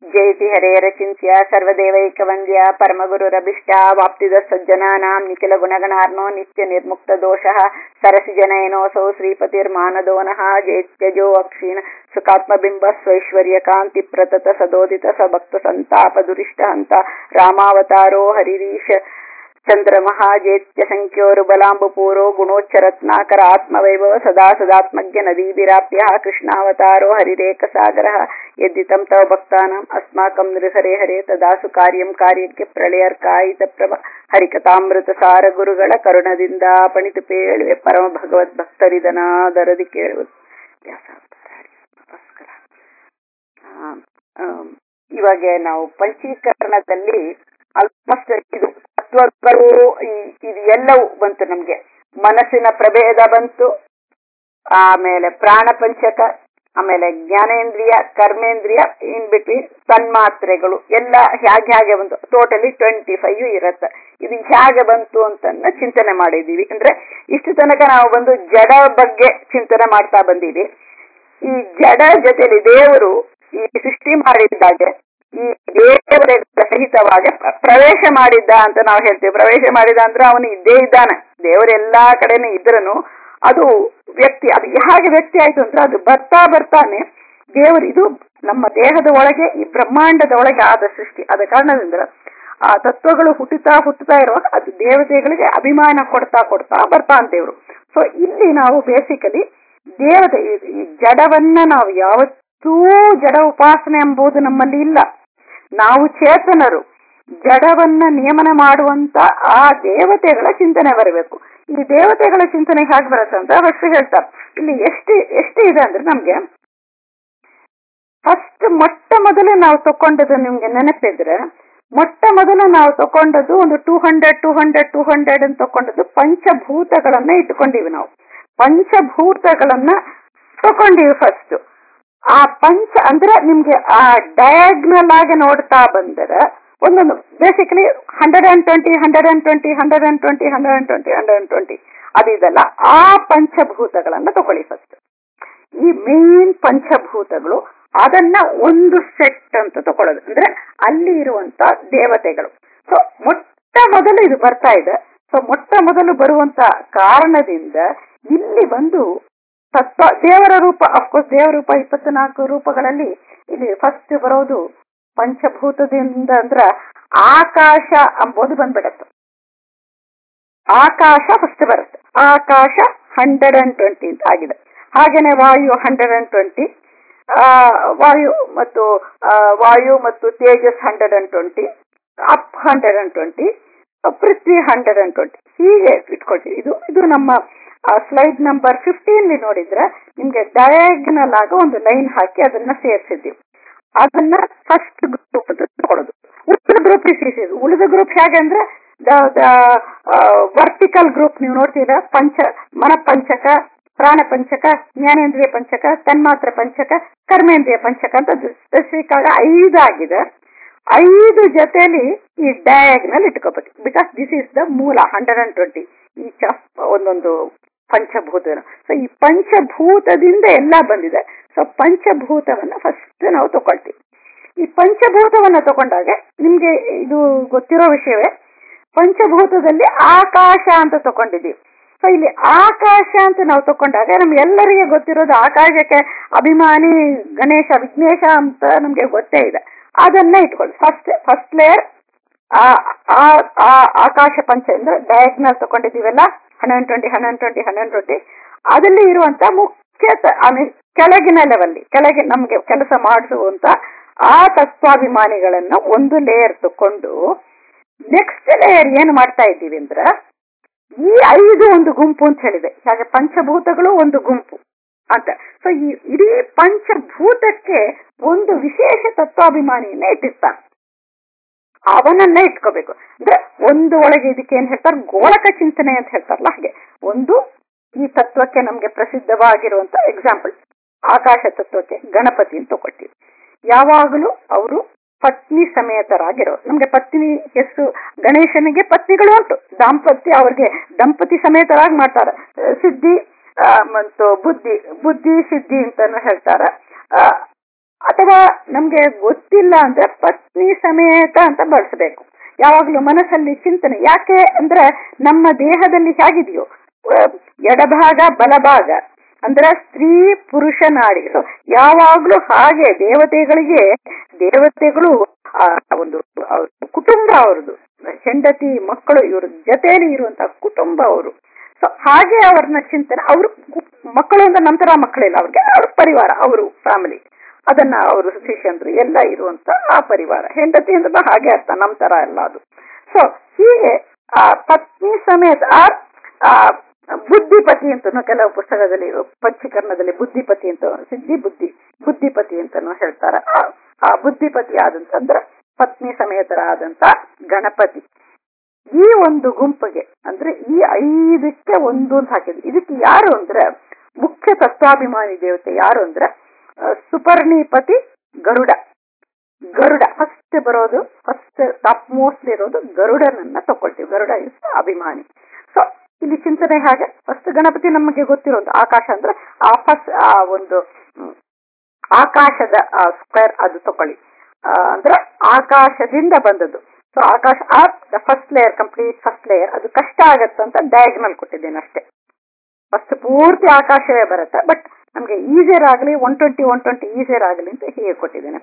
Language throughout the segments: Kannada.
ಜಯತಿ ಹರೇರಚಿಂತ್ಯ ಸರ್ವದೇವೈಕವಂದ್ಯ ಪರಮಗುರುರಭಿಷ್ಟ ವಾಪ್ತಿದ ಸಜ್ಜನಾನಾಂ ನಿಖಿಲ ಗುಣಗಣಾರ್ನೋ ನಿತ್ಯ ನಿರ್ಮುಕ್ತ ದೋಷಃ ಸರಸಿ ಜನಯನೋಸೌ ಶ್ರೀಪತಿರ್ಮಾನದೋನಃ ಜೇತ್ಯಜೋ ಅಕ್ಷೀಣ ಸುಖಾತ್ಮಬಿಂಬ ಸ್ವೈಶ್ವರ್ಯ ಕಾಂತಿ ಪ್ರತತ ಸದೋದಿತ ಸಭಕ್ತ ಸಂತಾಪ ದುರಿಷ್ಟ ಹಂತ ರಾಮಾವತಾರೋ ಹರಿರೀಶ ಚಂದ್ರಮಹಾಜೇತ್ಯ ಸಂಖ್ಯೋರು ಬಲಾಂಬುಪೂರೋ ಗುಣೋಚ್ಚರತ್ನಾಕರ ಆತ್ಮವೈಭವ ಸದಾ ಸದಾತ್ಮಜ್ಞ ನದೀಭಿರಾಪ್ಯ ಕೃಷ್ಣಾವತಾರೋ ಹರಿರೇಕ ಸಾಗರ ಯದ್ದಿತಂ ತವ ಭಕ್ತಾನಾಂ ಅಸ್ಮಾಕಂ ನೃಹರೆ ಹರೇ ತದಾಸು ಕಾರ್ಯಂ ಕಾರ್ಯಕ್ಕೆ ಪ್ರಳಯರ್ಕಾಯಿತ ಪ್ರಭ ಹರಿಕಥಾಮೃತ ಸಾರ ಗುರುಗಳ ಕರುಣದಿಂದ ಪಣಿತು ಪೇಳುವೆ ಪರಮ ಭಗವದ್ ಭಕ್ತರಿದನಾದರದಿ ಕೇಳುವುದು ವ್ಯಾಸಾವತಾರ ಇವಾಗ ನಾವು ಪಂಚೀಕರಣದಲ್ಲಿ ಆಲ್ಮೋಸ್ಟ್ ಇದು ತತ್ವಗಳು ಇದು ಎಲ್ಲವೂ ಬಂತು ನಮ್ಗೆ ಮನಸ್ಸಿನ ಪ್ರಭೇದ ಬಂತು ಆಮೇಲೆ ಪ್ರಾಣ ಪಂಚಕ ಆಮೇಲೆ ಜ್ಞಾನೇಂದ್ರಿಯ ಕರ್ಮೇಂದ್ರಿಯ ಇನ್ ಬಿಟ್ವೀನ್ ತನ್ಮಾತ್ರೆಗಳು ಎಲ್ಲ ಹೇಗೆ ಹೇಗೆ ಬಂತು ಟೋಟಲಿ ಟ್ವೆಂಟಿ ಫೈವ್ ಇರತ್ತೆ ಇದು ಹೇಗೆ ಬಂತು ಅಂತ ಚಿಂತನೆ ಮಾಡಿದೀವಿ ಅಂದ್ರೆ ಇಷ್ಟು ತನಕ ನಾವು ಬಂದು ಜಡ ಬಗ್ಗೆ ಚಿಂತನೆ ಮಾಡ್ತಾ ಬಂದೀವಿ ಈ ಜಡ ಜೊತೆಲಿ ದೇವರು ಈ ಸೃಷ್ಟಿ ಮಾಡಿದ್ದಾಗೆ ಈ ದೇವರ ಸಹಿತವಾಗಿ ಪ್ರವೇಶ ಮಾಡಿದ್ದ ಅಂತ ನಾವು ಹೇಳ್ತೇವೆ ಪ್ರವೇಶ ಮಾಡಿದ ಅಂದ್ರೆ ಅವನು ಇದ್ದೇ ಇದ್ದಾನೆ ದೇವರೆಲ್ಲಾ ಕಡೆನೂ ಇದ್ರನು ಅದು ವ್ಯಕ್ತಿ ಅದು ಹೇಗೆ ವ್ಯಕ್ತಿ ಆಯ್ತು ಅಂದ್ರೆ ಅದು ಬರ್ತಾ ಬರ್ತಾನೆ ದೇವರು ಇದು ನಮ್ಮ ದೇಹದ ಒಳಗೆ ಈ ಬ್ರಹ್ಮಾಂಡದ ಒಳಗೆ ಆದ ಸೃಷ್ಟಿ ಆದ ಕಾರಣದಿಂದ ಆ ತತ್ವಗಳು ಹುಟ್ಟುತ್ತಾ ಹುಟ್ಟುತ್ತಾ ಇರುವಾಗ ಅದು ದೇವತೆಗಳಿಗೆ ಅಭಿಮಾನ ಕೊಡ್ತಾ ಕೊಡ್ತಾ ಬರ್ತಾ ಅಂತೇವ್ರು ಸೊ ಇಲ್ಲಿ ನಾವು ಬೇಸಿಕಲಿ ದೇವತೆ ಈ ಜಡವನ್ನ ನಾವು ಯಾವತ್ತೂ ಜಡ ಉಪಾಸನೆ ಎಂಬುದು ನಮ್ಮಲ್ಲಿ ಇಲ್ಲ ನಾವು ಚೇತನರು ಜಡವನ್ನ ನಿಯಮನ ಮಾಡುವಂತ ಆ ದೇವತೆಗಳ ಚಿಂತನೆ ಬರಬೇಕು ಈ ದೇವತೆಗಳ ಚಿಂತನೆ ಹೇಗೆ ಬರುತ್ತೆ ಅಂತ ಫಸ್ಟ್ ಹೇಳ್ತಾರೆ ಇಲ್ಲಿ ಎಷ್ಟು ಎಷ್ಟು ಇದೆ ಅಂದ್ರೆ ನಮ್ಗೆ ಫಸ್ಟ್ ಮೊಟ್ಟ ಮೊದಲು ನಾವು ತಕೊಂಡದ್ದು ನಿಮ್ಗೆ ನೆನಪಿದ್ರೆ ಮೊಟ್ಟ ಮೊದಲು ನಾವು ತಕೊಂಡದ್ದು ಒಂದು two hundred two hundred two hundred ಅಂತ ತಕೊಂಡದ್ದು ಪಂಚಭೂತಗಳನ್ನ ಇಟ್ಕೊಂಡಿವಿ ನಾವು ಪಂಚಭೂತಗಳನ್ನ ತಕೊಂಡಿವಿ ಫಸ್ಟ್ ಆ ಪಂಚ ಅಂದ್ರೆ ನಿಮ್ಗೆ ಆ ಡಯಾಗ್ನಲ್ ಆಗಿ ನೋಡ್ತಾ ಬಂದರೆ ಒಂದೊಂದು basically hundred and twenty hundred and twenty hundred and twenty hundred and twenty hundred and twenty ಅದಿದಲ್ಲ ಆ ಪಂಚಭೂತಗಳನ್ನ ತಗೊಳ್ಳಿ ಫಸ್ಟ್ ಈ ಮೇನ್ ಪಂಚಭೂತಗಳು ಅದನ್ನ ಒಂದು ಸೆಟ್ ಅಂತ ತಗೊಳ್ಳೋದು ಅಂದ್ರೆ ಅಲ್ಲಿ ಇರುವಂತ ದೇವತೆಗಳು ಸೊ ಮೊಟ್ಟ ಮೊದಲು ಇದು ಬರ್ತಾ ಇದೆ ಸೊ ಮೊಟ್ಟ ಮೊದಲು ಬರುವಂತ ಕಾರಣದಿಂದ ಇಲ್ಲಿ ಬಂದು ತತ್ವ ದೇವರ ರೂಪ ಅಫ್ಕೋರ್ಸ್ ದೇವರ ರೂಪ ಇಪ್ಪತ್ನಾಲ್ಕು ರೂಪಗಳಲ್ಲಿ ಇಲ್ಲಿ ಫಸ್ಟ್ ಬರೋದು ಪಂಚಭೂತದಿಂದ ಅಂದ್ರ ಆಕಾಶ ಅಂಬೋದು ಬಂದ್ಬಿಡತ್ತೆ ಆಕಾಶ ಫಸ್ಟ್ ಬರುತ್ತೆ ಆಕಾಶ ಹಂಡ್ರೆಡ್ ಅಂಡ್ ಟ್ವೆಂಟಿ ಅಂತ ಆಗಿದೆ ಹಾಗೇನೆ ವಾಯು ಹಂಡ್ರೆಡ್ ಅಂಡ್ ಟ್ವೆಂಟಿ ವಾಯು ಮತ್ತು ವಾಯು ಮತ್ತು ತೇಜಸ್ ಹಂಡ್ರೆಡ್ ಅಂಡ್ ಟ್ವೆಂಟಿ ಅಪ್ ಹಂಡ್ರೆಡ್ ಅಂಡ್ ಟ್ವೆಂಟಿ ಪೃಥ್ವಿ ಹಂಡ್ರೆಡ್ ಅಂಡ್ ಟ್ವೆಂಟಿ ಹೀಗೆ ಇಟ್ಕೊಳ್ತೀವಿ ಇದು ಇದು ನಮ್ಮ ಸ್ಲೈಡ್ ನಂಬರ್ ಫಿಫ್ಟೀನ್ ನೋಡಿದ್ರೆ ನಿಮ್ಗೆ ಡಯಾಗ್ನಲ್ ಆಗ ಒಂದು ಲೈನ್ ಹಾಕಿ ಅದನ್ನ ಸೇರಿಸಿದ್ದೀವಿ ಅದನ್ನ ಫಸ್ಟ್ ಗ್ರೂಪ್ ತಗೊಳ್ಳೋದು ಉಳಿದ ಗ್ರೂಪ್ ಸೇರಿಸಿದ್ರು ಉಳಿದ ಗ್ರೂಪ್ ಹೇಗೆ ಅಂದ್ರೆ ವರ್ಟಿಕಲ್ ಗ್ರೂಪ್ ನೀವು ನೋಡ್ತೀರಾ ಪಂಚ ಮನ ಪಂಚಕ ಪ್ರಾಣ ಪಂಚಕ ಜ್ಞಾನೇಂದ್ರಿಯ ಪಂಚಕ ತನ್ಮಾತ್ರ ಪಂಚಕ ಕರ್ಮೇಂದ್ರಿಯ ಪಂಚಕ ಅಂತ ಸ್ಪೆಸಿಫಿಕ್ ಆಗಿ ಐದು ಆಗಿದೆ ಐದು ಜೊತೆಲಿ ಈ ಡಯಾಗ್ನಲ್ ಇಟ್ಕೋಬೇಕು ಬಿಕಾಸ್ ದಿಸ್ ಇಸ್ ದ ಮೂಲ ಹಂಡ್ರೆಡ್ ಅಂಡ್ ಟ್ವೆಂಟಿ ಈ ಒಂದೊಂದು ಪಂಚಭೂತ ಸೊ ಈ ಪಂಚಭೂತದಿಂದ ಎಲ್ಲ ಬಂದಿದೆ ಸೊ ಪಂಚಭೂತವನ್ನ ಫಸ್ಟ್ ನಾವು ತಗೊಳ್ತೀವಿ ಈ ಪಂಚಭೂತವನ್ನ ತಗೊಂಡಾಗ ನಿಮ್ಗೆ ಇದು ಗೊತ್ತಿರೋ ವಿಷಯವೇ ಪಂಚಭೂತದಲ್ಲಿ ಆಕಾಶ ಅಂತ ತಗೊಂಡಿದ್ದೀವಿ ಸೊ ಇಲ್ಲಿ ಆಕಾಶ ಅಂತ ನಾವು ತಕೊಂಡಾಗ ನಮ್ಗೆ ಎಲ್ಲರಿಗೆ ಗೊತ್ತಿರೋದು ಆಕಾಶಕ್ಕೆ ಅಭಿಮಾನಿ ಗಣೇಶ ವಿಘ್ನೇಶ ಅಂತ ನಮ್ಗೆ ಗೊತ್ತೇ ಇದೆ ಅದನ್ನ ಇಟ್ಕೊಳ್ಳಿ ಫಸ್ಟ್ ಫಸ್ಟ್ ಲೇಯರ್ ಆಕಾಶ ಪಂಚ ಅಂದ್ರೆ ಡಯಾಗ್ನಲ್ ತಗೊಂಡಿದ್ದೀವಲ್ಲ hundred twenty hundred twenty hundred twenty ಅದಲ್ಲಿ ಇರುವಂತ ಮುಖ್ಯ ಮೀನ್ ಕೆಳಗಿನ ಲೆವೆಲ್ ಕೆಳಗೆ ನಮ್ಗೆ ಕೆಲಸ ಮಾಡಿಸುವಂತ ಆ ತತ್ವಾಭಿಮಾನಿಗಳನ್ನ ಒಂದು ಲೇಯರ್ ತಕೊಂಡು ನೆಕ್ಸ್ಟ್ ಲೇಯರ್ ಏನ್ ಮಾಡ್ತಾ ಇದ್ದೀವಿ ಅಂದ್ರ ಈ ಐದು ಒಂದು ಗುಂಪು ಅಂತ ಹೇಳಿದೆ ಹಾಗೆ ಪಂಚಭೂತಗಳು ಒಂದು ಗುಂಪು ಅಂತ ಸೊ ಈ ಇಡೀ ಪಂಚಭೂತಕ್ಕೆ ಒಂದು ವಿಶೇಷ ತತ್ವಾಭಿಮಾನಿಯನ್ನ ಇಟ್ಟಿರ್ತಾನೆ ಅವನನ್ನ ಇಟ್ಕೋಬೇಕು ಅಂದ್ರೆ ಒಂದು ಒಳಗೆ ಇದಕ್ಕೆ ಏನ್ ಹೇಳ್ತಾರೆ ಗೋಳಕ ಚಿಂತನೆ ಅಂತ ಹೇಳ್ತಾರಲ್ಲ ಹಾಗೆ ಒಂದು ಈ ತತ್ವಕ್ಕೆ ನಮ್ಗೆ ಪ್ರಸಿದ್ಧವಾಗಿರುವಂತ ಎಕ್ಸಾಂಪಲ್ ಆಕಾಶ ತತ್ವಕ್ಕೆ ಗಣಪತಿ ಅಂತ ತಗೊಳ್ತೀವಿ ಯಾವಾಗಲೂ ಅವರು ಪತ್ನಿ ಸಮೇತರಾಗಿರೋ ನಮ್ಗೆ ಪತ್ನಿ ಹೆಸರು ಗಣೇಶನಿಗೆ ಪತ್ನಿಗಳು ಉಂಟು ದಾಂಪತ್ಯ ಅವ್ರಿಗೆ ದಂಪತಿ ಸಮೇತರಾಗಿ ಮಾಡ್ತಾರೆ ಸಿದ್ಧಿ ಮತ್ತು ಬುದ್ಧಿ ಬುದ್ಧಿ ಸಿದ್ಧಿ ಅಂತಾನು ಹೇಳ್ತಾರೆ ಅಥವಾ ನಮ್ಗೆ ಗೊತ್ತಿಲ್ಲ ಅಂದ್ರೆ ಪತ್ನಿ ಸಮೇತ ಅಂತ ಬಳಸಬೇಕು ಯಾವಾಗ್ಲೂ ಮನಸ್ಸಲ್ಲಿ ಚಿಂತನೆ ಯಾಕೆ ಅಂದ್ರೆ ನಮ್ಮ ದೇಹದಲ್ಲಿ ಹೇಗಿದೆಯೋ ಅಹ್, ಎಡಭಾಗ ಬಲಭಾಗ ಅಂದ್ರೆ ಸ್ತ್ರೀ ಪುರುಷ ನಾಡಿಗಳು ಯಾವಾಗ್ಲೂ ಹಾಗೆ ದೇವತೆಗಳಿಗೆ ದೇವತೆಗಳು ಆ ಒಂದು ಅವ್ರ ಕುಟುಂಬ ಅವ್ರದ್ದು ಹೆಂಡತಿ ಮಕ್ಕಳು ಇವ್ರ ಜೊತೆಯಲ್ಲಿ ಇರುವಂತಹ ಕುಟುಂಬ ಅವರು ಸೊ ಹಾಗೆ ಅವ್ರನ್ನ ಚಿಂತನೆ ಅವರು ಮಕ್ಕಳು ಅಂತ ನಂತರ ಮಕ್ಕಳಿಲ್ಲ ಅವ್ರಿಗೆ ಅವ್ರ ಪರಿವಾರ ಅವರು ಫ್ಯಾಮಿಲಿ ಅದನ್ನ ಅವರು ಶಿಷ್ಯಂದ್ರು ಎಲ್ಲ ಇರುವಂತ ಆ ಪರಿವಾರ ಹೆಂಡತಿ ಅಂದ್ರೆ ಹಾಗೆ ಅರ್ಥ ನಮ್ ತರ ಎಲ್ಲ ಅದು ಸೊ ಹೀಗೆ ಆ ಪತ್ನಿ ಸಮೇತ ಆ ಆ ಬುದ್ಧಿಪತಿ ಅಂತ ಕೆಲವು ಪುಸ್ತಕದಲ್ಲಿ ಪಂಚೀಕರಣದಲ್ಲಿ ಬುದ್ಧಿಪತಿ ಅಂತ ಸಿದ್ಧಿ ಬುದ್ಧಿ ಬುದ್ಧಿಪತಿ ಅಂತಾನು ಹೇಳ್ತಾರೆ ಆ- ಆ ಬುದ್ಧಿಪತಿ ಆದಂತಂದ್ರ ಪತ್ನಿ ಸಮೇತರಾದಂತ ಗಣಪತಿ ಈ ಒಂದು ಗುಂಪಿಗೆ ಅಂದ್ರೆ ಈ ಐದಕ್ಕೆ ಒಂದು ಅಂತ ಹಾಕಿದ್ವಿ ಇದಕ್ಕೆ ಯಾರು ಅಂದ್ರೆ ಮುಖ್ಯ ತತ್ವಾಭಿಮಾನಿ ದೇವತೆ ಯಾರು ಅಂದ್ರೆ ಆ, ಸುಪರ್ಣಿಪತಿ ಗರುಡ ಗರುಡ ಫಸ್ಟ್ ಬರೋದು ಫಸ್ಟ್ ಟಾಪ್ ಮೋಸ್ಟ್ ಇರೋದು ಗರುಡನನ್ನ ತಕೊಳ್ತೀವಿ ಗರುಡ ಇಸ್ ಅಭಿಮಾನಿ ಸೊ ಇಲ್ಲಿ ಚಿಂತನೆ ಹಾಗೆ ಫಸ್ಟ್ ಗಣಪತಿ ನಮಗೆ ಗೊತ್ತಿರೋದು ಆಕಾಶ ಅಂದ್ರೆ ಆ ಫಸ್ಟ್ ಆ ಒಂದು ಹ್ಮ್, ಆಕಾಶದ ಸ್ಕ್ವೇರ್ ಅದು ತಕೊಳ್ಳಿ ಆ, ಅಂದ್ರೆ ಆಕಾಶದಿಂದ ಬಂದದ್ದು ಸೊ ಆಕಾಶ first layer complete first layer ಅದು ಕಷ್ಟ ಆಗತ್ತಂತ ಡಯಾಗ್ನಲ್ ಕೊಟ್ಟಿದ್ದೇನೆ ಅಷ್ಟೇ ಫಸ್ಟ್ ಪೂರ್ತಿ ಆಕಾಶವೇ ಬರುತ್ತೆ ಬಟ್ ನಮ್ಗೆ ಈಸಿಯರ್ ಆಗಲಿ one twenty one twenty easier ಆಗಲಿ ಅಂತ ಹೀಗೆ ಕೊಟ್ಟಿದ್ದೇನೆ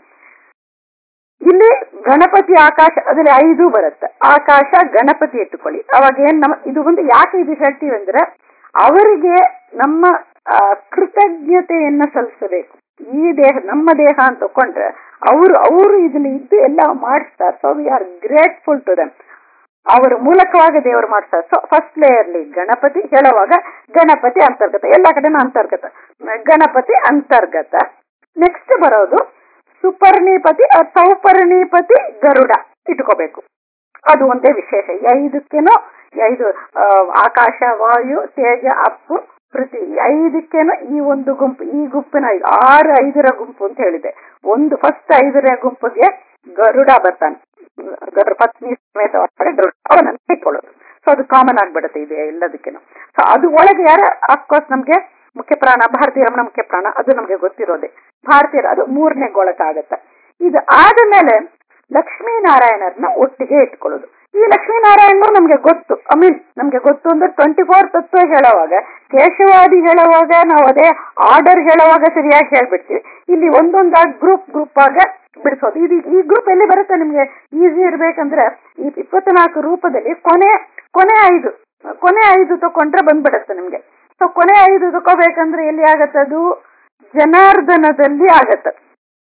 ಇಲ್ಲಿ ಗಣಪತಿ ಆಕಾಶ ಅದ್ರಲ್ಲಿ ಐದು ಬರುತ್ತೆ ಆಕಾಶ ಗಣಪತಿ ಇಟ್ಟುಕೊಳ್ಳಿ ಅವಾಗ ಏನ್ ನಮ್ಮ ಇದು ಒಂದು ಯಾಕೆ ಇದು ಹೇಳ್ತೀವಿ ಅಂದ್ರೆ ಅವರಿಗೆ ನಮ್ಮ ಆ, ಕೃತಜ್ಞತೆಯನ್ನ ಸಲ್ಲಿಸಬೇಕು ಈ ದೇಹ ನಮ್ಮ ದೇಹ ಅಂತ ತಕೊಂಡ್ರೆ ಅವರು ಅವರು ಇದನ್ನ ಇದ್ದು ಎಲ್ಲ ಮಾಡಿಸ್ತಾರೆ so we are grateful to them ಅವರ ಮೂಲಕವಾಗಿ ದೇವರು ಮಾಡ್ತಾರೆ ಸೊ ಫಸ್ಟ್ ಲೇಯರ್ಲಿ ಗಣಪತಿ ಹೇಳುವಾಗ ಗಣಪತಿ ಅಂತರ್ಗತ ಎಲ್ಲ ಕಡೆನೂ ಅಂತರ್ಗತ ಗಣಪತಿ ಅಂತರ್ಗತ ನೆಕ್ಸ್ಟ್ ಬರೋದು ಸುಪರ್ಣಿಪತಿ ಆ ಸೌಪರ್ಣಿಪತಿ ಗರುಡ ಇಟ್ಕೋಬೇಕು ಅದು ಒಂದೇ ವಿಶೇಷ ಈ ಐದಕ್ಕೇನೋ ಈ ಐದು ಆ, ಆಕಾಶ ವಾಯು ತೇಜ ಅಪ್ಪು ಪೃಥ್ವಿ ಈ ಐದಕ್ಕೇನೋ ಈ ಒಂದು ಗುಂಪು ಈ ಗುಂಪಿನ ಐದು ಆರು ಐದರ ಗುಂಪು ಅಂತ ಹೇಳಿದೆ ಒಂದು ಫಸ್ಟ್ ಐದರ ಗುಂಪಿಗೆ ಗರುಡ ಬರ್ತಾನೆ ಗರು ಪತ್ನಿ ಸಮೇತ ಒಳಗಡೆ ಗರುಡ ಅವನನ್ನು ಇಟ್ಕೊಳ್ಳೋದು ಸೊ ಅದು ಕಾಮನ್ ಆಗ್ಬಿಡುತ್ತೆ ಇದೆ ಎಲ್ಲದಕ್ಕೇನು ಸೊ ಅದು ಒಳಗೆ ಯಾರ ಅಫ್ಕೋರ್ಸ್ ನಮ್ಗೆ ಮುಖ್ಯ ಪ್ರಾಣ ಭಾರತೀಯ ರಮಣ ಮುಖ್ಯ ಪ್ರಾಣ ಅದು ನಮ್ಗೆ ಗೊತ್ತಿರೋದೆ ಭಾರತೀಯರ ಅದು ಮೂರನೇ ಗೋಳಕ ಆಗತ್ತೆ ಇದು ಆದಮೇಲೆ ಲಕ್ಷ್ಮೀನಾರಾಯಣರನ್ನ ಒಟ್ಟಿಗೆ ಇಟ್ಕೊಳ್ಳೋದು ಈ ಲಕ್ಷ್ಮೀನಾರಾಯಣನು ನಮ್ಗೆ ಗೊತ್ತು ಐ ಮೀನ್ ನಮ್ಗೆ ಗೊತ್ತು ಅಂದ್ರೆ ಟ್ವೆಂಟಿ ಫೋರ್ ತತ್ವ ಹೇಳುವಾಗ ಕೇಶವಾದಿ ಹೇಳುವಾಗ ನಾವು ಅದೇ ಆರ್ಡರ್ ಹೇಳುವಾಗ ಸರಿಯಾಗಿ ಹೇಳ್ಬಿಡ್ತೀವಿ ಇಲ್ಲಿ ಒಂದೊಂದಾಗಿ ಗ್ರೂಪ್ ಗ್ರೂಪ್ ಆಗ ಬಿಡಿಸೋದು ಇದು ಈ ಗ್ರೂಪ್ ಎಲ್ಲಿ ಬರುತ್ತೆ ನಿಮ್ಗೆ ಈಸಿ ಇರ್ಬೇಕಂದ್ರೆ ಈ ಇಪ್ಪತ್ನಾಲ್ಕು ರೂಪದಲ್ಲಿ ಕೊನೆ ಕೊನೆ ಐದು ಕೊನೆ ಐದು ತಕೊಂಡ್ರೆ ಬಂದ್ಬಿಡತ್ತೆ ನಿಮ್ಗೆ ಸೊ ಕೊನೆ ಐದು ತಗೋಬೇಕಂದ್ರೆ ಎಲ್ಲಿ ಆಗತ್ತೆ ಅದು ಜನಾರ್ದನದಲ್ಲಿ ಆಗತ್ತೆ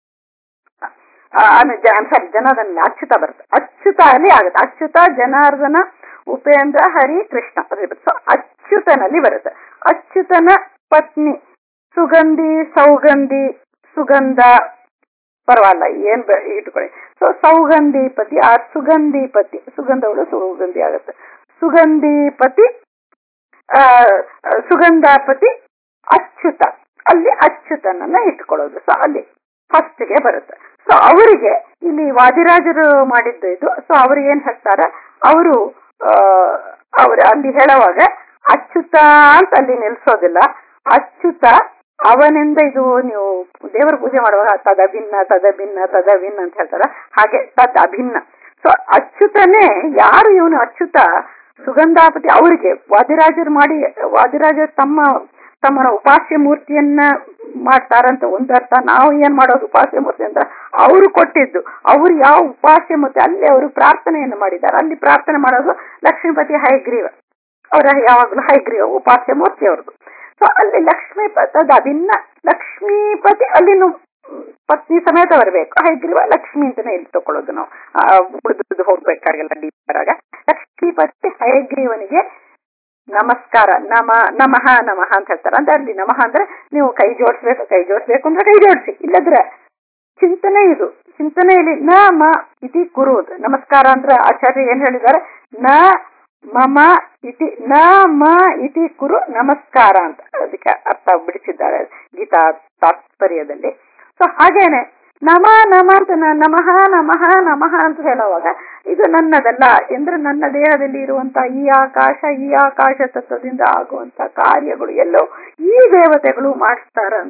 ಸಾರಿ ಜನಾರ್ದನ ಅಚ್ಯುತ ಬರುತ್ತೆ ಅಚ್ಯುತ ಅಲ್ಲಿ ಆಗುತ್ತೆ ಅಚ್ಯುತ ಜನಾರ್ದನ ಉಪೇಂದ್ರ ಹರಿ ಕೃಷ್ಣ ಸೊ ಅಚ್ಯುತನಲ್ಲಿ ಬರುತ್ತೆ ಅಚ್ಯುತನ ಪತ್ನಿ ಸುಗಂಧಿ ಸೌಗಂಧಿ ಸುಗಂಧ ಪರವಾಗಿಲ್ಲ ಏನ್ ಬೆ- ಇಟ್ಕೊಳ್ಳಿ ಸೊ ಸೌಗಂಧಿ ಪತಿ ಆ ಸುಗಂಧಿ ಪತಿ ಸುಗಂಧಗಳು ಸುಗಂಧಿ ಆಗುತ್ತೆ ಸುಗಂಧಿ ಪತಿ ಆ, ಸುಗಂಧಾಪತಿ ಅಚ್ಯುತ ಅಲ್ಲಿ ಅಚ್ಯುತನನ್ನ ಇಟ್ಕೊಳ್ಳೋದು ಸೊ ಅಲ್ಲಿ ಫಸ್ಟ್ ಗೆ ಬರುತ್ತೆ ಸೊ ಅವರಿಗೆ ಇಲ್ಲಿ ವಾದಿರಾಜರು ಮಾಡಿದ್ದು ಇದು ಸೊ ಅವ್ರು ಏನ್ ಹೇಳ್ತಾರ ಅವರು ಅವ್ರು ಅಲ್ಲಿ ಹೇಳುವಾಗ ಅಚ್ಯುತ ಅಂತ ಅಲ್ಲಿ ನಿಲ್ಸೋದಿಲ್ಲ ಅಚ್ಯುತ ಅವನಿಂದ ಇದು ನೀವು ದೇವರ ಪೂಜೆ ಮಾಡುವಾಗ ತದ ಭಿನ್ನ ತದ ಭಿನ್ನ ತದ ಭಿನ್ನ ಅಂತ ಹೇಳ್ತಾರ ಹಾಗೆ ತದ್ ಅಭಿನ್ನ ಸೊ ಅಚ್ಯುತನೇ ಯಾರು ಇವನು ಅಚ್ಯುತ ಸುಗಂಧಾಪತಿ ಅವರಿಗೆ ವಾದಿರಾಜರು ಮಾಡಿ ವಾದಿರಾಜರು ತಮ್ಮ ತಮ್ಮನ ಉಪಾಸ್ಯ ಮೂರ್ತಿಯನ್ನ ಮಾಡ್ತಾರಂತ ಒಂದು ಅರ್ಥ ನಾವು ಏನ್ ಮಾಡೋದು ಉಪಾಸ್ಯ ಮೂರ್ತಿ ಅಂತ ಅವರು ಕೊಟ್ಟಿದ್ದು ಅವ್ರು ಯಾವ ಉಪಾಸ್ಯ ಮೂರ್ತಿ ಅಲ್ಲಿ ಅವರು ಪ್ರಾರ್ಥನೆಯನ್ನು ಮಾಡಿದ್ದಾರೆ ಅಲ್ಲಿ ಪ್ರಾರ್ಥನೆ ಮಾಡೋದು ಲಕ್ಷ್ಮೀಪತಿ ಹೈಗ್ರೀವ ಅವರ ಯಾವಾಗಲೂ ಹೈಗ್ರೀವ ಉಪಾಸ್ಯ ಮೂರ್ತಿ ಅವ್ರದ್ದು ಸೊ ಅಲ್ಲಿ ಲಕ್ಷ್ಮೀ ಅದು ಅಭಿನ್ನ ಲಕ್ಷ್ಮೀಪತಿ ಅಲ್ಲಿನೂ ಪತ್ನಿ ಸಮೇತ ಬರಬೇಕು ಹೈಗ್ರೀವ ಲಕ್ಷ್ಮಿ ಅಂತಾನೆ ಇಲ್ಲಿ ತಕೊಳ್ಳೋದು ನಾವು ಉಳಿದು ಹೋಗ್ಬೇಕಾಗಿಲ್ಲ ಡೀಪರಾಗ ಲಕ್ಷ್ಮೀಪತಿ ಹಯಗ್ರೀವನಿಗೆ ನಮಸ್ಕಾರ ನಮ ನಮಃ ನಮಃ ಅಂತ ಹೇಳ್ತಾರೆ ಅಂದ್ರೆ ಅಲ್ಲಿ ನಮಃ ಅಂದ್ರೆ ನೀವು ಕೈ ಜೋಡಿಸ್ಬೇಕು ಕೈ ಜೋಡಿಸ್ಬೇಕು ಅಂದ್ರೆ ಕೈ ಜೋಡಿಸಿ ಇಲ್ಲದ್ರೆ ಚಿಂತನೆ ಇದು ಚಿಂತನೆಯಲ್ಲಿ ನ ಮ ಇತಿ ಕುರುವುದು ನಮಸ್ಕಾರ ಅಂದ್ರೆ ಆಚಾರ್ಯ ಏನ್ ಹೇಳಿದ್ದಾರೆ ನ ಮಮ ಇತಿ ನ ಮ ಇತಿ ಕುರು ನಮಸ್ಕಾರ ಅಂತ ಅದಕ್ಕೆ ಅರ್ಥ ಬಿಡಿಸಿದ್ದಾರೆ ಗೀತಾ ತಾತ್ಪರ್ಯದಲ್ಲಿ ಸೊ ಹಾಗೇನೆ ನಮ ನಮ ಅಂತ ನ- ನಮಃ ನಮಃ ನಮಃ ಅಂತ ಹೇಳುವಾಗ ಇದು ನನ್ನದಲ್ಲ ಅಂದ್ರೆ ನನ್ನ ದೇಹದಲ್ಲಿ ಇರುವಂತ ಈ ಆಕಾಶ ಈ ಆಕಾಶ ತತ್ವದಿಂದ ಆಗುವಂತ ಕಾರ್ಯಗಳು ಎಲ್ಲೋ ಈ ದೇವತೆಗಳು ಮಾಡಿಸ್ತಾರ ಅಂತ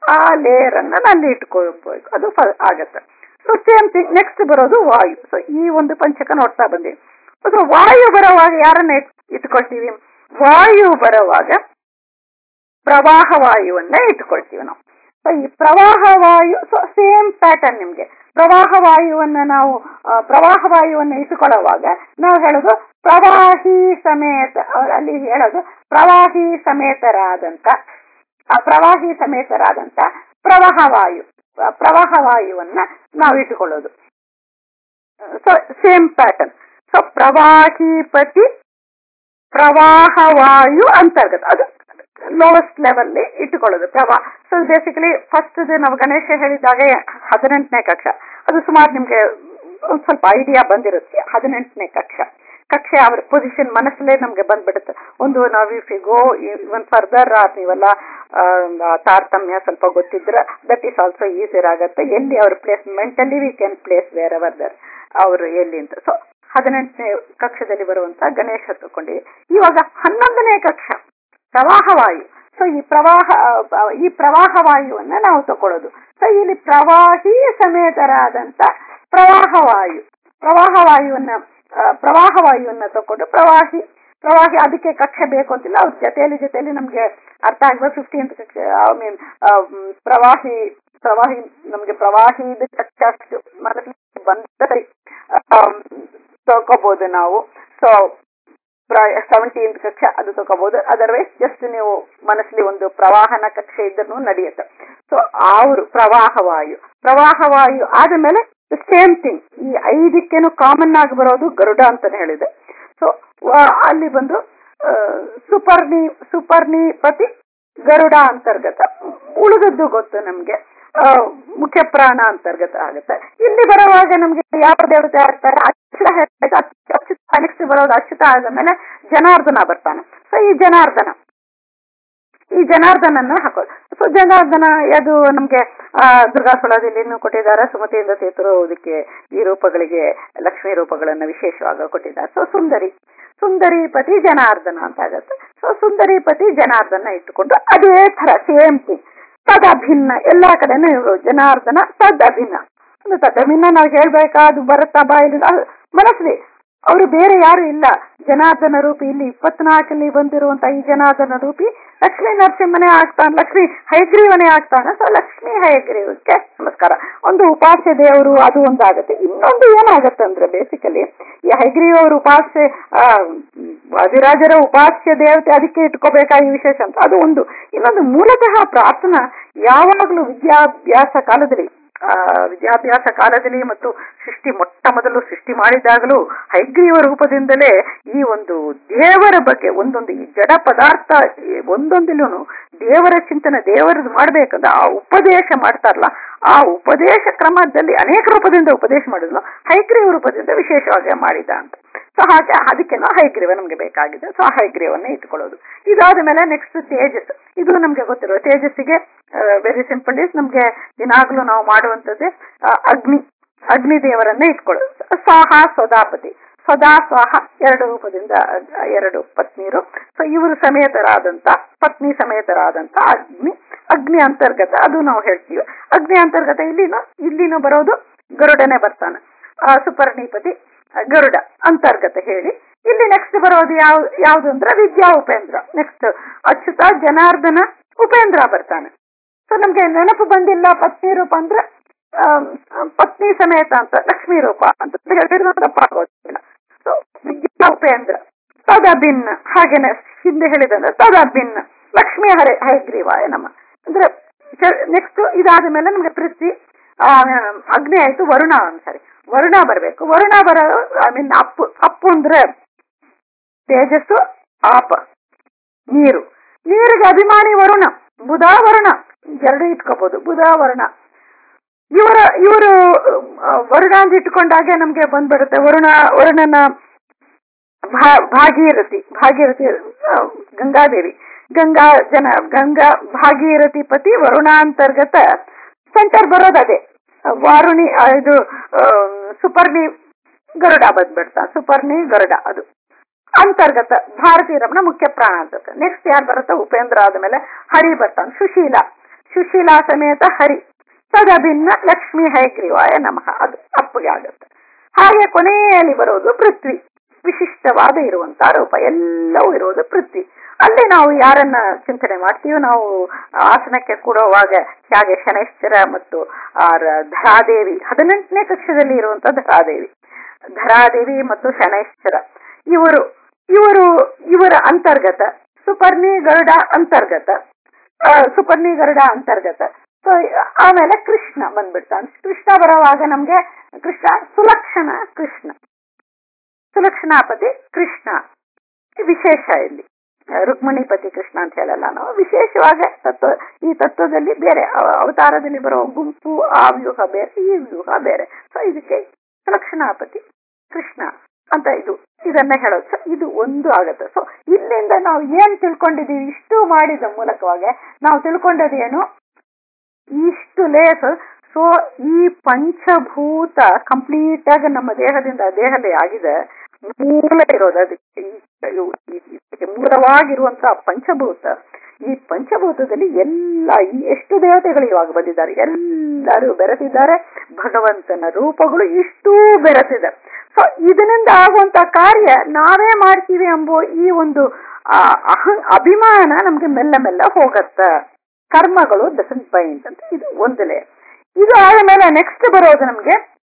ಆ ಲೇಯರ್ ಅನ್ನ ಅಲ್ಲಿ ಇಟ್ಕೋಬೇಕು ಅದು ಫ- ಆಗತ್ತೆ ಸೊ ಸೇಮ್ ಥಿಂಗ್ ನೆಕ್ಸ್ಟ್ ಬರೋದು ವಾಯು ಸೊ ಈ ಒಂದು ಪಂಚಕ ನೋಡ್ತಾ ಬಂದೀವಿ ಸೊ ವಾಯು ಬರುವಾಗ ಯಾರನ್ನ ಇಟ್- ಇಟ್ಕೊಳ್ತೀವಿ ವಾಯು ಬರುವಾಗ ಪ್ರವಾಹ ವಾಯುವನ್ನ ಇಟ್ಕೊಳ್ತೀವಿ ನಾವು ಸೊ ಈ ಪ್ರವಾಹ ವಾಯು ಸೊ ಸೇಮ್ ಪ್ಯಾಟರ್ನ್ ನಿಮ್ಗೆ ಪ್ರವಾಹ ವಾಯುವನ್ನ ನಾವು ಆ, ಪ್ರವಾಹ ವಾಯುವನ್ನ ಇಟ್ಟುಕೊಳ್ಳುವಾಗ ನಾವು ಹೇಳೋದು ಪ್ರವಾಹಿ ಸಮೇತ ಅವ್ರು ಅಲ್ಲಿ ಹೇಳೋದು ಪ್ರವಾಹಿ ಸಮೇತರಾದಂತ ಆ ಪ್ರವಾಹಿ ಸಮೇತರಾದಂತ ಪ್ರವಾಹ ವಾಯು ಆ ಪ್ರವಾಹ ವಾಯುವನ್ನ ನಾವು ಇಟ್ಟುಕೊಳ್ಳೋದು ಸೊ ಸೇಮ್ ಪ್ಯಾಟರ್ನ್ ಸೊ ಪ್ರವಾಹಿಪತಿ ಪ್ರವಾಹ ವಾಯು ಅಂತರ್ಗತ ಅದು ಲೋವೆಸ್ಟ್ ಲೆವೆಲ್ ಇಟ್ಟುಕೊಳ್ಳೋದು ಪ್ರವಾಹ ಸೊ ಬೇಸಿಕಲಿ ಫಸ್ಟ್ ನಾವು ಗಣೇಶ ಹೇಳಿದಾಗ ಹದಿನೆಂಟನೇ ಕಕ್ಷ ಅದು ಸುಮಾರು ನಿಮ್ಗೆ ಒಂದ್ ಸ್ವಲ್ಪ ಐಡಿಯಾ ಬಂದಿರುತ್ತೆ ಹದಿನೆಂಟನೇ ಕಕ್ಷ ಕಕ್ಷೆ ಅವ್ರ ಪೊಸಿಷನ್ ಮನಸ್ಸಲ್ಲೇ ನಮ್ಗೆ ಬಂದ್ಬಿಡುತ್ತೆ ಒಂದು ನಾವು ಇಫ್ ಗೋ ಇವನ್ ಫರ್ದರ್ ನೀವೆಲ್ಲ ಆ, ತಾರತಮ್ಯ ಸ್ವಲ್ಪ ಗೊತ್ತಿದ್ರೆ ದಟ್ ಈಸ್ ಆಲ್ಸೋ ಈಸಿಯರ್ ಆಗತ್ತೆ ಎಲ್ಲಿ ಅವ್ರ place mentally we can place wherever they're ಅವರು ಎಲ್ಲಿ ಅಂತ ಸೊ ಹದಿನೆಂಟನೇ ಕಕ್ಷದಲ್ಲಿ ಬರುವಂತ ಗಣೇಶ ತಗೊಂಡಿವಿ ಇವಾಗ ಹನ್ನೊಂದನೇ ಕಕ್ಷ ಪ್ರವಾಹವಾಯು ಸೊ ಈ ಪ್ರವಾಹ ಆ, ಈ ಪ್ರವಾಹವಾಯುವನ್ನ ನಾವು ತಕೊಳ್ಳೋದು ಸೊ ಇಲ್ಲಿ ಪ್ರವಾಹಿ ಸಮೇತರಾದಂತ ಪ್ರವಾಹವಾಯು ಪ್ರವಾಹವಾಯುವನ್ನ ಆ, ಪ್ರವಾಹವಾಯುವನ್ನ ತಕೊಂಡು ಪ್ರವಾಹಿ ಪ್ರವಾಹಿ ಅದಕ್ಕೆ ಕಕ್ಷೆ ಬೇಕು ಅಂತಿಲ್ಲ ಅವ್ರ ಜೊತೆಯಲ್ಲಿ ಜೊತೆಯಲ್ಲಿ ನಮ್ಗೆ ಅರ್ಥ ಆಗ್ಬೇಕು ಫಿಫ್ಟೀನ್ತ್ ಕಕ್ಷೆ ಐ ಮೀನ್ ಪ್ರವಾಹಿ ಪ್ರವಾಹಿ ನಮ್ಗೆ ಪ್ರವಾಹಿ ಕಕ್ಷೆ ಅಷ್ಟು ಮನಸ್ಸಿಗೆ ಬಂದರೆ ತಗೋಬಹುದು ನಾವು ಸೊ ಸೆವೆಂಟೀನ್ತ್ ಕಕ್ಷೆ ಅದು ತಗೋಬಹುದು ಅದರ್ವೈಸ್ ಜಸ್ಟ್ ನೀವು ಮನಸ್ಸಲ್ಲಿ ಒಂದು ಪ್ರವಾಹನ ಕಕ್ಷೆ ಇದ್ರೂ ನಡೆಯುತ್ತೆ ಸೊ ಅವರು ಪ್ರವಾಹವಾಯು ಪ್ರವಾಹವಾಯು ಆದ್ಮೇಲೆ ಸೇಮ್ ಥಿಂಗ್ ಈ ಐದಕ್ಕೇನು ಕಾಮನ್ ಆಗಿ ಬರೋದು ಗರುಡ ಅಂತಾನೆ ಹೇಳಿದೆ ಸೊ ಅಲ್ಲಿ ಬಂದು ಆ, ಸುಪರ್ಣಿ ಸುಪರ್ಣಿಪತಿ ಗರುಡ ಅಂತರ್ಗತ ಉಳಿದದ್ದು ಗೊತ್ತು ನಮ್ಗೆ ಆ, ಮುಖ್ಯ ಪ್ರಾಣ ಅಂತರ್ಗತ ಆಗುತ್ತೆ ಇಲ್ಲಿ ಬರುವಾಗ ನಮ್ಗೆ ಯಾವ ದೇವತೆ ಆಗ್ತಾರೆ ಅಚ್ಯುತ ಹೇಳ್ಬೇಕು, ಅಚ್ಯುತ ಅಚ್ಯುತ ನೆಕ್ಸ್ಟ್ ಬರೋದು ಅಚ್ಯುತ ಆದ್ಮೇಲೆ ಜನಾರ್ದನ ಬರ್ತಾನೆ ಸೊ ಈ ಜನಾರ್ದನ ಈ ಜನಾರ್ದನನ್ನ ಹಾಕೋದು ಸೊ ಜನಾರ್ದನ ಅದು ನಮ್ಗೆ ಆ ದುರ್ಗಾ ಸುಳದಲ್ಲಿ ಕೊಟ್ಟಿದ್ದಾರೆ ಸುಮತಿಯಿಂದ ತೀರ್ಥರು ಇದಕ್ಕೆ ಈ ರೂಪಗಳಿಗೆ ಲಕ್ಷ್ಮೀ ರೂಪಗಳನ್ನ ವಿಶೇಷವಾಗಿ ಕೊಟ್ಟಿದ್ದಾರೆ ಸೊ ಸುಂದರಿ ಸುಂದರಿ ಪತಿ ಜನಾರ್ದನ ಅಂತ ಆಗತ್ತೆ ಸೊ ಸುಂದರಿ ಪತಿ ಜನಾರ್ದನ ಇಟ್ಟುಕೊಂಡು ಅದೇ ತರ ಸೇಮ್ ಥಿಂಗ್ ತದಭಿನ್ನ ಎಲ್ಲಾ ಕಡೆನೂ ಇವರು ಜನಾರ್ದನ ತದಭಿನ್ನ ಒಂದು ತದಭಿನ್ನ ನಾವು ಹೇಳ್ಬೇಕಾದು ಬರುತ್ತಾ ಬಾಯಲ್ಲಿ ಮನಸ್ಸಲ್ಲಿ ಅವರು ಬೇರೆ ಯಾರು ಇಲ್ಲ ಜನಾರ್ದನ ರೂಪಿ ಇಲ್ಲಿ ಇಪ್ಪತ್ನಾಲ್ಕಲ್ಲಿ ಬಂದಿರುವಂತ ಈ ಜನಾರ್ದನ ರೂಪಿ ಲಕ್ಷ್ಮೀ ನರಸಿಂಹನೇ ಆಗ್ತಾನೆ ಲಕ್ಷ್ಮೀ ಹೈಗ್ರೀವನೇ ಆಗ್ತಾನೆ ಸೊ ಲಕ್ಷ್ಮೀ ಹೈಗ್ರೀವಕ್ಕೆ ನಮಸ್ಕಾರ ಒಂದು ಉಪಾಸ್ಯ ದೇವರು ಅದು ಒಂದಾಗತ್ತೆ ಇನ್ನೊಂದು ಏನಾಗತ್ತೆ ಅಂದ್ರೆ ಬೇಸಿಕಲಿ ಈ ಹೈಗ್ರೀವ ಅವರು ಉಪಾಸ್ಯ ಆ, ವಾದಿರಾಜರ ಉಪಾಸ್ಯ ದೇವತೆ ಅದಕ್ಕೆ ಇಟ್ಕೋಬೇಕಾ ಈ ವಿಶೇಷ ಅಂತ ಅದು ಒಂದು ಇನ್ನೊಂದು ಮೂಲತಃ ಪ್ರಾರ್ಥನಾ ಯಾವಾಗಲೂ ವಿದ್ಯಾಭ್ಯಾಸ ಕಾಲದಲ್ಲಿ ಆ, ವಿದ್ಯಾಭ್ಯಾಸ ಕಾಲದಲ್ಲಿ ಮತ್ತು ಸೃಷ್ಟಿ ಮೊಟ್ಟ ಮೊದಲು ಸೃಷ್ಟಿ ಮಾಡಿದಾಗಲೂ ಹೈಗ್ರೀವ ರೂಪದಿಂದಲೇ ಈ ಒಂದು ದೇವರ ಬಗ್ಗೆ ಒಂದೊಂದು ಈ ಜಡ ಪದಾರ್ಥ ಈ ಒಂದೊಂದಿಲೂ ದೇವರ ಚಿಂತನೆ ದೇವರದ್ದು ಮಾಡ್ಬೇಕಂದ್ರೆ ಆ ಉಪದೇಶ ಮಾಡ್ತಾರಲ್ಲ ಆ ಉಪದೇಶ ಕ್ರಮದಲ್ಲಿ ಅನೇಕ ರೂಪದಿಂದ ಉಪದೇಶ ಮಾಡಿದ್ಲು ಹೈಗ್ರೀವ ರೂಪದಿಂದ ವಿಶೇಷವಾಗಿ ಮಾಡಿದ ಅಂತ ಸೊ ಹಾಗೆ ಅದಕ್ಕೆನೋ ಹೈಗ್ರೀವ ನಮ್ಗೆ ಬೇಕಾಗಿದೆ ಸೊ ಆ ಹೈಗ್ರೀವನ್ನೇ ಇಟ್ಕೊಳ್ಳೋದು ಇದಾದ ಮೇಲೆ ನೆಕ್ಸ್ಟ್ ತೇಜಸ್ ಇದು ನಮ್ಗೆ ಗೊತ್ತಿರುವ ತೇಜಸ್ಸಿಗೆ ವೆರಿ ಸಿಂಪಲ್ ಇಸ್ ನಮ್ಗೆ ದಿನಾಗ್ಲೂ ನಾವು ಮಾಡುವಂತದ್ದೇ ಆ, ಅಗ್ನಿ ಅಗ್ನಿ ದೇವರನ್ನೇ ಇಟ್ಕೊಳ್ಳೋದು ಸ್ವಾಹ ಸ್ವದಾಪತಿ ಸದಾ ಸ್ವಾಹ ಎರಡು ರೂಪದಿಂದ ಅ- ಎರಡು ಪತ್ನಿಯರು ಸೊ ಇವರು ಸಮೇತರಾದಂತ ಪತ್ನಿ ಸಮೇತರಾದಂತ ಅಗ್ನಿ ಅಗ್ನಿ ಅಂತರ್ಗತ ಅದು ನಾವು ಹೇಳ್ತೀವಿ ಅಗ್ನಿ ಅಂತರ್ಗತ ಇಲ್ಲಿನೂ ಇಲ್ಲಿನೂ ಬರೋದು ಗರುಡನೇ ಬರ್ತಾನೆ ಆ, ಸುಪರ್ಣಿಪತಿ ಆ, ಗರುಡ ಅಂತರ್ಗತ ಹೇಳಿ ಇಲ್ಲಿ ನೆಕ್ಸ್ಟ್ ಬರೋದು ಯಾವ ಯಾವ್ದು ಅಂದ್ರೆ ವಿದ್ಯಾ ಉಪೇಂದ್ರ ನೆಕ್ಸ್ಟ್ ಅಚ್ಯುತ ಜನಾರ್ದನ ಉಪೇಂದ್ರ ಬರ್ತಾನೆ ಸೊ ನಮ್ಗೆ ನೆನಪು ಬಂದಿಲ್ಲ ಪತ್ನಿ ರೂಪ ಅಂದ್ರೆ ಆಮ್, ಪತ್ನಿ ಸಮೇತ ಅಂತ ಲಕ್ಷ್ಮೀ ರೂಪ ಅಂತ ಹೇಳಿದ್ರೆ ತಪ್ಪಾಗೋದಿಲ್ಲ ಸೊ ವಿದ್ಯಾ ಉಪೇಂದ್ರ ತದಭಿನ್ನ ಹಾಗೇನೆ ಹಿಂದೆ ಹೇಳಿದಂದ್ರೆ ತದಭಿನ್ನ ಲಕ್ಷ್ಮೀ ಹರೆ ಹಯಗ್ರೀವಾಯ ನಮ್ಮ ಅಂದ್ರೆ ನೆಕ್ಸ್ಟ್ ಇದಾದ ಮೇಲೆ ನಮ್ಗೆ ಪೃಥ್ವಿ ಆ, ಅಗ್ನಿ ಆಯ್ತು ವರುಣ ಸಾರಿ ವರುಣ ಬರ್ಬೇಕು ವರುಣ ಬರೋ ಐ ಮೀನ್ ಅಪ್ಪು ಅಪ್ಪು ಅಂದ್ರೆ ತೇಜಸ್ಸು ಆಪ ನೀರು ನೀರಿಗೆ ಅಭಿಮಾನಿ ವರುಣ ಬುಧ ವರುಣ ಎರಡು ಇಟ್ಕೋಬಹುದು ಬುಧ ವರುಣ ಇವರ ಇವರು ವರುಣ ಅಂತ ಇಟ್ಕೊಂಡಾಗೆ ನಮ್ಗೆ ಬಂದ್ಬಿಡುತ್ತೆ ವರುಣ ವರುಣನ ಭಾ- ಭಾಗೀರಥಿ ಭಾಗೀರಥಿ ಆ, ಗಂಗಾದೇವಿ ಗಂಗಾ ಜನ ಗಂಗಾ ಭಾಗೀರಥಿ ಪತಿ ವರುಣಾಂತರ್ಗತ ಸೆಂಟರ್ ಬರೋದು ಅದೇ ವಾರುಣಿ ಆ, ಇದು ಆ, ಸುಪರ್ಣಿ ಗರುಡ ಬಂದ್ಬಿಡ್ತಾ ಸುಪರ್ಣಿ ಗರುಡ ಅದು ಅಂತರ್ಗತ ಭಾರತೀಯ ರಮಣ ಮುಖ್ಯ ಪ್ರಾಣ ಅಂತ ನೆಕ್ಸ್ಟ್ ಯಾರು ಬರುತ್ತೆ ಉಪೇಂದ್ರ ಆದ್ಮೇಲೆ ಹರಿ ಬರ್ತಾನೆ ಸುಶೀಲ ಸುಶೀಲಾ ಸಮೇತ ಹರಿ ತದಭಿನ್ನ ಲಕ್ಷ್ಮೀ ಹಯಗ್ರೀವಾಯ ನಮಃ ಅದು ಅಪ್ಪಗೆ ಆಗುತ್ತೆ ಹಾಗೆ ಕೊನೆಯಲ್ಲಿ ಬರೋದು ಪೃಥ್ವಿ ವಿಶಿಷ್ಟವಾದ ಇರುವಂತಹ ರೂಪ ಎಲ್ಲವೂ ಇರೋದು ಪೃಥ್ವಿ ಅಲ್ಲಿ ನಾವು ಯಾರನ್ನ ಚಿಂತನೆ ಮಾಡ್ತೀವಿ ನಾವು ಆಸನಕ್ಕೆ ಕೂಡುವಾಗ ಹೇಗೆ ಶನೈಶ್ಚರ ಮತ್ತು ಆ ರ- ಧರಾದೇವಿ ಹದಿನೆಂಟನೇ ಕಕ್ಷದಲ್ಲಿ ಇರುವಂತಹ ಧರಾದೇವಿ ಧರಾದೇವಿ ಮತ್ತು ಶನೈಶ್ಚರ ಇವರು ಇವರು ಇವರ ಅಂತರ್ಗತ ಸುಪರ್ಣಿ ಗರುಡ ಅಂತರ್ಗತ ಆ, ಸುಪರ್ಣಿ ಗರುಡ ಅಂತರ್ಗತ ಸೊ ಆಮೇಲೆ ಕೃಷ್ಣ ಬಂದ್ಬಿಡ್ತಾನೆ ಕೃಷ್ಣ ಬರುವಾಗ ನಮ್ಗೆ ಕೃಷ್ಣ ಸುಲಕ್ಷಣ ಕೃಷ್ಣ ಸುಲಕ್ಷಣಾಪತಿ ಕೃಷ್ಣ ವಿಶೇಷ ಇಲ್ಲಿ ರುಕ್ಮಿಣಿಪತಿ ಕೃಷ್ಣ ಅಂತ ಹೇಳಲ್ಲ ನಾವು ವಿಶೇಷವಾಗಿ ತತ್ವ ಈ ತತ್ವದಲ್ಲಿ ಬೇರೆ ಅವ- ಅವತಾರದಲ್ಲಿ ಬರುವ ಗುಂಪು ಆ ವ್ಯೂಹ ಬೇರೆ ಈ ವ್ಯೂಹ ಬೇರೆ ಸೊ ಇದಕ್ಕೆ ಸುಲಕ್ಷಣಾಪತಿ ಕೃಷ್ಣ ಅಂತ ಇದು ಇದನ್ನ ಹೇಳೋದು ಸೊ ಇದು ಒಂದು ಆಗತ್ತೆ ಸೊ ಇಲ್ಲಿಂದ ನಾವು ಏನ್ ತಿಳ್ಕೊಂಡಿದೀವಿ ಇಷ್ಟು ಮಾಡಿದ ಮೂಲಕವಾಗಿ ನಾವು ತಿಳ್ಕೊಂಡದೇನು ಇಷ್ಟು ಲೇಸ್ ಸೊ ಈ ಪಂಚಭೂತ ಕಂಪ್ಲೀಟ್ ಆಗಿ ನಮ್ಮ ದೇಹದಿಂದ ದೇಹದಲ್ಲಿ ಆಗಿದೆ ಮೂಲ ಇರೋದು ಅದಕ್ಕೆ ಈ- ಈ- ಇದಕ್ಕೆ ಮೂಲವಾಗಿರುವಂತಹ ಪಂಚಭೂತ ಈ ಪಂಚಭೂತದಲ್ಲಿ ಎಲ್ಲ ಈ ಎಷ್ಟು ದೇವತೆಗಳು ಇವಾಗ ಬಂದಿದ್ದಾರೆ ಎಲ್ಲರೂ ಬೆರೆತಿದ್ದಾರೆ ಭಗವಂತನ ರೂಪಗಳು ಇಷ್ಟೂ ಬೆರೆತಿದೆ ಸೊ ಇದರಿಂದ ಆಗುವಂತ ಕಾರ್ಯ ನಾವೇ ಮಾಡ್ತೀವಿ ಎಂಬುವ ಈ ಒಂದು ಆ, ಅಹ ಅಭಿಮಾನ ನಮ್ಗೆ ಮೆಲ್ಲ ಮೆಲ್ಲ ಹೋಗತ್ತ ಕರ್ಮಗಳು ಡಸಂಟ್ ಬೈಂಡ್ ಅಂತ ಇದು ಒಂದು ಲೇಯರ್ ಇದು ಆದ ಮೇಲೆ ನೆಕ್ಸ್ಟ್ ಬರೋದು ನಮ್ಗೆ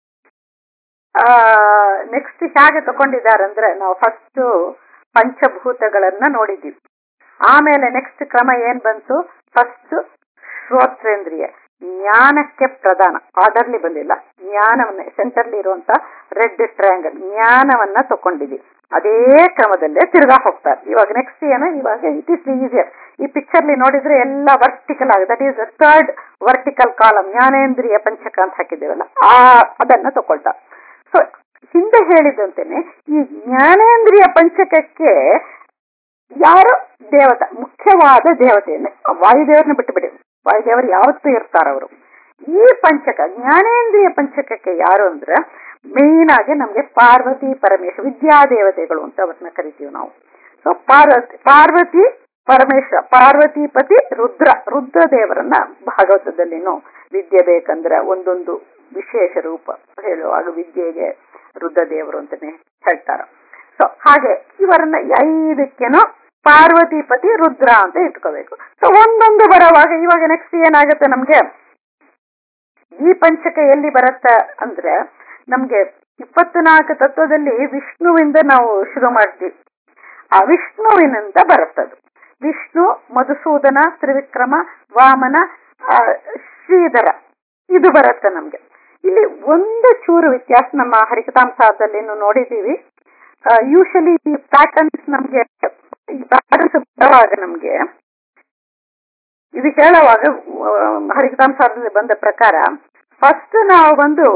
ನೆಕ್ಸ್ಟ್ ಹೇಗೆ ತಗೊಂಡಿದ್ದಾರಂದ್ರೆ ನಾವು ಫಸ್ಟ್ ಪಂಚಭೂತಗಳನ್ನ ನೋಡಿದ್ದೀವಿ ಆಮೇಲೆ ನೆಕ್ಸ್ಟ್ ಕ್ರಮ ಏನ್ ಬಂತು ಫಸ್ಟ್ ಶ್ರೋತ್ರೇಂದ್ರಿಯ ಜ್ಞಾನಕ್ಕೆ ಪ್ರಧಾನ ಆರ್ಡರ್ಲಿ ಬಂದಿಲ್ಲ ಜ್ಞಾನವನ್ನ ಸೆಂಟರ್ಲಿ ಇರುವಂತ ರೆಡ್ ಟ್ರಯಾಂಗಲ್ ಜ್ಞಾನವನ್ನ ತಕೊಂಡಿದ್ವಿ ಅದೇ ಕ್ರಮದಲ್ಲೇ ತಿರ್ಗಾ ಹೋಗ್ತಾರೆ ಇವಾಗ ನೆಕ್ಸ್ಟ್ ಏನು ಇವಾಗ ಇಟ್ ಇಸ್ ಈಸಿಯರ್ ಈ ಪಿಕ್ಚರ್ಲಿ ನೋಡಿದ್ರೆ ಎಲ್ಲ ವರ್ಟಿಕಲ್ ಆಗಿದೆ that is third vertical column ಜ್ಞಾನೇಂದ್ರಿಯ ಪಂಚಕ ಅಂತ ಹಾಕಿದ್ದೇವಲ್ಲ ಆ ಅದನ್ನ ತಗೊಳ್ತಾರೆ ಸೊ ಹಿಂದೆ ಹೇಳಿದಂತೆನೆ ಈ ಜ್ಞಾನೇಂದ್ರಿಯ ಪಂಚಕಕ್ಕೆ ಯಾರು ದೇವತ ಮುಖ್ಯವಾದ ದೇವತೆಯನ್ನು ವಾಯುದೇವರನ್ನ ಬಿಟ್ಟು ಬಿಡಿ ವಾಯುದೇವರು ಯಾವತ್ತೂ ಇರ್ತಾರ ಅವರು ಈ ಪಂಚಕ ಜ್ಞಾನೇಂದ್ರಿಯ ಪಂಚಕಕ್ಕೆ ಯಾರು ಅಂದ್ರೆ ಮೇನ್ ಆಗಿ ನಮ್ಗೆ ಪಾರ್ವತಿ ಪರಮೇಶ್ವರ ವಿದ್ಯಾದೇವತೆಗಳು ಅಂತ ಅವ್ರನ್ನ ಕರಿತೀವಿ ನಾವು ಸೊ ಪಾರ್ವತಿ ಪಾರ್ವತಿ ಪರಮೇಶ್ವರ ಪಾರ್ವತಿಪತಿ ರುದ್ರ ರುದ್ರ ದೇವರನ್ನ ಭಾಗವತದಲ್ಲಿನೂ ವಿದ್ಯೆ ಬೇಕಂದ್ರೆ ಒಂದೊಂದು ವಿಶೇಷ ರೂಪ ಹೇಳುವಾಗ ವಿದ್ಯೆಗೆ ರುದ್ರ ದೇವರು ಅಂತಾನೆ ಹೇಳ್ತಾರ ಸೊ ಹಾಗೆ ಇವರನ್ನ ಐದಕ್ಕೆನೋ ಪಾರ್ವತಿಪತಿ ರುದ್ರ ಅಂತ ಇಟ್ಕೋಬೇಕು ಸೊ ಒಂದೊಂದು ಬರೋವಾಗ ಇವಾಗ ನೆಕ್ಸ್ಟ್ ಏನಾಗುತ್ತೆ ನಮ್ಗೆ ಈ ಪಂಚಕ ಎಲ್ಲಿ ಬರುತ್ತೆ ಅಂದ್ರೆ ನಮ್ಗೆ ಇಪ್ಪತ್ನಾಲ್ಕು ತತ್ವದಲ್ಲಿ ವಿಷ್ಣುವಿಂದ ನಾವು ಶುರು ಮಾಡ್ತೀವಿ ಆ ವಿಷ್ಣುವಿನಿಂದ ಬರುತ್ತದು ವಿಷ್ಣು ಮಧುಸೂದನ ತ್ರಿವಿಕ್ರಮ ವಾಮನ ಆ, ಶ್ರೀಧರ ಇದು ಬರುತ್ತೆ ನಮ್ಗೆ ಇಲ್ಲಿ ಒಂದು ಚೂರು ವ್ಯತ್ಯಾಸ ನಮ್ಮ ಹರಿಕತಾಂಸಾರದಲ್ಲಿ ನೋಡಿದೀವಿ ಯೂಶಲಿ ಈ ಪ್ಯಾಟರ್ನ್ಸ್ ನಮ್ಗೆ ಈ ಪ್ಯಾಟರ್ನ್ಸ್ ಬರುವಾಗ ನಮ್ಗೆ ಇದು ಹೇಳುವಾಗ ಹರಿಕತಾಂಸಾರದಲ್ಲಿ ಬಂದ ಪ್ರಕಾರ ಫಸ್ಟ್ ನಾವು ಬಂದು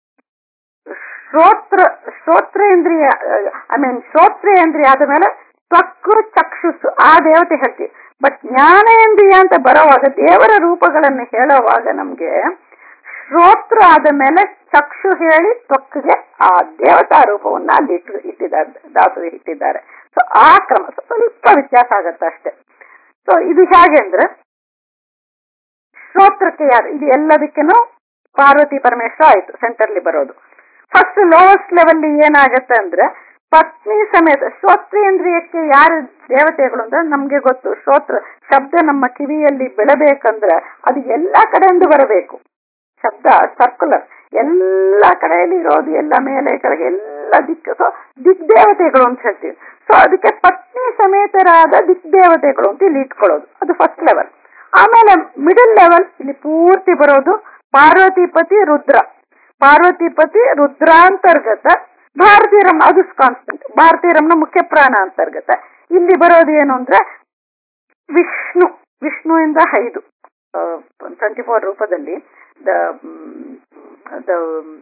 ಶ್ರೋತ್ರ ಶ್ರೋತ್ರೇಂದ್ರಿಯ ಐ ಮೀನ್ ಶ್ರೋತ್ರೇಂದ್ರಿಯ ಆದ ಮೇಲೆ ತ್ವಕ್ಕು ಚಕ್ಷುಸ್ಸು ಆ ದೇವತೆ ಹೇಳ್ತೀವಿ ಬಟ್ ಜ್ಞಾನೇಂದ್ರಿಯ ಅಂತ ಬರೋವಾಗ ದೇವರ ರೂಪಗಳನ್ನು ಹೇಳುವಾಗ ನಮ್ಗೆ ಶ್ರೋತ್ರ ಆದ ಮೇಲೆ ಚಕ್ಷು ಹೇಳಿ ತ್ವಕ್ಕಿಗೆ ಆ ದೇವತಾ ರೂಪವನ್ನ ಅಲ್ಲಿ ಇಟ್ಟು ಇಟ್ಟಿದ್ದಾರೆ ದಾಸರು ಇಟ್ಟಿದ್ದಾರೆ ಸೊ ಆ ಕ್ರಮ ಸ್ವಲ್ಪ ವ್ಯತ್ಯಾಸ ಆಗತ್ತೆ ಅಷ್ಟೇ ಸೊ ಇದು ಹೇಗೆ ಅಂದ್ರೆ ಶ್ರೋತ್ರಕ್ಕೆ ಯಾರು ಇದು ಎಲ್ಲದಕ್ಕೇನು ಪಾರ್ವತಿ ಪರಮೇಶ್ವರ ಆಯ್ತು ಸೆಂಟರ್ಲಿ ಬರೋದು ಫಸ್ಟ್ ಲೋವೆಸ್ಟ್ ಲೆವೆಲ್ ಏನಾಗತ್ತೆ ಅಂದ್ರೆ ಪತ್ನಿ ಸಮೇತ ಶ್ರೋತ್ರೇಂದ್ರಿಯಕ್ಕೆ ಯಾರು ದೇವತೆಗಳು ಅಂದ್ರೆ ನಮ್ಗೆ ಗೊತ್ತು ಶ್ರೋತ್ರ ಶಬ್ದ ನಮ್ಮ ಕಿವಿಯಲ್ಲಿ ಬೆಳಬೇಕಂದ್ರೆ ಅದು ಎಲ್ಲಾ ಕಡೆಯಿಂದ ಬರಬೇಕು ಶಬ್ದ ಸರ್ಕುಲರ್ ಎಲ್ಲ ಕಡೆಯಲ್ಲಿ ಇರೋದು ಎಲ್ಲ ಮೇಲೆ ಕೆಳಗೆ ಎಲ್ಲ ದಿಕ್ಕು ಸೊ ದಿಗ್ದೇವತೆಗಳು ಅಂತ ಹೇಳ್ತೀವಿ ಸೊ ಅದಕ್ಕೆ ಪತ್ನಿ ಸಮೇತರಾದ ದಿಗ್ದೇವತೆಗಳು ಅಂತ ಇಲ್ಲಿ ಇಟ್ಕೊಳ್ಳೋದು ಅದು ಫಸ್ಟ್ ಲೆವೆಲ್ ಆಮೇಲೆ ಮಿಡಲ್ ಲೆವೆಲ್ ಇಲ್ಲಿ ಪೂರ್ತಿ ಬರೋದು ಪಾರ್ವತಿಪತಿ ರುದ್ರ ಪಾರ್ವತಿಪತಿ ರುದ್ರಾಂತರ್ಗತ ಭಾರತೀಯರಮ್ಮ ಅದು ಕಾನ್ಸ್ಟೆಂಟ್ ಭಾರತೀಯರಮ್ಮನ ಮುಖ್ಯ ಪ್ರಾಣ ಅಂತರ್ಗತ ಇಲ್ಲಿ ಬರೋದು ಏನು ಅಂದ್ರೆ ವಿಷ್ಣು ವಿಷ್ಣುವಿಂದ ಐದು ಟ್ವೆಂಟಿ ಫೋರ್ ರೂಪದಲ್ಲಿ ದ ದ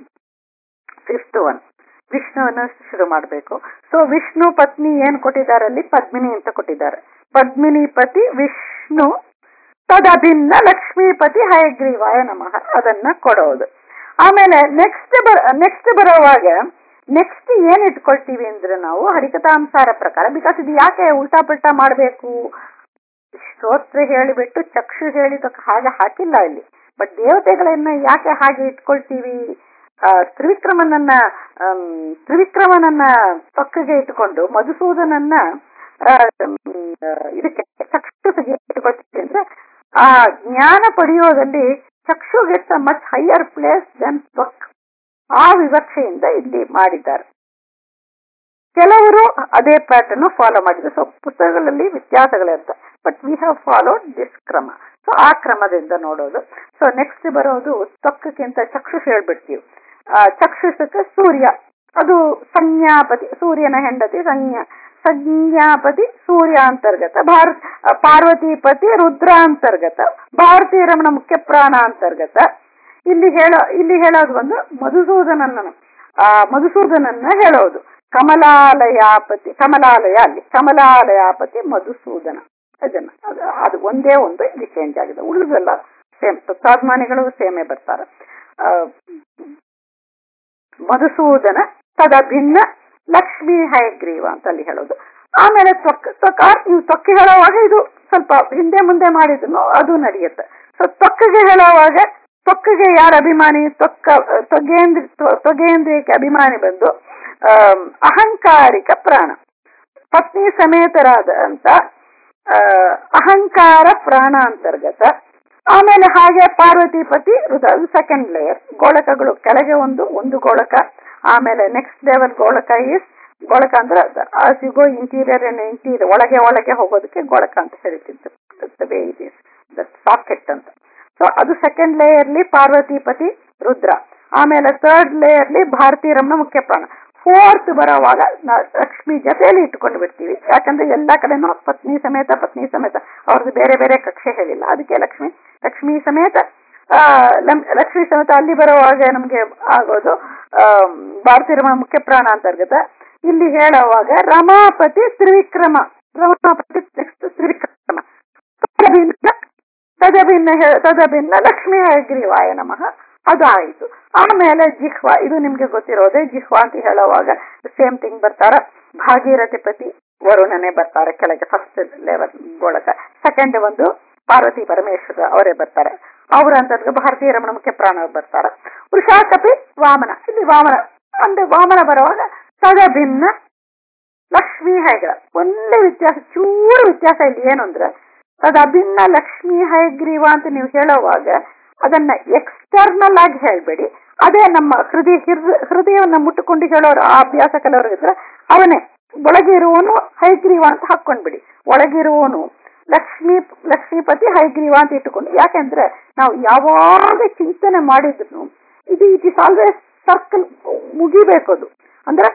ಫಿಫ್ತ್ ಒನ್ ವಿಷ್ಣುವನ್ನ ಶುರು ಮಾಡಬೇಕು ಸೊ ವಿಷ್ಣು ಪತ್ನಿ ಏನ್ ಕೊಟ್ಟಿದ್ದಾರೆ ಅಲ್ಲಿ ಪದ್ಮಿನಿ ಅಂತ ಕೊಟ್ಟಿದ್ದಾರೆ ಪದ್ಮಿನಿ ಪತಿ ವಿಷ್ಣು ತದಭಿನ್ನ ಲಕ್ಷ್ಮೀಪತಿ ಹಯಗ್ರೀವಾಯ ನಮಃ ಅದನ್ನ ಕೊಡೋದು ಆಮೇಲೆ ನೆಕ್ಸ್ಟ್ ನೆಕ್ಸ್ಟ್ ಬರೋವಾಗ ನೆಕ್ಸ್ಟ್ ಏನ್ ಇಟ್ಕೊಳ್ತೀವಿ ಅಂದ್ರೆ ನಾವು ಹರಿಕತಾಂಸಾರ ಪ್ರಕಾರ ಬಿಕಾಸ್ ಇದು ಯಾಕೆ ಉಲ್ಟಾ ಪಲ್ಟಾ ಮಾಡಬೇಕು ಶ್ರೋತ್ರ ಹೇಳಿಬಿಟ್ಟು ಚಕ್ಷು ಹೇಳಿದಕ್ಕೆ ಹಾಗೆ ಹಾಕಿಲ್ಲ ಇಲ್ಲಿ ಬಟ್ ದೇವತೆಗಳನ್ನ ಯಾಕೆ ಹಾಗೆ ಇಟ್ಕೊಳ್ತೀವಿ ಆ, ತ್ರಿವಿಕ್ರಮನನ್ನ ಆಮ್, ತ್ರಿವಿಕ್ರಮನನ್ನ ಪಕ್ಕಗೆ ಇಟ್ಟುಕೊಂಡು ಮಧುಸೂದನನ್ನ ಆ, ಮ್, ಆ, ಇದಕ್ಕೆ ಚಕ್ಷುಗೆ ಇಟ್ಕೊಳ್ತೀವಿ ಅಂದ್ರೆ ಆ ಜ್ಞಾನ ಪಡೆಯೋದಲ್ಲಿ ಚಕ್ಷು gets a much higher place then ತ್ವಕ್ ಆ ವಿವಕ್ಷೆಯಿಂದ ಇಲ್ಲಿ ಮಾಡಿದ್ದಾರೆ ಕೆಲವರು ಅದೇ ಪ್ಯಾಟರ್ನ್ ಫಾಲೋ ಮಾಡಿದ್ರು ಸೊ ಪುಸ್ತಕಗಳಲ್ಲಿ ವ್ಯತ್ಯಾಸಗಳಿರುತ್ತೆ but we have followed this ಕ್ರಮ ಸೊ ಆ ಕ್ರಮದಿಂದ ನೋಡೋದು ಸೊ ನೆಕ್ಸ್ಟ್ ಬರೋದು ತ್ವಕ್ಕಿಂತ ಚಕ್ಷುಷ್ ಹೇಳ್ಬಿಡ್ತೀವಿ ಆ, ಚಕ್ಷುಷಕ್ಕೆ ಸೂರ್ಯ ಅದು ಸಂಜ್ಞಾಪತಿ ಸೂರ್ಯನ ಹೆಂಡತಿ ಸಂಜ್ಞಾ ಸಂಜ್ಞಾಪತಿ ಸೂರ್ಯ ಅಂತರ್ಗತ ಭಾರತ್ ಪಾರ್ವತಿಪತಿ ರುದ್ರ ಅಂತರ್ಗತ ಭಾರತೀಯ ರಮಣ ಮುಖ್ಯ ಪ್ರಾಣ ಅಂತರ್ಗತ ಇಲ್ಲಿ ಹೇಳೋ ಇಲ್ಲಿ ಹೇಳೋದು ಒಂದು ಮಧುಸೂದನನ್ನ ಆ ಮಧುಸೂದನನ್ನ ಹೇಳೋದು ಕಮಲಾಲಯಾಪತಿ ಕಮಲಾಲಯ ಅಲ್ಲಿ ಕಮಲಾಲಯಾಪತಿ ಮಧುಸೂದನ ಅದನ್ನ ಅದು ಅದು ಒಂದೇ ಒಂದು ಇಲ್ಲಿ ಚೇಂಜ್ ಆಗಿದೆ ಉಳಿದೆಲ್ಲ ಸೇಮ್ ತತ್ವಾಭಿಮಾನಿಗಳು ಸೇಮೇ ಬರ್ತಾರೆ ಆ, ಮಧುಸೂದನ ತದಭಿನ್ನ ಲಕ್ಷ್ಮೀ ಹಯಗ್ರೀವ ಅಂತ ಅಲ್ಲಿ ಹೇಳೋದು ಆಮೇಲೆ ತ್ವಕ್ ತ್ವಕ ನೀವು ತ್ವಕ್ಕೆ ಹೇಳುವಾಗ ಇದು ಸ್ವಲ್ಪ ಹಿಂದೆ ಮುಂದೆ ಮಾಡಿದ್ರು ಅದು ನಡೆಯುತ್ತೆ ಸೊ ತ್ವಕ್ಕಿಗೆ ಹೇಳುವಾಗ ತ್ವಕ್ಕಿಗೆ ಯಾರ ಅಭಿಮಾನಿ ತ್ವಕ್ಕ ತ್ವಗೇಂದ್ರ ತ್ವಗೇಂದ್ರಿಯಕ್ಕೆ ಅಭಿಮಾನಿ ಬಂದು ಆಮ್, ಅಹಂಕಾರಿಕ ಪ್ರಾಣ ಪತ್ನಿ ಸಮೇತರಾದ ಅಂತ ಆ, ಅಹಂಕಾರ ಪ್ರಾಣ ಅಂತರ್ಗತ ಆಮೇಲೆ ಹಾಗೆ ಪಾರ್ವತಿಪತಿ ಹೃದಯ ಸೆಕೆಂಡ್ ಲೇಯರ್ ಗೋಳಕಗಳು ಕೆಳಗೆ ಒಂದು ಒಂದು ಗೋಳಕ ಆಮೇಲೆ ನೆಕ್ಸ್ಟ್ ಲೆವೆಲ್ ಗೋಳಕ ಈಸ್ ಗೋಳಕ ಅಂದ್ರೆ ಸಿಗೋ ಇಂಟೀರಿಯರ್ ಅಂಡ್ ಇಂಟೀರಿಯರ್ ಒಳಗೆ ಒಳಗೆ ಹೋಗೋದಕ್ಕೆ ಗೋಳಕ ಅಂತ ಹೇಳ್ತಿದ್ದು ಸಾಕೆಟ್ ಅಂತ ಸೊ ಅದು ಸೆಕೆಂಡ್ ಲೇಯರ್ಲಿ ಪಾರ್ವತಿಪತಿ ರುದ್ರ ಆಮೇಲೆ ಥರ್ಡ್ ಲೇಯರ್ಲಿ ಭಾರತೀಯ ರಮಣ ಮುಖ್ಯ ಪ್ರಾಣ ಫೋರ್ತ್ ಬರೋವಾಗ ನಾ- ಲಕ್ಷ್ಮಿ ಜೊತೆಯಲ್ಲಿ ಇಟ್ಕೊಂಡು ಬಿಡ್ತೀವಿ ಯಾಕಂದ್ರೆ ಎಲ್ಲಾ ಕಡೆನೂ ಪತ್ನಿ ಸಮೇತ ಪತ್ನಿ ಸಮೇತ ಅವ್ರದ್ದು ಬೇರೆ ಬೇರೆ ಕಕ್ಷೆ ಹೇಳಿಲ್ಲ ಅದಕ್ಕೆ ಲಕ್ಷ್ಮಿ ಲಕ್ಷ್ಮಿ ಸಮೇತ ಆ, ಲಂ- ಲಕ್ಷ್ಮಿ ಸಮೇತ ಅಲ್ಲಿ ಬರುವಾಗ ನಮ್ಗೆ ಆಗೋದು ಆ, ಭಾರತೀಯ ರಮಣ ಮುಖ್ಯ ಪ್ರಾಣ ಅಂತರ್ಗತ ಇಲ್ಲಿ ಹೇಳುವಾಗ ರಮಾಪತಿ ತ್ರಿವಿಕ್ರಮ ರಮಾಪತಿ next ತ್ರಿವಿಕ್ರಮ ತದಭಿನ್ನ ತದಭಿನ್ನ ಹೇ- ತದಭಿನ್ನ ಲಕ್ಷ್ಮೀ ಹಯಗ್ರೀವಾಯ ನಮಃ ಅದು ಆಯಿತು ಆಮೇಲೆ ಜಿಹ್ವಾ ಇದು ನಿಮ್ಗೆ ಗೊತ್ತಿರೋದೇ ಜಿಹ್ವಾ ಅಂತ ಹೇಳುವಾಗ ಸೇಮ್ ಥಿಂಗ್ ಬರ್ತಾರ ಭಾಗೀರಥಿ ಪತಿ ವರುಣನೇ ಬರ್ತಾರೆ ಕೆಳಗೆ ಫಸ್ಟ್ ಲೆವೆಲ್ ಗೋಳಕ ಸೆಕೆಂಡ್ ಒಂದು ಪಾರ್ವತಿ ಪರಮೇಶ್ವರ ಅವರೇ ಬರ್ತಾರೆ ಅವ್ರ ಅಂತರ್ಗ ಭಾರತೀಯ ರಮಣ ಮುಖ್ಯ ಪ್ರಾಣ ಬರ್ತಾರೆ ವೃಷಾಕಪಿ ವಾಮನ ಇಲ್ಲಿ ವಾಮನ ಅಂದ್ರೆ ವಾಮನ ಬರುವಾಗ ಸದಭಿನ್ನ ಲಕ್ಷ್ಮೀ ಹೈಗ್ರ ಒಂದೇ ವ್ಯತ್ಯಾಸ ಚೂರು ವ್ಯತ್ಯಾಸ ಇಲ್ಲಿ ಏನು ಅಂದ್ರೆ ತದಭಿನ್ನ ಲಕ್ಷ್ಮೀ ಹಯಗ್ರೀವ ಅಂತ ನೀವು ಹೇಳುವಾಗ ಅದನ್ನ ಎಕ್ಸ್ಟರ್ನಲ್ ಆಗಿ ಹೇಳ್ಬೇಡಿ ಅದೇ ನಮ್ಮ ಹೃದಯ ಹಿರ್- ಹೃದಯವನ್ನ ಮುಟ್ಟುಕೊಂಡು ಹೇಳೋರು ಆ ಅಭ್ಯಾಸ ಕೆಲವರು ಇದ್ರೆ ಅವನೇ ಒಳಗೆ ಇರುವವನು ಹೈಗ್ರೀವ ಅಂತ ಹಾಕೊಂಡ್ಬಿಡಿ ಒಳಗಿರುವವನು ಲಕ್ಷ್ಮೀ ಲಕ್ಷ್ಮೀಪತಿ ಹೈಗ್ರೀವ ಅಂತ ಇಟ್ಟುಕೊಂಡು ಯಾಕೆಂದ್ರೆ ನಾವು ಯಾವಾಗ ಚಿಂತನೆ ಮಾಡಿದ್ರು ಇದು ಇಟ್ ಇಸ್ ಆಲ್ವೇಸ್ ಸರ್ಕಲ್ ಮುಗಿಬೇಕು ಅದು ಅಂದ್ರೆ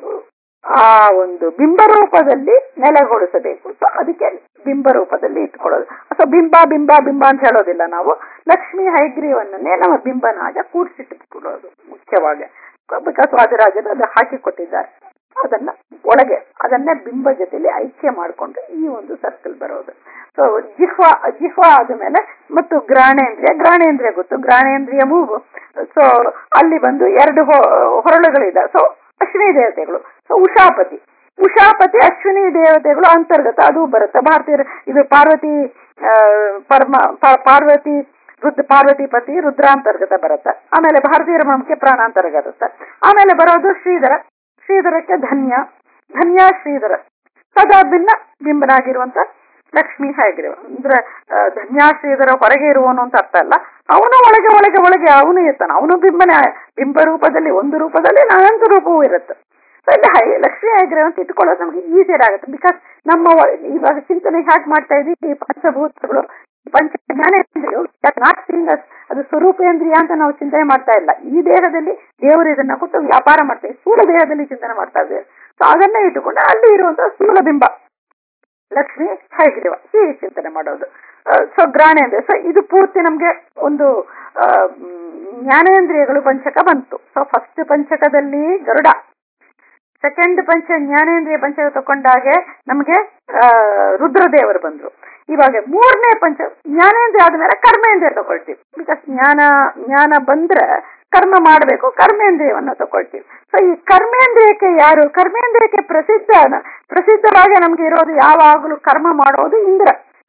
ಆ ಒಂದು ಬಿಂಬ ರೂಪದಲ್ಲಿ ನೆಲೆಗೊಳಿಸಬೇಕು ಸೊ ಅದಕ್ಕೆ ಬಿಂಬ ರೂಪದಲ್ಲಿ ಇಟ್ಕೊಳ್ಳೋದು ಸೊ ಬಿಂಬ ಬಿಂಬ ಬಿಂಬ ಅಂತ ಹೇಳೋದಿಲ್ಲ ನಾವು ಲಕ್ಷ್ಮಿ ಹೈಗ್ರೀವನ್ನೇ ನಮ್ಮ ಬಿಂಬನಾಗ ಕೂಡಿಸಿಟ್ಟುಕೊಳ್ಳೋದು ಮುಖ್ಯವಾಗಿ ಬಿಕಾಸ್ ವಾದಿರಾಜರು ಅದು ಹಾಕಿ ಕೊಟ್ಟಿದ್ದಾರೆ ಅದನ್ನ ಒಳಗೆ ಅದನ್ನೇ ಬಿಂಬ ಜೊತೆಲಿ ಐಕ್ಯ ಮಾಡಿಕೊಂಡು ಈ ಒಂದು ಸರ್ಕಲ್ ಬರೋದು ಸೊ ಜಿಹ್ವಾ ಜಿಹ್ವಾ ಆದ್ಮೇಲೆ ಮತ್ತು ಗ್ರಾಣೇಂದ್ರಿಯ ಗ್ರಾಣೇಂದ್ರಿಯ ಗೊತ್ತು ಗ್ರಾಣೇಂದ್ರಿಯ ಮೂಗು ಸೊ ಅಲ್ಲಿ ಬಂದು ಎರಡು ಹೊ- ಹೊರಳುಗಳಿದೆ ಸೊ ಅಶ್ವಿನಿ ದೇವತೆಗಳು ಸೊ ಉಷಾಪತಿ ಉಷಾಪತಿ ಅಶ್ವಿನಿ ದೇವತೆಗಳು ಅಂತರ್ಗತ ಅದು ಬರುತ್ತೆ ಭಾರತೀಯ ಇದು ಪಾರ್ವತಿ ಆ, ಪರಮ ಪಾ- ಪಾರ್ವತಿ ರುದ್ರ ಪಾರ್ವತಿಪತಿ ರುದ್ರಾಂತರ್ಗತ ಬರುತ್ತೆ ಆಮೇಲೆ ಭಾರತೀಯ ಮುಖ್ಯ ಪ್ರಾಣಾಂತರ್ಗತ ಬರುತ್ತೆ ಆಮೇಲೆ ಬರೋದು ಶ್ರೀಧರ ಶ್ರೀಧರಕ್ಕೆ ಧನ್ಯ ಧನ್ಯ ಶ್ರೀಧರ ಸದಾ ಭಿನ್ನ ಬಿಂಬನಾಗಿರುವಂತ ಲಕ್ಷ್ಮೀ ಹಯಗ್ರೀವ ಅಂದ್ರೆ ಆ, ಧನ್ಯ ಶ್ರೀಧರ ಹೊರಗೆ ಇರುವವನು ಅಂತ ಅರ್ಥ ಅಲ್ಲ ಅವನು ಒಳಗೆ ಒಳಗೆ ಒಳಗೆ ಅವನು ಇರ್ತಾನೆ ಅವನು ಬಿಂಬನೇ ಬಿಂಬ ರೂಪದಲ್ಲಿ ಒಂದು ರೂಪದಲ್ಲಿ ಅನಂತ ರೂಪವೂ ಇರುತ್ತೆ So ಇಲ್ಲಿ ಹೈ ಲಕ್ಷ್ಮೀ ಹಯಗ್ರೀವ ಅಂತ ಇಟ್ಕೊಳ್ಳೋದು ನಮಗೆ ಈಸಿಯರ್ ಆಗುತ್ತೆ ಬಿಕಾಸ್ ನಮ್ಮ ಒಳ- ಇವಾಗ ಚಿಂತನೆ ಹ್ಯಾಕ್ ಮಾಡ್ತಾ ಇದ್ವಿ ಈ ಪಂಚಭೂತಗಳು ಪಂಚ ಜ್ಞಾನೇಂದ್ರಿಯು ನಾಟ್ ಸೀಯಿಂಗ್ ಅಸ್ ಅದು ಸ್ವರೂಪೇಂದ್ರಿಯ ಅಂತ ನಾವು ಚಿಂತನೆ ಮಾಡ್ತಾ ಇಲ್ಲ ಈ ದೇಹದಲ್ಲಿ ದೇವರು ಇದನ್ನ ಕೊಟ್ಟು ವ್ಯಾಪಾರ ಮಾಡ್ತೇವೆ ಸ್ಥೂಲ ದೇಹದಲ್ಲಿ ಚಿಂತನೆ ಮಾಡ್ತಾ ಇದ್ದೇವೆ ಸೊ ಅದನ್ನೇ ಇಟ್ಟುಕೊಂಡು ಅಲ್ಲಿ ಇರುವಂತಹ ಸ್ಥೂಲ ಬಿಂಬ ಲಕ್ಷ್ಮಿ ಹೈಗ್ರೀವ ಹೀಗೆ ಚಿಂತನೆ ಮಾಡೋದು ಸೊ ಗ್ರಾಣೇಂದ್ರಿಯ ಸೊ ಇದು ಪೂರ್ತಿ ನಮ್ಗೆ ಒಂದು ಆ, ಮ್, ಜ್ಞಾನೇಂದ್ರಿಯಗಳು ಪಂಚಕ ಬಂತು ಸೊ ಫಸ್ಟ್ ಪಂಚಕದಲ್ಲಿ ಗರುಡ ಸೆಕೆಂಡ್ ಪಂಚ ಜ್ಞಾನೇಂದ್ರಿಯ ಪಂಚಕ ತಕೊಂಡಾಗೆ ನಮಗೆ ಆ, ರುದ್ರದೇವರು ಬಂದ್ರು ಇವಾಗ ಮೂರನೇ ಪಂಚ ಜ್ಞಾನೇಂದ್ರಿಯ ಆದ್ಮೇಲೆ ಕರ್ಮೇಂದ್ರಿಯ ತಗೊಳ್ತೀವಿ ಬಿಕಾಸ್ ಜ್ಞಾನ ಜ್ಞಾನ ಬಂದ್ರೆ ಕರ್ಮ ಮಾಡಬೇಕು ಕರ್ಮೇಂದ್ರಿಯವನ್ನ ತಗೊಳ್ತೀವಿ ಸೊ ಈ ಕರ್ಮೇಂದ್ರಿಯಕ್ಕೆ ಯಾರು ಕರ್ಮೇಂದ್ರಿಯಕ್ಕೆ ಪ್ರಸಿದ್ಧ ಪ್ರಸಿದ್ಧವಾಗಿ ನಮ್ಗೆ ಇರೋದು ಯಾವಾಗಲೂ ಕರ್ಮ ಮಾಡೋದು ಇಂದ್ರ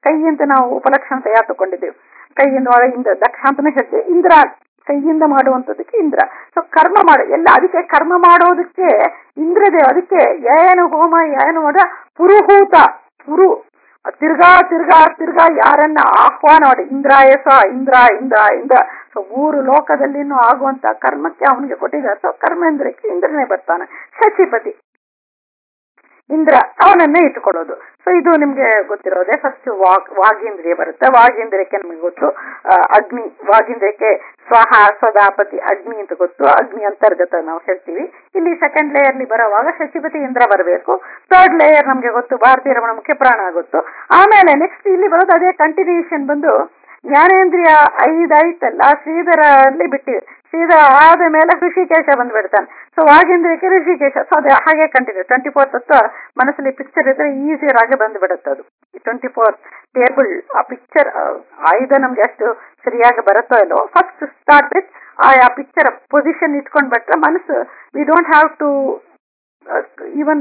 ಕೈಯಿಂದ ನಾವು ಉಪಲಕ್ಷಣ ಯಾರು ತಗೊಂಡಿದ್ದೇವೆ ಕೈಯಿಂದ ಒಳಗಿಂದ ದಕ್ಷ ಅಂತಾನೆ ಹೇಳ್ತೀವಿ ಇಂದ್ರ ಕೈಯಿಂದ ಮಾಡುವಂತದಕ್ಕೆ ಇಂದ್ರ ಸೊ ಕರ್ಮ ಮಾಡ ಎಲ್ಲ ಅದಕ್ಕೆ ಕರ್ಮ ಮಾಡೋದಕ್ಕೆ ಇಂದ್ರದೇವ ಅದಕ್ಕೆ ಏನು ಹೋಮ ಏನು ಮಾಡ ಪುರುಹೂತ ಪುರು ತಿರ್ಗಾ ತಿರ್ಗಾ ತಿರ್ಗಾ ಯಾರನ್ನ ಆಹ್ವಾನ ಮಾಡಿ ಇಂದ್ರಾಯಸ ಇಂದ್ರ ಇಂದ್ರ ಇಂದ್ರ ಸೊ ಮೂರು ಲೋಕದಲ್ಲಿನೂ ಆಗುವಂತ ಕರ್ಮಕ್ಕೆ ಅವನಿಗೆ ಕೊಟ್ಟಿದ್ದಾರೆ ಸೊ ಕರ್ಮೇಂದ್ರಕ್ಕೆ ಇಂದ್ರನೇ ಬರ್ತಾನೆ ಶಚಿಪತಿ ಇಂದ್ರ ಅವನನ್ನೇ ಇಟ್ಟುಕೊಳ್ಳೋದು ಸೊ ಇದು ನಿಮ್ಗೆ ಗೊತ್ತಿರೋದೆ ಫಸ್ಟ್ ವಾಗ್ ವಾಗೀಂದ್ರಿಯ ಬರುತ್ತೆ ವಾಗೀಂದ್ರಿಯಕ್ಕೆ ನಮಗೆ ಗೊತ್ತು ಆ, ಅಗ್ನಿ ವಾಗೀಂದ್ರಿಯಕ್ಕೆ ಸ್ವಹ ಸ್ವದಾಪತಿ ಅಗ್ನಿ ಅಂತ ಗೊತ್ತು ಅಗ್ನಿ ಅಂತರ್ಗತ ನಾವು ಹೇಳ್ತೀವಿ ಇಲ್ಲಿ ಸೆಕೆಂಡ್ ಲೇಯರ್ಲಿ ಬರೋವಾಗ ಶಚಿಪತಿ ಇಂದ್ರ ಬರಬೇಕು ಥರ್ಡ್ ಲೇಯರ್ ನಮ್ಗೆ ಗೊತ್ತು ಭಾರತೀಯ ರಮಣ ಮುಖ್ಯ ಪ್ರಾಣ ಗೊತ್ತು ಆಮೇಲೆ ನೆಕ್ಸ್ಟ್ ಇಲ್ಲಿ ಬರೋದು ಅದೇ ಕಂಟಿನ್ಯೂಷನ್ ಬಂದು ಜ್ಞಾನೇಂದ್ರಿಯ ಐದಾಯ್ತಲ್ಲ ಶ್ರೀಧರ ಅಲ್ಲಿ ಬಿಟ್ಟಿದೆ ಶ್ರೀಧರ ಆದ ಮೇಲೆ ಋಷಿಕೇಶ ಬಂದ್ಬಿಡ್ತಾನೆ ಸೊ ವಾಗಿಂದ್ರಕ್ಕೆ ಋಷಿಕೇಶ ಸೊ ಅದು ಹಾಗೆ ಕಂಟಿನ್ಯೂ ಟ್ವೆಂಟಿ ಫೋರ್ ತತ್ವ ಮನಸ್ಸಲ್ಲಿ ಪಿಕ್ಚರ್ ಇದ್ರೆ ಈಸಿಯರ್ ಆಗಿ ಬಂದ್ಬಿಡುತ್ತೆ ಅದು ಟ್ವೆಂಟಿ ಫೋರ್ ಟೇಬಲ್ ಆ ಪಿಕ್ಚರ್ ಆಯುಧ ನಮ್ಗೆ ಅಷ್ಟು ಸರಿಯಾಗಿ ಬರುತ್ತೋ ಇಲ್ಲೋ ಫಸ್ಟ್ ಸ್ಟಾರ್ಟ್ ವಿತ್ ಆ ಪಿಕ್ಚರ್ ಪೊಸಿಷನ್ ಇಟ್ಕೊಂಡ್ ಬಿಟ್ರೆ ಮನಸ್ಸು we don't have to even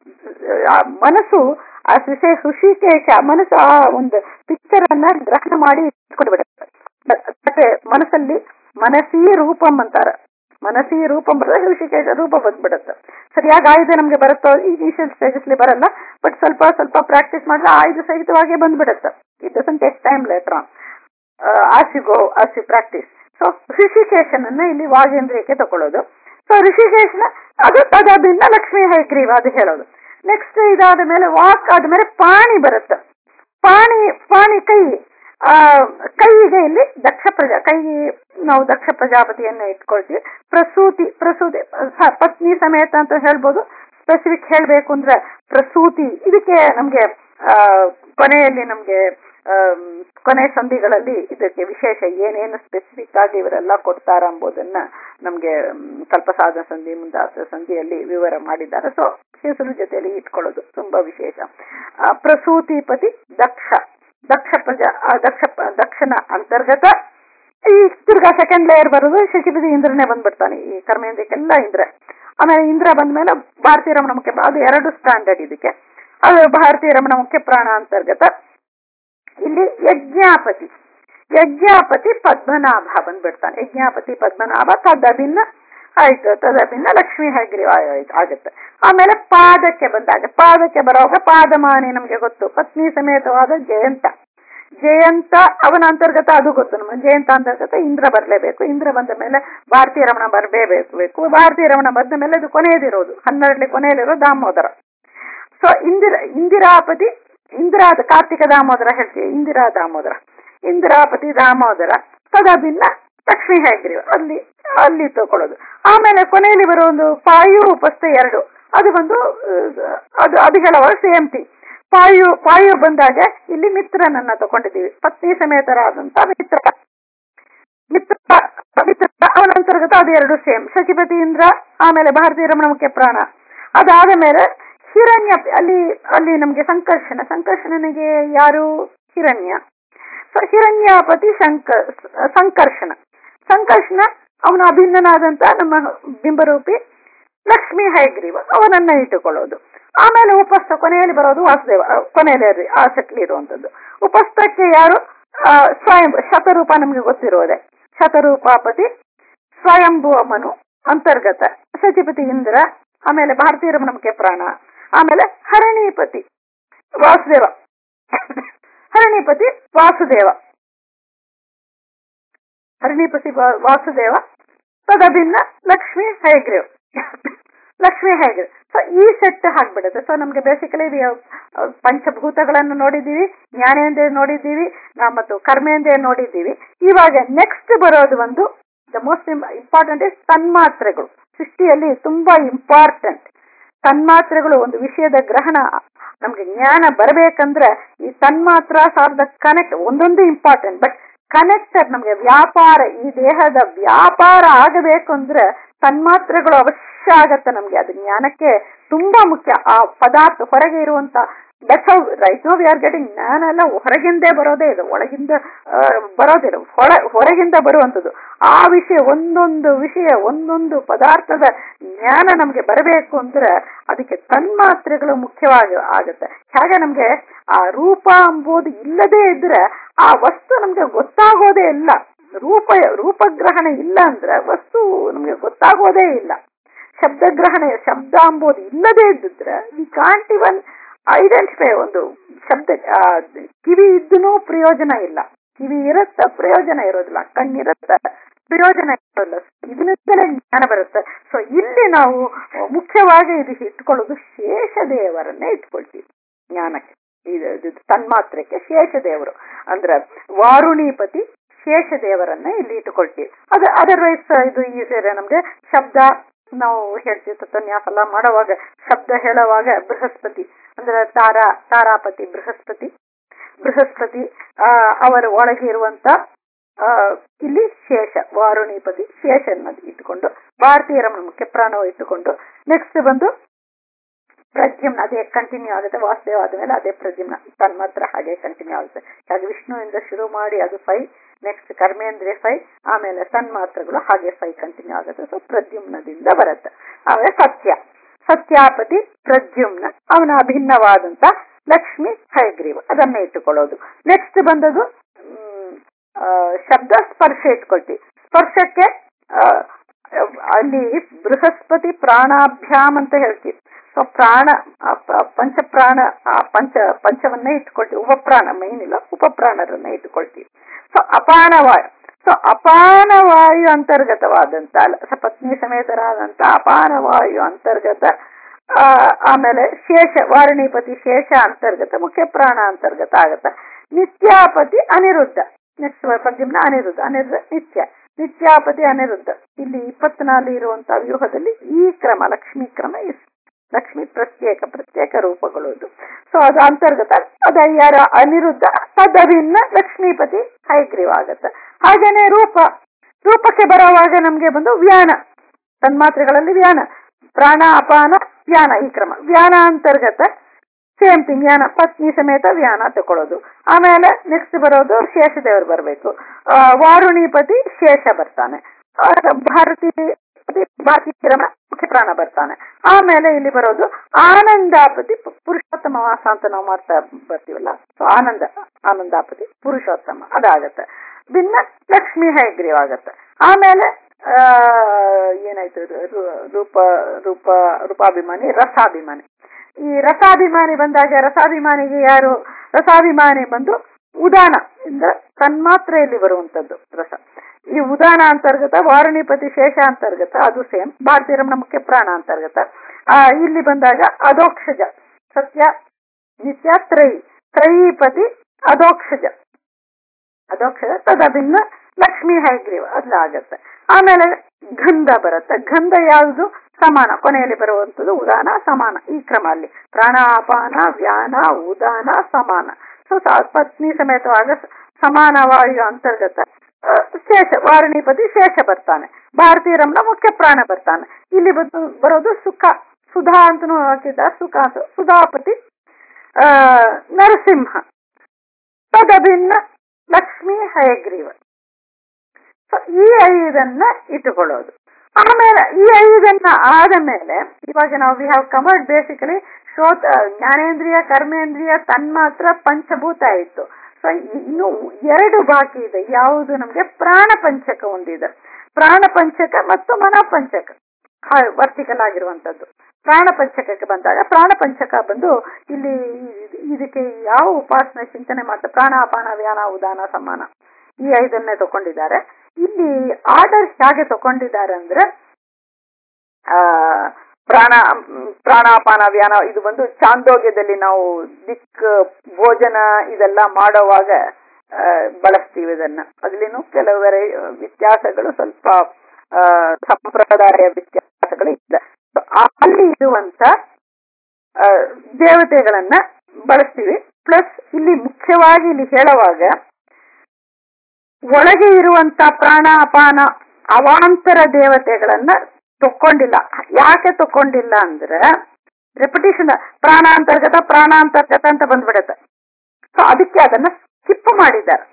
ಆ ಮನಸ್ಸು ಆ ವಿಷಯ ಋಷಿಕೇಶ ಮನಸ್ಸು ಆ ಒಂದು ಪಿಕ್ಚರ್ ಅನ್ನ ಗ್ರಹಣ ಮಾಡಿ ಇಟ್ಕೊಂಡು ಬಿಡುತ್ತೆ ಮತ್ತೆ ಮನಸ್ಸಲ್ಲಿ ಮನಸ್ಸೀ ರೂಪಂ ಅಂತಾರ ಮನಸ್ಸೀ ರೂಪಂ ಬರೋದು ಋಷಿಕೇಶ ರೂಪ ಬಂದ್ಬಿಡುತ್ತೆ ಸರಿಯಾಗಿ ಆಯುಧ ನಮ್ಗೆ ಬರುತ್ತೋ ಇನಿಷಿಯಲ್ ಸ್ಟೇಜಸ್ಲಿ ಬರಲ್ಲ ಬಟ್ ಸ್ವಲ್ಪ ಸ್ವಲ್ಪ ಪ್ರಾಕ್ಟೀಸ್ ಮಾಡಿದ್ರೆ ಆಯುಧ ಸಹಿತವಾಗಿ ಬಂದ್ಬಿಡುತ್ತೆ it doesn't take time later on as you go as you practice so ಋಷಿಕೇಶನನ್ನ ಇಲ್ಲಿ ವಾಗೇಂದ್ರಿಯಕ್ಕೆ ತಗೊಳ್ಳೋದು ಸೊ ಋಷಿಕೇಶನ ಅದು ತದಭಿನ್ನ ಲಕ್ಷ್ಮೀ ಹೈಗ್ರೀವ ಅದು ಹೇಳೋದು ನೆಕ್ಸ್ಟ್ ಇದಾದ ಮೇಲೆ ವಾಕ್ ಆದ್ಮೇಲೆ ಪಾಣಿ ಬರುತ್ತೆ ಪಾಣಿ ಪಾಣಿ ಕೈ ಆ ಕೈಗೆ ಇಲ್ಲಿ ದಕ್ಷ ಪ್ರಜಾ ಕೈ ನಾವು ದಕ್ಷ ಪ್ರಜಾಪತಿಯನ್ನ ಇಟ್ಕೊಳ್ತೀವಿ ಪ್ರಸೂತಿ ಪ್ರಸೂತಿ ಸ- ಪತ್ನಿ ಸಮೇತ ಅಂತ ಹೇಳ್ಬೋದು ಸ್ಪೆಸಿಫಿಕ್ ಹೇಳ್ಬೇಕು ಅಂದ್ರೆ ಪ್ರಸೂತಿ ಇದಕ್ಕೆ ನಮ್ಗೆ ಆ ಕೊನೆಯಲ್ಲಿ ನಮ್ಗೆ ಆಮ್, ಕೊನೆ ಸಂಧಿಗಳಲ್ಲಿ ಇದಕ್ಕೆ ವಿಶೇಷ ಏನೇನು ಸ್ಪೆಸಿಫಿಕ್ ಆಗಿ ಇವರೆಲ್ಲ ಕೊಡ್ತಾರ ಎಂಬುದನ್ನ ನಮ್ಗೆ ಮ್, ಕಲ್ಪಸಾಧನ ಸಂಧಿ ಮುಂದಾದ ಸಂಧಿಯಲ್ಲಿ ವಿವರ ಮಾಡಿದ್ದಾರೆ ಸೊ ಹೆಸರು ಜೊತೆಯಲ್ಲಿ ಇಟ್ಕೊಳ್ಳೋದು ತುಂಬಾ ವಿಶೇಷ ಆ, ಪ್ರಸೂತಿಪತಿ ದಕ್ಷ ದಕ್ಷ ಪ್ರಜಾ ಆ ದಕ್ಷ ಪ- ದಕ್ಷನ ಅಂತರ್ಗತ ಈ ತಿರ್ಗಾ ಸೆಕೆಂಡ್ ಲೇಯರ್ ಬರೋದು ಶಚಿಪತಿ ಇಂದ್ರನೇ ಬಂದ್ಬಿಡ್ತಾನೆ ಈ ಕರ್ಮೇಂದ್ರಕ್ಕೆಲ್ಲ ಇಂದ್ರ ಆಮೇಲೆ ಇಂದ್ರ ಬಂದ್ಮೇಲೆ ಭಾರತೀಯ ರಮಣ ಮುಖ್ಯ ಅದು ಎರಡು ಸ್ಟ್ಯಾಂಡರ್ಡ್ ಇದಕ್ಕೆ ಅದು ಭಾರತೀಯ ರಮಣ ಮುಖ್ಯ ಪ್ರಾಣ ಅಂತರ್ಗತ ಇಲ್ಲಿ ಯಜ್ಞಾಪತಿ ಯಜ್ಞಾಪತಿ ಪದ್ಮನಾಭ ಬಂದ್ಬಿಡ್ತಾನೆ ಯಜ್ಞಾಪತಿ ಪದ್ಮನಾಭ ತದಭಿನ್ನ ಆಯ್ತು ತದಭಿನ್ನ ಲಕ್ಷ್ಮೀ ಹಗ್ರಿ ಆಗುತ್ತೆ ಆಮೇಲೆ ಪಾದಕ್ಕೆ ಬಂದಾಗ ಪಾದಕ್ಕೆ ಬರುವಾಗ ಪಾದಮಾನಿ ನಮ್ಗೆ ಗೊತ್ತು ಪತ್ನಿ ಸಮೇತವಾದ ಜಯಂತ ಜಯಂತ ಅವನ ಅಂತರ್ಗತ ಅದು ಗೊತ್ತು ನಮಗೆ ಜಯಂತ ಅಂತರ್ಗತ ಇಂದ್ರ ಬರಲೇಬೇಕು ಇಂದ್ರ ಬಂದ ಮೇಲೆ ಭಾರತೀಯ ರಮಣ ಬರಲೇಬೇಕು ಬೇಕು ಭಾರತೀಯ ರಮಣ ಬಂದ ಮೇಲೆ ಅದು ಕೊನೆಯದಿರೋದು ಹನ್ನೆರಡನೇ ಕೊನೆಯಲ್ಲಿರೋ ದಾಮೋದರ ಸೊ ಇಂದಿರ ಇಂದಿರಾಪತಿ ಇಂದಿರಾ ಕಾರ್ತಿಕ ದಾಮೋದರ ಹೇಳ್ತೀವಿ ಇಂದಿರಾ ದಾಮೋದರ ಇಂದಿರಾಪತಿ ದಾಮೋದರ ತದಭಿನ್ನ ಲಕ್ಷ್ಮೀ ಹೇಗ್ರಿ ಅಲ್ಲಿ ಅಲ್ಲಿ ತಗೊಳ್ಳೋದು ಆಮೇಲೆ ಕೊನೆಯಲ್ಲಿ ಬರೋ ಒಂದು ಪಾಯು ಉಪಸ್ಥ ಎರಡು ಅದು ಬಂದು ಅಹ್, ಅದು ಅದು ಹೇಳುವಾಗ ಸೇಮ್ ಥಿಂಗ್ ಪಾಯು ಪಾಯು ಬಂದಾಗ ಇಲ್ಲಿ ಮಿತ್ರನನ್ನ ತಗೊಂಡಿದ್ದೀವಿ ಪತ್ನಿ ಸಮೇತರಾದಂತ ಮಿತ್ರ ಮಿತ್ರ ಮಿತ್ರ ಅವನ ಅಂತರ್ಗತ ಅದು ಎರಡು ಸೇಮ್ ಸಚಿಪತಿ ಇಂದ್ರ ಆಮೇಲೆ ಭಾರತೀಯ ರಮಣ ಮುಖ್ಯ ಪ್ರಾಣ ಅದಾದ ಮೇಲೆ ಹಿರಣ್ಯ ಅಲ್ಲಿ ಅಲ್ಲಿ ನಮ್ಗೆ ಸಂಕರ್ಷಣ ಸಂಕರ್ಷಣನಿಗೆ ಯಾರು ಹಿರಣ್ಯ ಸೊ ಹಿರಣ್ಯಾಪತಿ ಶಂಕ ಸಂಕರ್ಷಣ ಸಂಕರ್ಷಣ ಅವನ ಅಭಿನ್ನನಾದಂತ ನಮ್ಮ ಬಿಂಬರೂಪಿ ಲಕ್ಷ್ಮೀ ಹೈಗ್ರೀವ ಅವನನ್ನ ಇಟ್ಟುಕೊಳ್ಳೋದು ಆಮೇಲೆ ಉಪಸ್ಥ ಕೊನೆಯಲ್ಲಿ ಬರೋದು ವಾಸುದೇವ ಅಹ್, ಕೊನೆಯಲ್ಲಿ ಆ ಸೆಟ್ಲಿ ಇರುವಂತದ್ದು ಉಪಸ್ಥಕ್ಕೆ ಯಾರು ಆ, ಸ್ವಯಂ ಶತರೂಪ ನಮ್ಗೆ ಗೊತ್ತಿರೋದೆ ಶತರೂಪಾಪತಿ ಸ್ವಯಂಭುವ ಮನು ಅಂತರ್ಗತ ಸಚಿಪತಿ ಇಂದ್ರ ಆಮೇಲೆ ಭಾರತೀಯ ರಮಣಕ್ಕೆ ಪ್ರಾಣ ಆಮೇಲೆ ಹರಣೀಪತಿ ವಾಸುದೇವ ಹರಣೀಪತಿ ವಾಸುದೇವ ಹರಣೀಪತಿ ವಾ- ವಾಸುದೇವ ತದಭಿನ್ನ ಲಕ್ಷ್ಮೀ ಹೈಗ್ರೀವ್ ಲಕ್ಷ್ಮೀ ಹೈಗ್ರೀವ್ ಸೊ ಈ ಸೆಟ್ ಹಾಕ್ಬಿಡುತ್ತೆ ಸೊ ನಮ್ಗೆ ಬೇಸಿಕಲಿ ಪಂಚಭೂತಗಳನ್ನು ನೋಡಿದ್ದೀವಿ ಜ್ಞಾನೇಂದ್ರಿಯ ನೋಡಿದ್ದೀವಿ ನಾವು ಮತ್ತು ಕರ್ಮೇಂದ್ರಿಯ ನೋಡಿದ್ದೀವಿ ಇವಾಗ ನೆಕ್ಸ್ಟ್ ಬರೋದು ಒಂದು ದ ಮೋಸ್ಟ್ ಇಂಪಾರ್ಟೆಂಟ್ ಇಸ್ ತನ್ಮಾತ್ರೆಗಳು ಸೃಷ್ಟಿಯಲ್ಲಿ ತುಂಬಾ ಇಂಪಾರ್ಟೆಂಟ್ ತನ್ಮಾತ್ರೆಗಳು ಒಂದು ವಿಷಯದ ಗ್ರಹಣ ನಮ್ಗೆ ಜ್ಞಾನ ಬರಬೇಕಂದ್ರೆ ಈ ತನ್ಮಾತ್ರ ಸಾರದ ಕನೆಕ್ಟ್ ಒಂದೊಂದು ಇಂಪಾರ್ಟೆಂಟ್ ಬಟ್ ಕನೆಕ್ಟರ್ ನಮ್ಗೆ ವ್ಯಾಪಾರ ಈ ದೇಹದ ವ್ಯಾಪಾರ ಆಗಬೇಕು ಅಂದ್ರೆ ತನ್ಮಾತ್ರೆಗಳು ಅವಶ್ಯ ಆಗತ್ತೆ ನಮ್ಗೆ ಅದು ಜ್ಞಾನಕ್ಕೆ ತುಂಬಾ ಮುಖ್ಯ ಆ ಪದಾರ್ಥ ಹೊರಗೆ ಇರುವಂತ that's how right no we are getting ಜ್ಞಾನ ಎಲ್ಲ ಹೊರಗಿಂದೇ ಬರೋದೇ ಇದು ಒಳಗಿಂದ ಆ, ಬರೋದಿಲ್ಲ ಹೊರ ಹೊರಗಿಂದ ಬರುವಂಥದ್ದು ಆ ವಿಷಯ ಒಂದೊಂದು ವಿಷಯ ಒಂದೊಂದು ಪದಾರ್ಥದ ಜ್ಞಾನ ನಮ್ಗೆ ಬರಬೇಕು ಅಂದ್ರೆ ಅದಕ್ಕೆ ತನ್ಮಾತ್ರೆಗಳು ಮುಖ್ಯವಾಗಿ ಆಗುತ್ತೆ ಹಾಗೆ ನಮ್ಗೆ ಆ ರೂಪ ಎಂಬುದು ಇಲ್ಲದೇ ಇದ್ರೆ ಆ ವಸ್ತು ನಮ್ಗೆ ಗೊತ್ತಾಗೋದೇ ಇಲ್ಲ ರೂಪ ರೂಪಗ್ರಹಣ ಇಲ್ಲ ಅಂದ್ರೆ ವಸ್ತು ನಮ್ಗೆ ಗೊತ್ತಾಗೋದೇ ಇಲ್ಲ ಶಬ್ದಗ್ರಹಣ ಶಬ್ದ ಎಂಬುದು ಇಲ್ಲದೇ ಇದ್ದಿದ್ರೆ ವಿ ಕಾಂಟ್ ಇವನ್ ಐಡೆಂಟಿಫೈ ಒಂದು ಶಬ್ದ ಆ, ಕಿವಿ ಇದ್ದೂ ಪ್ರಯೋಜನ ಇಲ್ಲ ಕಿವಿ ಇರುತ್ತ ಪ್ರಯೋಜನ ಇರೋದಿಲ್ಲ ಕಣ್ಣಿರುತ್ತ ಪ್ರಯೋಜನ ಇರೋಲ್ಲ ಇದರಿಂದಲೇ ಜ್ಞಾನ ಬರುತ್ತೆ ಸೊ ಇಲ್ಲಿ ನಾವು ಮುಖ್ಯವಾಗಿ ಇದು ಇಟ್ಕೊಳ್ಳೋದು ಶೇಷದೇವರನ್ನೇ ಇಟ್ಕೊಳ್ತೀವಿ ಜ್ಞಾನಕ್ಕೆ ಇದು ಇದು ತನ್ಮಾತ್ರಕ್ಕೆ ಶೇಷದೇವರು ಅಂದ್ರೆ ವಾರುಣೀಪತಿ ಶೇಷದೇವರನ್ನ ಇಲ್ಲಿ ಇಟ್ಟುಕೊಳ್ತೀವಿ ಅದು ಅದರ್ವೈಸ್ ಇದು ಈ ಸೇರೆ ನಮ್ಗೆ ಶಬ್ದ ನಾವು ಹೇಳ್ತೀವಿ ತತ್ವನ್ಯಾಸ ಎಲ್ಲ ಮಾಡುವಾಗ ಶಬ್ದ ಹೇಳುವಾಗ ಬೃಹಸ್ಪತಿ ಅಂದ್ರೆ ತಾರಾ ತಾರಾಪತಿ ಬೃಹಸ್ಪತಿ ಬೃಹಸ್ಪತಿ ಆ ಅವರ ಒಳಗೆ ಇರುವಂತ ಆ ಇಲ್ಲಿ ಶೇಷ ವಾರುಣೀಪತಿ ಶೇಷನ್ನ ಇಟ್ಟುಕೊಂಡು ಭಾರತೀಯರ ಮುಖ್ಯ ಪ್ರಾಣವ ಇಟ್ಟುಕೊಂಡು ನೆಕ್ಸ್ಟ್ ಬಂದು ಪ್ರದ್ಯುಮ್ನ ಅದೇ ಕಂಟಿನ್ಯೂ ಆಗುತ್ತೆ ವಾಸುದೇವ ಆದ್ಮೇಲೆ ಅದೇ ಪ್ರದ್ಯುಮ್ನ ತನ್ಮಾತ್ರ ಹಾಗೆ ಕಂಟಿನ್ಯೂ ಆಗುತ್ತೆ ಹಾಗೆ ವಿಷ್ಣುವಿಂದ ಶುರು ಮಾಡಿ ಅದು ಫೈ ನೆಕ್ಸ್ಟ್ ಕರ್ಮೇಂದ್ರಿಯ ಫೈ ಆಮೇಲೆ ತನ್ಮಾತ್ರಗಳು ಹಾಗೆ ಫೈ ಕಂಟಿನ್ಯೂ ಆಗುತ್ತೆ ಸೊ ಪ್ರದ್ಯುಮ್ನದಿಂದ ಬರುತ್ತೆ ಆಮೇಲೆ ಸತ್ಯ ಸತ್ಯಾಪತಿ ಪ್ರದ್ಯುಮ್ನ ಅವನ ಅಭಿನ್ನವಾದಂತ ಲಕ್ಷ್ಮಿ ಹಯಗ್ರೀವ ಅದನ್ನೇ ಇಟ್ಟುಕೊಳ್ಳೋದು ನೆಕ್ಸ್ಟ್ ಬಂದದು ಮ್, ಆ, ಶಬ್ದ ಸ್ಪರ್ಶ ಇಟ್ಕೊಳ್ತೀವಿ ಸ್ಪರ್ಶಕ್ಕೆ ಆ, ಅಲ್ಲಿ ಬೃಹಸ್ಪತಿ ಪ್ರಾಣಾಭ್ಯಾಮ್ ಅಂತ ಹೇಳ್ತೀವಿ ಸೊ ಪ್ರಾಣ ಆ ಪ- ಪಂಚಪ್ರಾಣ ಆ ಪಂಚ ಪಂಚವನ್ನೇ ಇಟ್ಕೊಳ್ತೀವಿ ಉಪಪ್ರಾಣ ಮೈನ್ ಇಲ್ಲ ಉಪಪ್ರಾಣರನ್ನ ಇಟ್ಕೊಳ್ತೀವಿ ಸೊ ಅಪಾನವಾಯು ಸೊ ಅಪಾನವಾಯು ಅಂತರ್ಗತವಾದಂತ ಸ- ಪತ್ನಿ ಸಮೇತರಾದಂತ ಅಪಾನವಾಯು ಅಂತರ್ಗತ ಆ, ಆಮೇಲೆ ಶೇಷ ವಾರಣೀಪತಿ ಶೇಷ ಅಂತರ್ಗತ ಮುಖ್ಯ ಪ್ರಾಣ ಅಂತರ್ಗತ ಆಗತ್ತ ನಿತ್ಯಾಪತಿ ಅನಿರುದ್ಧ ನೆಕ್ಸ್ಟ್ ಪದ್ಯಮ್ನ ಅನಿರುದ್ಧ ಅನಿರುದ್ಧ ನಿತ್ಯ ನಿತ್ಯಾಪತಿ ಅನಿರುದ್ಧ ಇಲ್ಲಿ ಇಪ್ಪತ್ನಾಲ್ಕು ಇರುವಂತಹ ವ್ಯೂಹದಲ್ಲಿ ಈ ಕ್ರಮ ಲಕ್ಷ್ಮೀ ಕ್ರಮ ಇಸ್ ಲಕ್ಷ್ಮಿ ಪ್ರತ್ಯೇಕ ಪ್ರತ್ಯೇಕ ರೂಪಗಳು ಇದು ಸೊ ಅದು ಅಂತರ್ಗತ ಅದು ಯಾರ ಅನಿರುದ್ಧ ತದಭಿನ್ನ ಲಕ್ಷ್ಮೀಪತಿ ಹೈಗ್ರೀವ ಆಗತ್ತೆ ಹಾಗೇನೆ ರೂಪ ರೂಪಕ್ಕೆ ಬರೋವಾಗ ನಮ್ಗೆ ಬಂದು ವ್ಯಾನ ತನ್ಮಾತ್ರೆಗಳಲ್ಲಿ ವ್ಯಾನ ಪ್ರಾಣ ಅಪಾನ ವ್ಯಾನ ಈ ಕ್ರಮ ವ್ಯಾನ ಅಂತರ್ಗತ ಸೇಮ್ ಥಿಂಗ್ ವ್ಯಾನ ಪತ್ನಿ ಸಮೇತ ವ್ಯಾನ ತಗೊಳ್ಳೋದು ಆಮೇಲೆ ನೆಕ್ಸ್ಟ್ ಬರೋದು ಶೇಷದೇವರು ಬರಬೇಕು ವಾರುಣಿಪತಿ ಶೇಷ ಬರ್ತಾನೆ ಆ, ಭಾರತಿ ಭಾರತಿ ಕ್ರಮ ಮುಖ್ಯ ಪ್ರಾಣ ಬರ್ತಾನೆ ಆಮೇಲೆ ಇಲ್ಲಿ ಬರೋದು ಆನಂದಾಪತಿ ಪು- ಪುರುಷೋತ್ತಮ ವಾಸ ಅಂತ ನಾವು ಮಾಡ್ತಾ ಬರ್ತೀವಲ್ಲ ಸೊ ಆನಂದ ಆನಂದಾಪತಿ ಪುರುಷೋತ್ತಮ ಅದಾಗತ್ತೆ ಭಿನ್ನ ಲಕ್ಷ್ಮೀ ಹೈಗ್ರೀವ್ ಆಗತ್ತೆ ಆಮೇಲೆ ಆ ಏನಾಯ್ತು ಇದು? ರು- ರೂಪ ರೂಪ ರೂಪಾಭಿಮಾನಿ ರಸಾಭಿಮಾನಿ ಈ ರಸಾಭಿಮಾನಿ ಬಂದಾಗ ರಸಾಭಿಮಾನಿಗೆ ಯಾರು ರಸಾಭಿಮಾನಿ ಬಂದು ಉದಾನ ಇಂದ ತನ್ಮಾತ್ರೆಯಲ್ಲಿ ಬರುವಂತದ್ದು ರಸ ಈ ಉದಾನ ಅಂತರ್ಗತ ವಾರುಣಿಪತಿ ಶೇಷ ಅಂತರ್ಗತ ಅದು ಸೇಮ್ ಭಾರತೀಯರಮಣ ಮುಖ್ಯ ಪ್ರಾಣ ಅಂತರ್ಗತ ಆ ಇಲ್ಲಿ ಬಂದಾಗ ಅಧೋಕ್ಷಜ ಸತ್ಯ ನಿತ್ಯ ತ್ರಯಿ ತ್ರಯೀಪತಿ ಅಧೋಕ್ಷಜ ಅಧೋಕ್ಷಜ ತದಭಿನ್ನ ಲಕ್ಷ್ಮೀ ಹೈಗ್ರೀವ ಅದಾಗತ್ತೆ ಆಮೇಲೆ ಗಂಧ ಬರುತ್ತೆ ಗಂಧ ಯಾವುದು ಸಮಾನ ಕೊನೆಯಲ್ಲಿ ಬರುವಂತದ್ದು ಉದಾನ ಸಮಾನ ಈ ಕ್ರಮ ಅಲ್ಲಿ ಪ್ರಾಣಾಪಾನ ವ್ಯಾನ ಉದಾನ ಸಮಾನ ಸೊ ಪತ್ನಿ ಸಮೇತವಾಗ ಸ- ಸಮಾನವಾಯು ಅಂತರ್ಗತ ಆ, ಶೇಷ ವಾರಣೀಪತಿ ಶೇಷ ಬರ್ತಾನೆ ಭಾರತೀಯರಮ್ನ ಮುಖ್ಯ ಪ್ರಾಣ ಬರ್ತಾನೆ ಇಲ್ಲಿ ಬಂದು ಬರೋದು ಸುಖ ಸುಧಾ ಅಂತನೂ ಹಾಕಿದ್ದ ಸುಖ ಅಂತ ಸುಧಾಪತಿ ಆ ನರಸಿಂಹ ತದಭಿನ್ನ ಲಕ್ಷ್ಮೀ ಹಯಗ್ರೀವ ಸೊ ಈ ಐದನ್ನ ಇಟ್ಟುಕೊಳ್ಳೋದು ಆಮೇಲೆ ಈ ಐದನ್ನ ಆದ ಮೇಲೆ ಇವಾಗ ನಾವು ವಿ ಹ್ಯಾವ್ ಕವರ್ಡ್ ಬೇಸಿಕಲಿ ಶ್ರೋತ ಜ್ಞಾನೇಂದ್ರಿಯ ಕರ್ಮೇಂದ್ರಿಯ ತನ್ಮಾತ್ರ ಪಂಚಭೂತ ಆಯಿತು ಸೊ ಇನ್ನು ಎರಡು ಬಾಕಿ ಇದೆ ಯಾವುದು ನಮ್ಗೆ ಪ್ರಾಣ ಪಂಚಕ ಒಂದಿದೆ ಪ್ರಾಣ ಪಂಚಕ ಮತ್ತು ಮನಪಂಚಕ ವರ್ಟಿಕಲ್ ಆಗಿರುವಂತದ್ದು ಪ್ರಾಣ ಪಂಚಕಕ್ಕೆ ಬಂದಾಗ ಪ್ರಾಣ ಪಂಚಕ ಬಂದು ಇಲ್ಲಿ ಇದಕ್ಕೆ ಯಾವ ಉಪಾಸನೆ ಚಿಂತನೆ ಮಾಡ್ತಾರೆ ಪ್ರಾಣ ಅಪಾನ ವ್ಯಾನ ಉದಾನ ಸಮಾನ ಈ ಐದನ್ನೇ ತಗೊಂಡಿದ್ದಾರೆ ಇಲ್ಲಿ ಆರ್ಡರ್ ಹೇಗೆ ತಗೊಂಡಿದ್ದಾರೆ ಅಂದ್ರೆ ಆ ಪ್ರಾಣ ಮ್, ಪ್ರಾಣಾಪಾನ ವ್ಯಾನ ಇದು ಬಂದು ಚಾಂದೋಗ್ಯದಲ್ಲಿ ನಾವು ದಿಕ್ ಭೋಜನ ಇದೆಲ್ಲ ಮಾಡುವಾಗ ಆ, ಬಳಸ್ತೀವಿ ಇದನ್ನ ಅದ್ಲಿನೂ ಕೆಲವು ವೆರೈ ವ್ಯತ್ಯಾಸಗಳು ಸ್ವಲ್ಪ ಆ, ಸಂಪ್ರದಾಯ ವ್ಯತ್ಯಾಸಗಳು ಇದೆ So, ಅಲ್ಲಿ ಇರುವಂತ ಆ, ದೇವತೆಗಳನ್ನ ಬಳಸ್ತೀವಿ ಪ್ಲಸ್ ಇಲ್ಲಿ ಮುಖ್ಯವಾಗಿ ಇಲ್ಲಿ ಹೇಳುವಾಗ ಒಳಗೆ ಇರುವಂತ ಪ್ರಾಣ ಅಪಾನ ಅವಾಂತರ ದೇವತೆಗಳನ್ನ ತಕ್ಕೊಂಡಿಲ್ಲ ಯಾಕೆ ತಕ್ಕೊಂಡಿಲ್ಲ ಅಂದ್ರೆ ರೆಪಿಟೇಷನ್ ಪ್ರಾಣಾಂತರ್ಗತ ಪ್ರಾಣಾಂತರ್ಗತ ಅಂತ ಬಂದ್ಬಿಡುತ್ತೆ ಸೊ ಅದಕ್ಕೆ ಅದನ್ನ ಸ್ಕಿಪ್ ಮಾಡಿದ್ದಾರೆ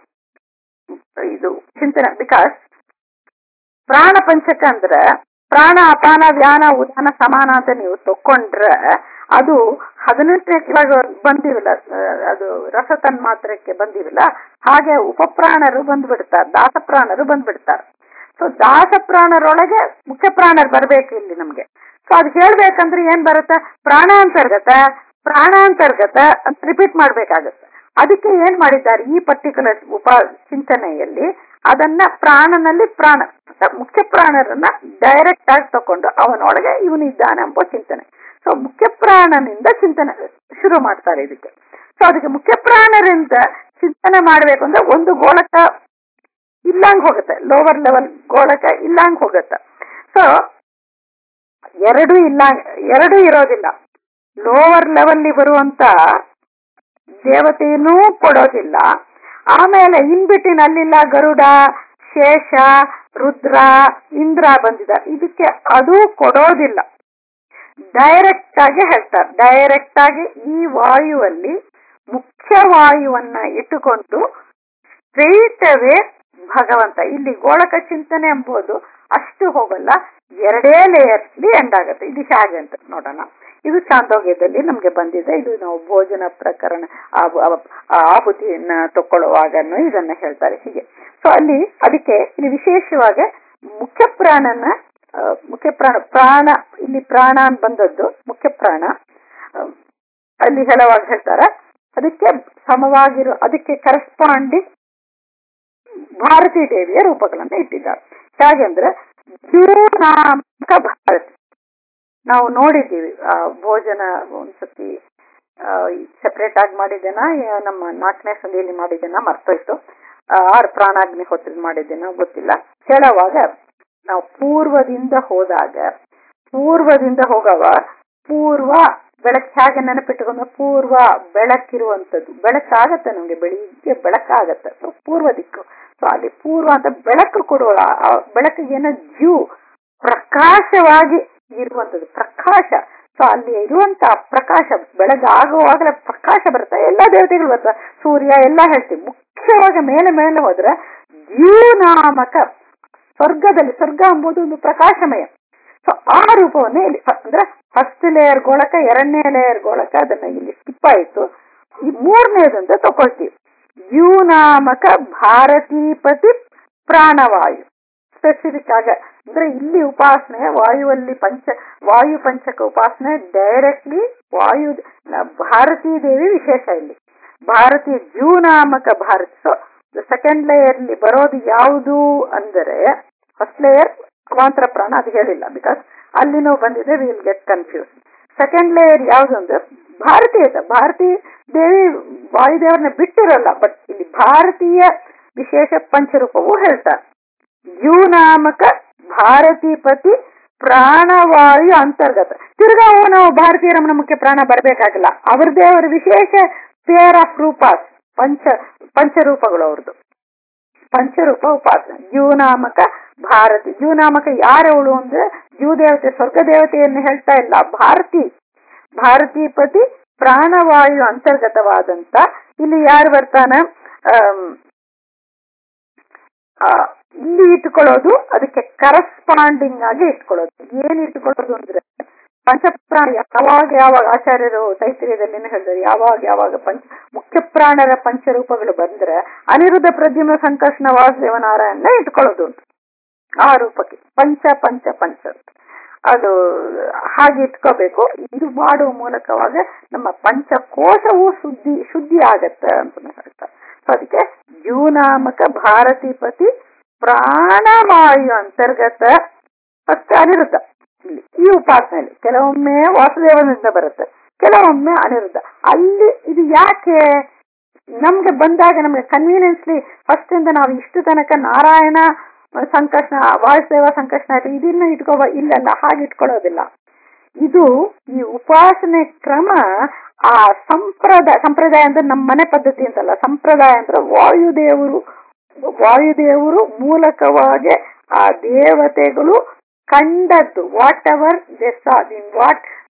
ಇದು ಚಿಂತನೆ ಬಿಕಾಸ್ ಪ್ರಾಣ ಪಂಚಕ ಅಂದ್ರೆ ಪ್ರಾಣ ಅಪಾನ ವ್ಯಾನ ಉದಾನ ಸಮಾನ ಅಂತ ನೀವು ತಕೊಂಡ್ರೆ ಅದು ಹದಿನೆಂಟನೇ ಇವಾಗ ಬಂದಿರಲ್ಲ ಅದು ರಸ ತನ್ಮಾತ್ರಕ್ಕೆ ಬಂದಿರಲ್ಲ ಹಾಗೆ ಉಪಪ್ರಾಣರು ಬಂದ್ಬಿಡ್ತಾರೆ ದಾಸಪ್ರಾಣರು ಬಂದ್ಬಿಡ್ತಾರೆ ಸೊ ದಾಸಪ್ರಾಣರೊಳಗೆ ಮುಖ್ಯ ಪ್ರಾಣರು ಬರ್ಬೇಕು ಇಲ್ಲಿ ನಮ್ಗೆ ಸೊ ಅದು ಹೇಳ್ಬೇಕಂದ್ರೆ ಏನ್ ಬರುತ್ತೆ ಪ್ರಾಣಾಂತರ್ಗತ ಪ್ರಾಣಾಂತರ್ಗತ ಅಂತ ರಿಪೀಟ್ ಮಾಡ್ಬೇಕಾಗತ್ತೆ ಅದಕ್ಕೆ ಏನ್ ಮಾಡಿದ್ದಾರೆ ಈ ಪರ್ಟಿಕ್ಯುಲರ್ ಉಪ ಚಿಂತನೆಯಲ್ಲಿ ಅದನ್ನ ಪ್ರಾಣನಲ್ಲಿ ಪ್ರಾಣ ಮುಖ್ಯ ಪ್ರಾಣರನ್ನ ಡೈರೆಕ್ಟ್ ಆಗಿ ತಕೊಂಡು ಅವನೊಳಗೆ ಇವನು ಇದ್ದಾನೆ ಎಂಬ ಚಿಂತನೆ ಸೊ ಮುಖ್ಯ ಪ್ರಾಣನಿಂದ ಚಿಂತನೆ ಶುರು ಮಾಡ್ತಾರೆ ಇದಕ್ಕೆ ಸೊ ಅದಕ್ಕೆ ಮುಖ್ಯ ಪ್ರಾಣರಿಂದ ಚಿಂತನೆ ಮಾಡ್ಬೇಕು ಅಂದ್ರೆ ಒಂದು ಗೋಳಕ ಇಲ್ಲಂಗ್ ಹೋಗುತ್ತೆ ಲೋವರ್ ಲೆವೆಲ್ ಗೋಳಕ ಇಲ್ಲಂಗ್ ಹೋಗುತ್ತೆ ಸೊ ಎರಡು ಇಲ್ಲ ಎರಡು ಇರೋದಿಲ್ಲ ಲೋವರ್ ಲೆವೆಲ್ ಬರುವಂತ ದೇವತೆಯನ್ನೂ ಕೊಡೋದಿಲ್ಲ ಆಮೇಲೆ ಇನ್ಬಿಟ್ಟಿನ್ ಅಲ್ಲಿಲ್ಲ ಗರುಡ ಶೇಷ ರುದ್ರ ಇಂದ್ರ ಬಂದಿದ ಇದಕ್ಕೆ ಅದು ಕೊಡೋದಿಲ್ಲ ಡೈರೆಕ್ಟ್ ಆಗಿ ಹೇಳ್ತಾರೆ ಡೈರೆಕ್ಟ್ ಆಗಿ ಈ ವಾಯುವಲ್ಲಿ ಮುಖ್ಯ ವಾಯುವನ್ನ ಇಟ್ಟುಕೊಂಡು ಸ್ಟ್ರೈಟ್ ಅವೇ ಭಗವಂತ ಇಲ್ಲಿ ಗೋಳಕ ಚಿಂತನೆ ಎಂಬುದು ಅಷ್ಟು ಹೋಗಲ್ಲ ಎರಡೇ ಲೇಯರ್ಸ್ಲಿ ಎಂಡ್ ಆಗುತ್ತೆ ಇದು ಹೇಗೆ ಅಂತ ನೋಡೋಣ ಇದು ಚಾಂದೋಗ್ಯದಲ್ಲಿ ನಮ್ಗೆ ಬಂದಿದೆ ಇದು ನಾವು ಭೋಜನ ಪ್ರಕರಣ ಆಹುತಿಯನ್ನ ತಕೊಳ್ಳುವಾಗನು ಇದನ್ನ ಹೇಳ್ತಾರೆ ಹೀಗೆ ಸೊ ಅಲ್ಲಿ ಅದಕ್ಕೆ ಇಲ್ಲಿ ವಿಶೇಷವಾಗಿ ಮುಖ್ಯ ಪ್ರಾಣನ ಮುಖ್ಯ ಪ್ರಾಣ ಪ್ರಾಣ ಇಲ್ಲಿ ಪ್ರಾಣ ಅಂತ ಬಂದದ್ದು ಮುಖ್ಯ ಪ್ರಾಣ ಅಲ್ಲಿ ಹೇಳುವಾಗ ಹೇಳ್ತಾರೆ ಅದಕ್ಕೆ ಸಮವಾಗಿರೋ ಅದಕ್ಕೆ ಕರೆಸ್ಪಾಂಡಿಂಗ್ ಭಾರತೀ ದೇವಿಯ ರೂಪಗಳನ್ನ ಇಟ್ಟಿದ್ದಾರೆ ಹೇಗೆಂದ್ರೆ ಜೀವನಾಮಕ ಭಾರತಿ ನಾವು ನೋಡಿದ್ದೀವಿ ಆ ಭೋಜನ ಒಂದ್ಸತಿ ಸೆಪರೇಟ್ ಆಗಿ ಮಾಡಿದ್ದೇನ ನಮ್ಮ ನಾಲ್ಕನೇ ಸಂಧಿಯಲ್ಲಿ ಮಾಡಿದ್ದೇನ ಮರ್ತೋಯ್ತು ಆರ್ ಪ್ರಾಣಾಗ್ನಿ ಹೊತ್ತಿಲ್ ಮಾಡಿದ್ದೇನ ಗೊತ್ತಿಲ್ಲ ಹೇಳುವಾಗ ನಾವು ಪೂರ್ವದಿಂದ ಹೋದಾಗ ಪೂರ್ವದಿಂದ ಹೋಗವ ಪೂರ್ವ ಬೆಳಕ್ ಹೇಗೆ ನೆನಪಿಟ್ಟುಕೊಂಡು ಪೂರ್ವ ಬೆಳಕಿರುವಂತದ್ದು ಬೆಳಕಾಗತ್ತೆ ನಮ್ಗೆ ಬೆಳಿಗ್ಗೆ ಬೆಳಕಾಗತ್ತೆ ಸೊ ಪೂರ್ವ ದಿಕ್ಕು ಸೊ ಅಲ್ಲಿ ಪೂರ್ವ ಅಂತ ಬೆಳಕು ಕೊಡುವ ಬೆಳಕಿಗೆ ಏನೋ ಜೀವ ಪ್ರಕಾಶವಾಗಿ ಇರುವಂತದ್ದು ಪ್ರಕಾಶ ಸೊ ಅಲ್ಲಿ ಇರುವಂತ ಪ್ರಕಾಶ ಬೆಳಗಾಗುವಾಗಲೇ ಪ್ರಕಾಶ ಬರುತ್ತೆ ಎಲ್ಲಾ ದೇವತೆಗಳು ಬರ್ತವೆ ಸೂರ್ಯ ಎಲ್ಲ ಹೇಳ್ತೀವಿ ಮುಖ್ಯವಾಗಿ ಮೇಲೆ ಮೇಲೆ ಹೋದ್ರೆ ಜೀವನಾಮಕ ಸ್ವರ್ಗದಲ್ಲಿ ಸ್ವರ್ಗ ಎಂಬುದು ಒಂದು ಪ್ರಕಾಶಮಯ ಸೊ ಆ ರೂಪವನ್ನೇ ಇಲ್ಲಿ ಅಂದ್ರೆ ಫಸ್ಟ್ ಲೇಯರ್ ಗೋಳಕ ಎರಡನೇ ಲೇಯರ್ ಗೋಳಕ ಅದನ್ನ ಇಲ್ಲಿ ಸ್ಕಿಪ್ ಆಯ್ತು ಈ ಮೂರನೇದಂತ ತಗೊಳ್ತೀವಿ ಜೀವನಾಮಕ ಭಾರತೀಪತಿ ಪ್ರಾಣವಾಯು ಸ್ಪೆಸಿಫಿಕ್ ಆಗ ಅಂದ್ರೆ ಇಲ್ಲಿ ಉಪಾಸನೆ ವಾಯುವಲ್ಲಿ ಪಂಚ ವಾಯು ಪಂಚಕ ಉಪಾಸನೆ ಡೈರೆಕ್ಟ್ಲಿ ವಾಯು ಭಾರತೀ ದೇವಿ ವಿಶೇಷ ಇಲ್ಲಿ ಭಾರತೀಯ ಜೀವನಾಮಕ ಭಾರತಿ ಸೊ ಸೆಕೆಂಡ್ ಲೇಯರ್ ಅಲ್ಲಿ ಬರೋದು ಯಾವುದು ಅಂದರೆ ಫಸ್ಟ್ ಲೇಯರ್ ಅವಾಂತರ ಪ್ರಾಣ ಅದು ಹೇಳಿಲ್ಲ ಬಿಕಾಸ್ ಅಲ್ಲಿನೂ ಬಂದಿದೆ will get confuse second layer ಯಾವುದು ಅಂದ್ರೆ ಭಾರತೀಯತ ಭಾರತೀಯ ದೇವಿ ವಾಯುದೇವರನ್ನ ಬಿಟ್ಟಿರಲ್ಲ ಬಟ್ ಇಲ್ಲಿ ಭಾರತೀಯ ವಿಶೇಷ ಪಂಚರೂಪವು ಹೇಳ್ತಾರೆ ಜೀವನಾಮಕ ಭಾರತೀಪತಿ ಪ್ರಾಣವಾಯು ಅಂತರ್ಗತ ತಿರ್ಗಾ ನಾವು ಭಾರತೀಯ ರಮಣ ಮುಖ್ಯ ಪ್ರಾಣ ಬರಬೇಕಾಗಿಲ್ಲ ಅವ್ರದೇ ಅವರ ವಿಶೇಷ ಪೇರ್ ಆಫ್ ರೂಪಾಸ್ ಪಂಚ ಪಂಚರೂಪಗಳು ಅವ್ರದ್ದು ಪಂಚರೂಪ ಉಪಾಸನೆ ಜೀವನಾಮಕ ಭಾರತಿ ಜೀವನಾಮಕ ಯಾರವಳು ಅಂದ್ರೆ ಜೀವದೇವತೆ ಸ್ವರ್ಗ ದೇವತೆಯನ್ನು ಹೇಳ್ತಾ ಇಲ್ಲ ಭಾರತಿ ಭಾರತೀಪತಿ ಪ್ರಾಣವಾಯು ಅಂತರ್ಗತವಾದಂತ ಇಲ್ಲಿ ಯಾರು ಬರ್ತಾನ ಇಲ್ಲಿ ಇಟ್ಕೊಳ್ಳೋದು ಅದಕ್ಕೆ ಕರಸ್ಪಾಂಡಿಂಗ್ ಆಗಿ ಇಟ್ಕೊಳ್ಳೋದು ಏನ್ ಇಟ್ಕೊಳ್ಳೋದು ಅಂದ್ರೆ ಪಂಚಪ್ರಾಣ ಯಾವಾಗ ಯಾವಾಗ ಆಚಾರ್ಯರು ತೈತ್ರಿಯದಲ್ಲಿ ಹೇಳಿದ್ರು ಯಾವಾಗ ಯಾವಾಗ ಪಂಚ ಮುಖ್ಯ ಪ್ರಾಣರ ಪಂಚರೂಪಗಳು ಬಂದ್ರೆ ಅನಿರುದ್ಧ ಪ್ರದ್ಯುಮ್ನ ಸಂಕರ್ಷಣ ವಾಸುದೇವ ನಾರಾಯಣ ಇಟ್ಕೊಳ್ಳೋದು ಅಂತ ಆ ರೂಪಕ್ಕೆ ಪಂಚ ಪಂಚ ಪಂಚ ಅದು ಹಾಗೆ ಇಟ್ಕೋಬೇಕು ಇದು ಮಾಡುವ ಮೂಲಕವಾಗ ನಮ್ಮ ಪಂಚಕೋಶವು ಶುದ್ಧಿ ಶುದ್ಧಿ ಆಗತ್ತೆ ಅಂತ ಹೇಳ್ತಾರೆ ಸೊ ಅದಕ್ಕೆ ಜೀವನಾಮಕ ಭಾರತೀಪತಿ ಪ್ರಾಣವಾಯು ಅಂತರ್ಗತ ಮತ್ತೆ ಅನಿರುದ್ಧ ಇಲ್ಲಿ ಈ ಉಪಾಸನೆಯಲ್ಲಿ ಕೆಲವೊಮ್ಮೆ ವಾಸುದೇವನಿಂದ ಬರುತ್ತೆ ಕೆಲವೊಮ್ಮೆ ಅನಿರುದ್ಧ ಅಲ್ಲಿ ಇದು ಯಾಕೆ ನಮ್ಗೆ ಬಂದಾಗ ನಮ್ಗೆ ಕನ್ವೀನಿಯನ್ಸ್ಲಿ ಫಸ್ಟ್ ಇಂದ ನಾವು ಇಷ್ಟು ತನಕ ನಾರಾಯಣ ಸಂಕಷ್ಟ ವಾಸುದೇವ ಸಂಕಷ್ಟ ಆಯ್ತು ಇದನ್ನ ಇಟ್ಕೋ ಇಲ್ಲಲ್ಲ ಹಾಗೆ ಇಟ್ಕೊಳ್ಳೋದಿಲ್ಲ ಇದು ಈ ಉಪಾಸನೆ ಕ್ರಮ ಆ ಸಂಪ್ರದಾಯ ಸಂಪ್ರದಾಯ ಅಂದ್ರೆ ನಮ್ಮ ಮನೆ ಪದ್ಧತಿ ಅಂತಲ್ಲ ಸಂಪ್ರದಾಯ ಅಂದ್ರೆ ವಾಯುದೇವರು ವಾಯುದೇವರು ಮೂಲಕವಾಗಿ ಆ ದೇವತೆಗಳು ಕಂಡದ್ದು whatever they saw in what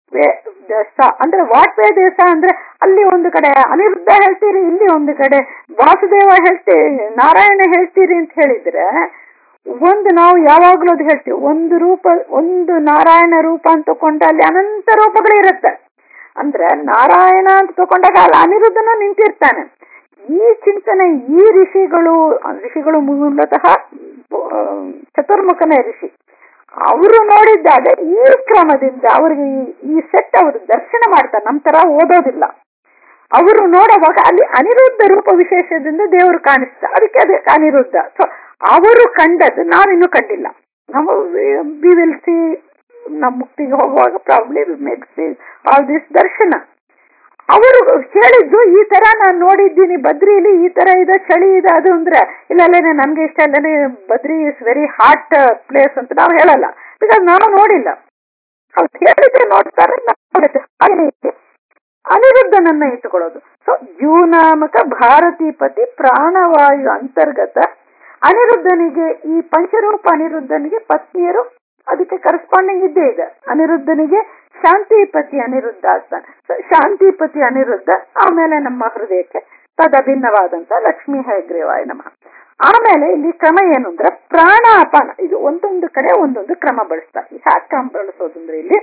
ವೇ- ದೇಶ ಅಂದ್ರೆ ವಾಟ್ ವೇ ದೇಶ ಅಂದ್ರೆ ಅಲ್ಲಿ ಒಂದು ಕಡೆ ಅನಿರುದ್ಧ ಹೇಳ್ತೀರಿ ಇಲ್ಲಿ ಒಂದು ಕಡೆ ವಾಸುದೇವ ಹೇಳ್ತೀರಿ ನಾರಾಯಣ ಹೇಳ್ತೀರಿ ಅಂತ ಹೇಳಿದ್ರೆ ಒಂದು ನಾವು ಯಾವಾಗ್ಲೂ ಅದು ಹೇಳ್ತೀವಿ ಒಂದು ರೂಪ ಒಂದು ನಾರಾಯಣ ರೂಪ ಅಂತ ತಕೊಂಡ್ರೆ ಅಲ್ಲಿ ಅನಂತ ರೂಪಗಳು ಇರುತ್ತೆ ಅಂದ್ರೆ ನಾರಾಯಣ ಅಂತ ತಕೊಂಡಾಗ ಅಲ್ಲಿ ಅನಿರುದ್ಧನ ನಿಂತಿರ್ತಾನೆ ಈ ಚಿಂತನೆ ಈ ಋಷಿಗಳು ಋಷಿಗಳು ಮೂಲತಃ ಆ, ಚತುರ್ಮುಖನೇ ಋಷಿ ಅವರು ನೋಡಿದ್ದಾಗ ಈ ಕ್ರಮದಿಂದ ಅವ್ರಿಗೆ ಈ- ಈ ಸೆಟ್ ಅವರು ದರ್ಶನ ಮಾಡ್ತಾರೆ ನಮ್ ತರ ಓದೋದಿಲ್ಲ ಅವರು ನೋಡುವಾಗ ಅಲ್ಲಿ ಅನಿರುದ್ಧ ರೂಪ ವಿಶೇಷದಿಂದ ದೇವರು ಕಾಣಿಸ್ತ ಅದಕ್ಕೆ ಅದಕ್ಕೆ ಅನಿರುದ್ಧ ಸೊ ಅವರು ಕಂಡದ್ದು ನಾವಿನ್ನೂ ಕಂಡಿಲ್ಲ ನಾವು ವಿ ವಿಲ್ ಸಿ ನಮ್ಮ ಮುಕ್ತಿಗೆ ಹೋಗುವಾಗ probably make see all this ದರ್ಶನ ಅವರು ಹೇಳಿದ್ದು ಈ ತರ ನಾನು ನೋಡಿದ್ದೀನಿ ಬದ್ರಿಲಿ ಈ ತರ ಇದೆ ಚಳಿ ಇದೆ ಅದು ಅಂದ್ರೆ ಇಲ್ಲ ಇಲ್ಲ ನನ್ಗೆ ಇಷ್ಟ ಇಲ್ಲ Badri is very hot place ಅಂತ ನಾವು ಹೇಳಲ್ಲ ಬಿಕಾಸ್ ನಾವು ನೋಡಿಲ್ಲ ಅವ್ರು ಹೇಳಿದ್ರೆ ನೋಡ್ತಾರೆ ನಾವು ನೋಡಿದ್ದೆ. ಹಾಗೇನೆ ಇದೆ. ಅನಿರುದ್ಧನನ್ನ ಇಟ್ಟುಕೊಳ್ಳೋದು ಸೊ ಜೀವನಾಮಕ ಭಾರತೀಪತಿ ಪ್ರಾಣವಾಯು ಅಂತರ್ಗತ ಅನಿರುದ್ಧನಿಗೆ ಈ ಪಂಚರೂಪ ಅನಿರುದ್ಧನಿಗೆ ಪತ್ನಿಯರು ಅದಕ್ಕೆ ಕರೆಸ್ಪಾಂಡಿಂಗ್ ಇದ್ದೇ ಇದೆ ಅನಿರುದ್ಧನಿಗೆ ಶಾಂತಿಪತಿ ಅನಿರುದ್ಧ ಆಗ್ತಾನೆ So, ಶಾಂತಿಪತಿ ಅನಿರುದ್ಧ ಆಮೇಲೆ ನಮ್ಮ ಹೃದಯಕ್ಕೆ ತದಭಿನ್ನವಾದಂತ ಲಕ್ಷ್ಮೀ ಹಯಗ್ರೀವಾಯ ನಮಃ ಆಮೇಲೆ ಇಲ್ಲಿ ಕ್ರಮ ಏನು ಅಂದ್ರೆ ಪ್ರಾಣ ಅಪಾನ ಇದು ಒಂದೊಂದು ಕಡೆ ಒಂದೊಂದು ಕ್ರಮ ಬಳಸ್ತಾರೆ ಹ್ಯಾಕ್ ಕ್ರಮ ಬಳಸೋದಂದ್ರೆ ಇಲ್ಲಿ